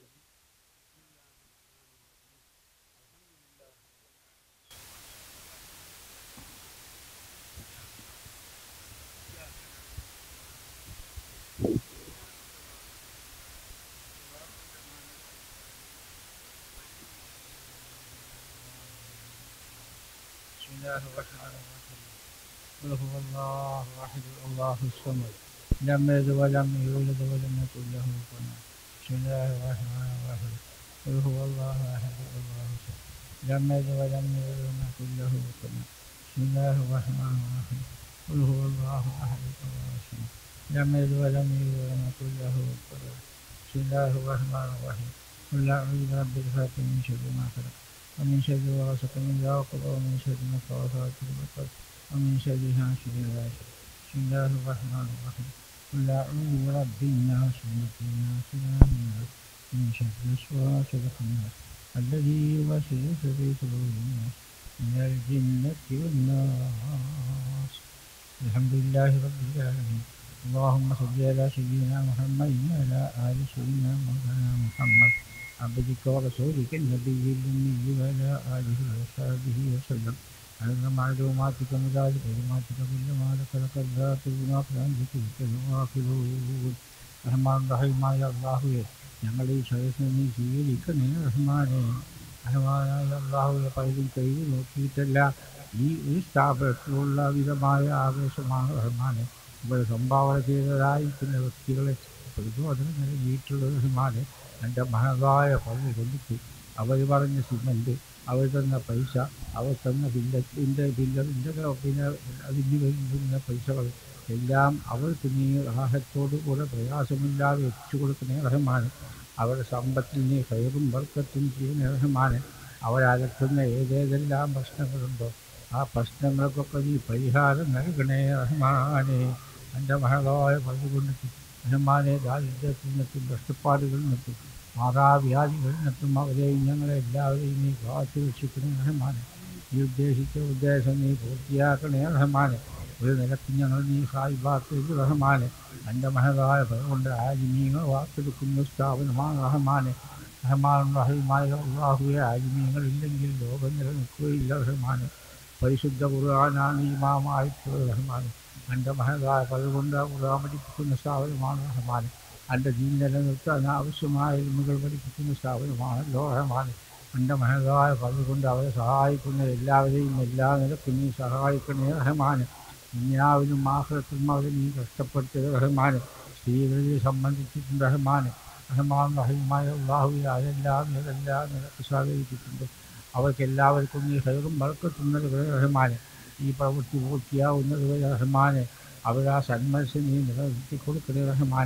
بسم الله الرحمن الرحيم قل هو الله احد الله الصمد لم يلد ولم يولد ولم يكن له كفوا أحد. بسم الله الرحمن الرحيم قل هو الله احد الله الصمد لم يلد ولم يولد ولم يكن له كفوا أحد. بسم الله الرحمن الرحيم قل هو الله احد الله الصمد لم يلد ولم يولد ولم يكن له كفوا أحد. بسم الله الرحمن الرحيم قل اعوذ برب الفلق من شر ما خلق ومن شر غاسق إذا وقب ومن شر النفاثات في العقد ومن شر حاسد إذا حسد بسم الله الرحمن الرحيم قل أعوذ برب الناس ملك الناس إله الناس من شر الوسواس الخناس الذي يوسوس في صدور الناس من الجنة والناس الحمد لله رب العالمين اللهم صل على سيدنا محمد وعلى آل سيدنا مولانا محمد عبدك ورسولك النبي الأمي وعلى آله وصحبه وسلم على معلوماتك مداد كلماتك كل ما ذكرك الذات بناقل ذكرك الغافلون റഹ്മാൻ റഹീമായ അള്ളാഹുവെ ഞങ്ങൾ ഈ സദസ്സിനെ നീ സ്വീകരിക്കണേ റഹ്മാനെ റഹ്മാനായ അള്ളാഹുവെ പലരും കഴിവ് നോക്കിയിട്ടല്ല ഈ ഒരു സ്ഥാപനത്തിലുള്ള വിധമായ ആവേശമാണ് റഹ്മാനെ ഇവിടെ സംഭാവന ചെയ്തതായിരിക്കുന്ന വ്യക്തികളെ പ്രചോദനം നൽകിയിട്ടുള്ള റഹ്മാനെ എൻ്റെ മഹതായ പള്ളി കൊണ്ടിട്ട് അവർ പറഞ്ഞ സിമൻറ്റ് അവർ തന്ന പൈസ അവർ തന്ന ബില്ലത്തിൻ്റെ ബില്ലറിൻ്റെ പിന്നെ അതിന് വരുന്ന പൈസകൾ എല്ലാം അവർക്ക് നീ റാഹത്തോടു കൂടെ പ്രയാസമില്ലാതെ എത്തിച്ചു കൊടുക്കണേ റഹ്മാൻ അവരുടെ സമ്പത്തിൽ നീ കയറും വർക്കത്തും ചെയ്യുന്ന റഹ്മാൻ അവരകത്തുന്ന ഏതേതെല്ലാം പ്രശ്നങ്ങളുണ്ടോ ആ പ്രശ്നങ്ങൾക്കൊക്കെ നീ പരിഹാരം നൽകണേ റഹ്മാനെ എൻ്റെ മഹളായ പറഞ്ഞുകൊണ്ടിട്ട് റഹ്മാനെ ദാരിദ്ര്യത്തിൽ നിന്നും കഷ്ടപ്പാടുകളിൽ നിന്നും മാതാവ്യാധികളിൽ നിന്നും അവരെയും ഞങ്ങളെ എല്ലാവരെയും നീ കാത്തു രക്ഷിക്കണേ റഹ്മാനെ നീ ഉദ്ദേശിച്ച ഉദ്ദേശം നീ പൂർത്തിയാക്കണേ റഹ്മാനെ ഒരു നിലക്ക് ഞങ്ങൾ നീ സായിബാക്ക് റഹ്മാനെ എൻ്റെ മഹതായ കൊണ്ട് ആജിമീങ്ങൾ വാർത്തെടുക്കുന്ന സ്ഥാപനമാണ് റഹ്മാനെ റഹ്മാൻ റഹീമായ അള്ളാഹുവെ ആജിമീങ്ങൾ ഇല്ലെങ്കിൽ ലോകം നിലനിൽക്കുകയില്ല റഹ്മാനെ പരിശുദ്ധ ഖുർആനാണ് ഇമാമായിട്ടുള്ളത് റഹ്മാൻ എൻ്റെ മഹതായ പതുകൊണ്ട് ഖുർആൻ പഠിപ്പിക്കുന്ന സ്ഥാപനമാണ് റഹ്മാൻ എൻ്റെ ദീൻ നിലനിർത്താൻ ആവശ്യമായ ഇൽമുകൾ പഠിപ്പിക്കുന്ന സ്ഥാപനമാണല്ലോ റഹ്മാൻ എൻ്റെ മഹതായ പതുകൊണ്ട് അവരെ സഹായിക്കുന്ന എല്ലാവരെയും എല്ലാ നിലക്കും നീ സഹായിക്കണേ റഹ്മാൻ ദുനിയാവിലും ആഹ്ലത്തിലും അവരെ നീ കഷ്ടപ്പെടുത്തിയത് റഹ്മാൻ സ്ത്രീകളെ സംബന്ധിച്ചിട്ടുണ്ട് റഹ്മാൻ റഹ്മാൻ റഹീമായ അള്ളാഹുവിൽ അതെല്ലാം ഇതെല്ലാം നിനക്ക് സഹകരിച്ചിട്ടുണ്ട് അവർക്ക് എല്ലാവർക്കും നീ ഹൈറും വളർത്തുന്നത് റഹ്മാൻ ഈ പ്രവൃത്തി പൂർത്തിയാവുന്നത് വരെ റഹ്മാനെ അവർ ആ സന്മനസ് നീ നിലനിർത്തി കൊടുക്കണേ റഹ്മാൻ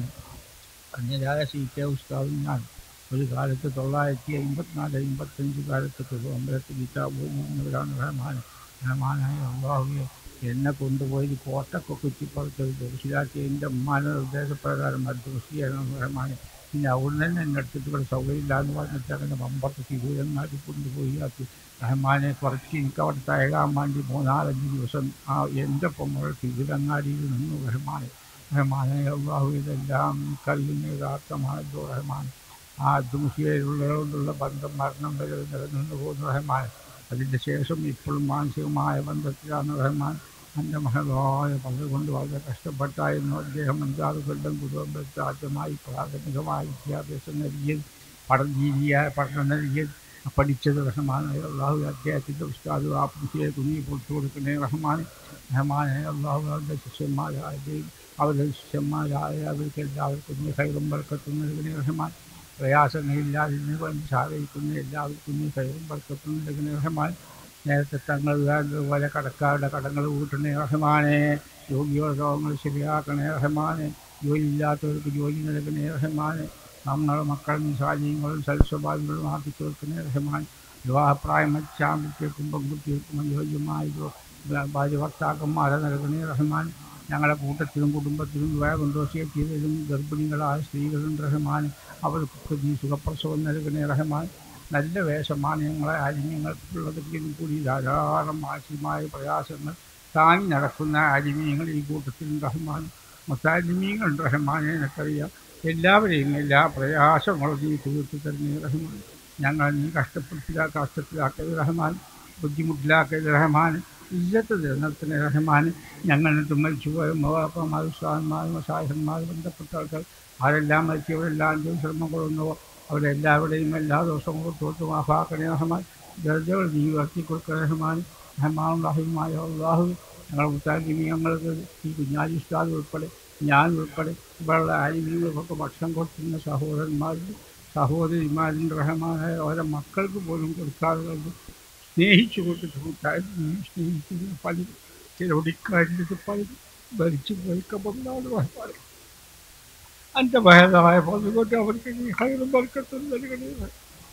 അന്യരായ സി കെ ഉസ്താദും ഞാൻ ഒരു കാലത്ത് തൊള്ളായിരത്തി അമ്പത്തിനാല് അമ്പത്തഞ്ച് കാലത്തൊക്കെ അമ്പലത്തിൽ കിതാബ് ഓതുന്നവരാണ് റഹ്മാൻ റഹ്മാനായ അള്ളാഹുവിയെ എന്നെ കൊണ്ടുപോയി കോട്ടൊക്കെ കുറ്റിപ്പുറത്ത് ദർശിലാക്കി എൻ്റെ ഉമ്മാൻ്റെ നിർദ്ദേശപ്രകാരം അത് ദൃശ്യമാണ് റഹ്മാൻ പിന്നെ അവിടെ തന്നെ എന്നെ എടുത്തിട്ട് ഇവിടെ സൗകര്യമില്ല എന്ന് പറഞ്ഞിട്ട് അങ്ങനെ മമ്പത്ത് തിരുവരങ്ങാടി കൊണ്ടുപോയി ആക്കി റഹ്മാനെ കുറച്ച് എനിക്ക് അവിടെ തയ്യാറാൻ വേണ്ടി മൂന്നാലഞ്ച് ദിവസം ആ എൻ്റെ പൊമ്മകൾ തിരുവരങ്ങാടിയിൽ നിന്നു റഹ്മാനെ റഹ്മാനെ അള്ളാഹു ഇതെല്ലാം കഴിയുന്ന യഥാർത്ഥമാണല്ലോ റഹ്മാൻ ആ ദൂഷ്യയിലുള്ളതുകൊണ്ടുള്ള ബന്ധം മരണം വരെ നിലനിന്ന് പോകുന്ന റഹ്മാൻ അതിൻ്റെ ശേഷം ഇപ്പോഴും മാനസികമായ ബന്ധത്തിലാണ് റഹ്മാൻ എൻ്റെ മഹളായ പലതുകൊണ്ട് വളരെ കഷ്ടപ്പെട്ടായിരുന്നു അദ്ദേഹം അഞ്ചാറ് കൊല്ലം കുടുംബത്തിൽ ആദ്യമായി പ്രാഥമികമായ വിദ്യാഭ്യാസം നൽകിയത് പഠനരീതിയായ പഠനം നൽകിയത് പഠിച്ചത് റഹ്മാനായ അള്ളാഹു അദ്ദേഹത്തിൻ്റെ ഉസ്താദ് ആ പുതിയ കുഞ്ഞി കൊടുത്തു കൊടുക്കണേ റഹ്മാൻ റഹ്മാനായ അള്ളാഹു അവരുടെ ശിഷ്യന്മാരായതെയും അവരുടെ ശിഷ്യന്മാരായ അവർക്ക് എല്ലാവർക്കും നീ ഹൈറും വർക്കത്തും നൽകണേ റഹ്മാൻ പ്രയാസങ്ങളില്ലാതെ നീ കൊണ്ട് സഹായിക്കുന്ന എല്ലാവർക്കും നീ ഹൈറും വർക്കത്തും നൽകണേ റഹ്മാൻ നേരത്തെ തങ്ങൾ പോലെ കടക്കാരുടെ കടങ്ങൾ കൂട്ടണേ റഹ്മാനെ രോഗിയുടെ രോഗങ്ങൾ ശരിയാക്കണേ റഹ്മാനെ ജോലിയില്ലാത്തവർക്ക് ജോലി നൽകണേ റഹ്മാനെ നമ്മളെ മക്കൾ നിസാലിയങ്ങളും സൽസ്വഭാവങ്ങളും ആക്കി തീർക്കണേ റഹ്മാൻ വിവാഹപ്രായം മറ്റാകുമ്പോഴത്തേക്കും പെൺകുട്ടികൾക്കും അനുയോജ്യമായ ഭാര്യ ഭർത്താക്കന്മാരെ നൽകണേ റഹ്മാൻ ഞങ്ങളുടെ കൂട്ടത്തിലും കുടുംബത്തിലും വിവാഹം ചെയ്തതിലും ഗർഭിണികളായ സ്ത്രീകളുണ്ട് റഹ്മാൻ അവർക്കൊക്കെ നീ സുഖപ്രസവം നൽകണേ റഹ്മാൻ നല്ല വേഷമാണ് ഞങ്ങളെ അരിമ്യങ്ങൾക്കുള്ളതെങ്കിലും കൂടി ധാരാളം മാനസികമായ പ്രയാസങ്ങൾ താങ്ങി നടക്കുന്ന അരിമീങ്ങൾ ഈ കൂട്ടത്തിൽ റഹ്മാൻ മൊത്താരിമീങ്ങൾ റഹ്മാനെ എനിക്കറിയാം എല്ലാവരെയും എല്ലാ പ്രയാസങ്ങളും നീ തീർത്തു തരുന്ന റഹ്മാൻ ഞങ്ങൾ നീ കഷ്ടപ്പെടുത്തില്ല കഷ്ടത്തിലാക്കിയത് റഹ്മാൻ ബുദ്ധിമുട്ടിലാക്കിയത് റഹ്മാൻ ഇജ്ജത്ത് നിലനിർത്തുന്ന റഹ്മാൻ ഞങ്ങൾ മരിച്ചുപോയ മോപ്പന്മാരും സ്വാന്മാരും സാഹന്മാരും ബന്ധപ്പെട്ട ആൾക്കാർ ആരെല്ലാം മരിച്ചവരെല്ലാം ശ്രമം കൊള്ളുന്നുവോ അവരെല്ലാവരുടെയും എല്ലാ ദിവസവും തോട്ട് മാഫാക്കണേ റഹ്മാൻ ദർജകൾ നീ ഉയർത്തി കൊടുക്കണ റഹ്മാൻ റഹ്മാൻ റഹീമായ അള്ളാഹു ഞങ്ങൾ മുത്താലിമി ഞങ്ങൾക്ക് ഈ കുഞ്ഞാലി ഉസ്താദ് ഉൾപ്പെടെ ഞാൻ ഉൾപ്പെടെ ഇവിടെയുള്ള ആലിമീങ്ങൾക്കൊക്കെ ഭക്ഷണം കൊടുക്കുന്ന സഹോദരന്മാരുണ്ട് സഹോദരിമാരുണ്ട് റഹ്മാനായ ഓരോ മക്കൾക്ക് പോലും കൊടുക്കാറുള്ളത് സ്നേഹിച്ചു കൊടുത്തിട്ട് മുത്താലിമി സ്നേഹിക്കുന്ന പലരും ചിലൊടിക്കാരിട്ട് പലരും ഭരിച്ചു പോയിക്കപ്പെടുന്നതാണ് റഹ്മാൻ എൻ്റെ ഭേദമായ പതുകൊണ്ട് അവർക്ക് നീ ഹൈറും വർക്കത്തും നൽകണേ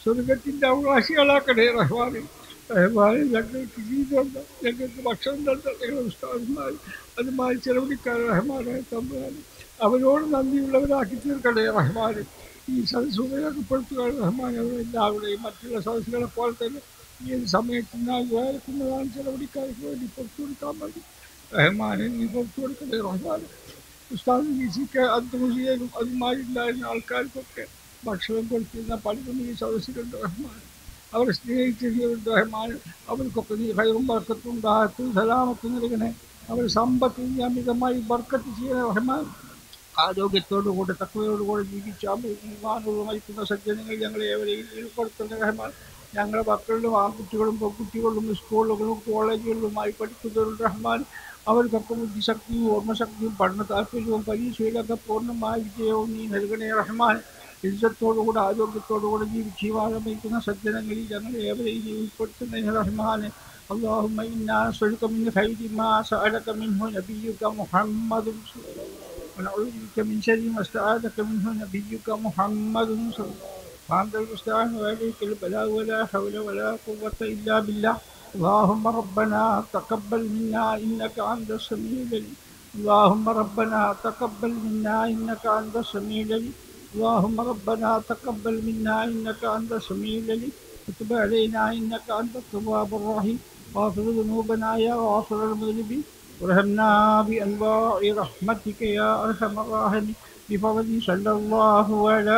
സ്വർഗത്തിൻ്റെ അവകാശികളാക്കണേ റഹ്മാനെ റഹ്മാനെ ഞങ്ങൾക്ക് ജീവിതം തന്ന, ഞങ്ങൾക്ക് ഭക്ഷണം തന്ന ഞങ്ങളുടെ ഉസ്താദന്മാർ അതുമായി ചെലവഴിക്കാൻ റഹ്മാനെ തമ്പുരാൻ അവരോട് നന്ദിയുള്ളവരാക്കി തീർക്കണേ റഹ്മാനെ ഈ സദസ്സ് ഉപയോഗപ്പെടുത്തുക റഹ്മാൻ അവരെല്ലാവരുടെയും മറ്റുള്ള സദസ്സുകളെ പോലെ തന്നെ ഈ ഒരു സമയത്ത് ഞാൻ വേർക്കുന്നതാണ് ചെലവഴിക്കാർക്ക് വേണ്ടി പുറത്തു കൊടുക്കാൻ മതി റഹ്മാനെ നീ പുറത്തു കൊടുക്കണേ റഹ്മാനെ ഉസ്താദ് വീസിക്ക് അന്തമുസിയനും അതുമായില്ലായിരുന്ന ആൾക്കാർക്കൊക്കെ ഭക്ഷണം കൊടുത്തിരുന്ന പലരും ഈ സദസ്സിലുണ്ട് റഹ്മാൻ അവരെ സ്നേഹിച്ചിരുന്നവരുണ്ട് റഹ്മാൻ അവർക്കൊക്കെ നീ ഹൈറും ബർക്കത്തും ദാഹത്തും സലാമത്തും നൽകണേ അവർ സമ്പത്ത് നീ അമിതമായി ബർക്കത്ത് ചെയ്യണേ റഹ്മാൻ ആരോഗ്യത്തോടുകൂടെ തക്കവയോടുകൂടെ ജീവിച്ച ഈമാനോട് മരിക്കുന്ന സജ്ജനങ്ങൾ ഞങ്ങളെ എവരെയും ഉൾപ്പെടുത്തുന്ന റഹ്മാൻ ഞങ്ങളുടെ മക്കളിലും ആൺകുട്ടികളും പെൺകുട്ടികളും സ്കൂളുകളും കോളേജുകളിലുമായി പഠിക്കുന്നവരുടെ റഹ്മാൻ അവർക്കൊക്കെ ബുദ്ധിശക്തിയും ഓർമ്മശക്തിയും പഠന താല്പര്യവും പരീക്ഷയിലൊക്കെ പൂർണ്ണമായ വിജയവും നീ നൽകണേ റഹ്മാൻ ഇജ്ജത്തോടുകൂടെ ആരോഗ്യത്തോടുകൂടെ ജീവിച്ച് വാഴമയിക്കുന്ന സജ്ജനങ്ങളിൽ ഞങ്ങളെ ഏവരെയും നീ ഉൾപ്പെടുത്തുന്ന റഹ്മാൻ اللهم إنا نسألك من خير ما سألك منه نبيك محمد صلى الله عليه وسلم ونعوذ بك من شر ما استعاذك منه نبيك محمد صلى الله عليه وسلم فأنت المستعان وعليك البلاء ولا حول ولا قوة إلا بالله اللهم ربنا تقبل منا إنك أنت السميع العليم اللهم ربنا تقبل منا إنك أنت السميع العليم اللهم ربنا تقبل منا إنك أنت السميع العليم وتب علينا إنك أنت التواب الرحيم واغفر ذنوبنا يا غافر المذنبين وارحمنا بأنواع رحمتك يا أرحم الراحمين بفضل صلى الله على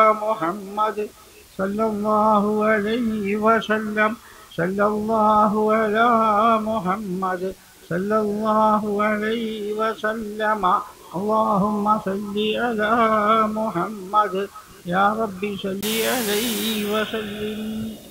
محمد صلى الله عليه وسلم صلى الله على محمد صلى الله عليه وسلم اللهم صل على محمد يا رب صل عليه وسلم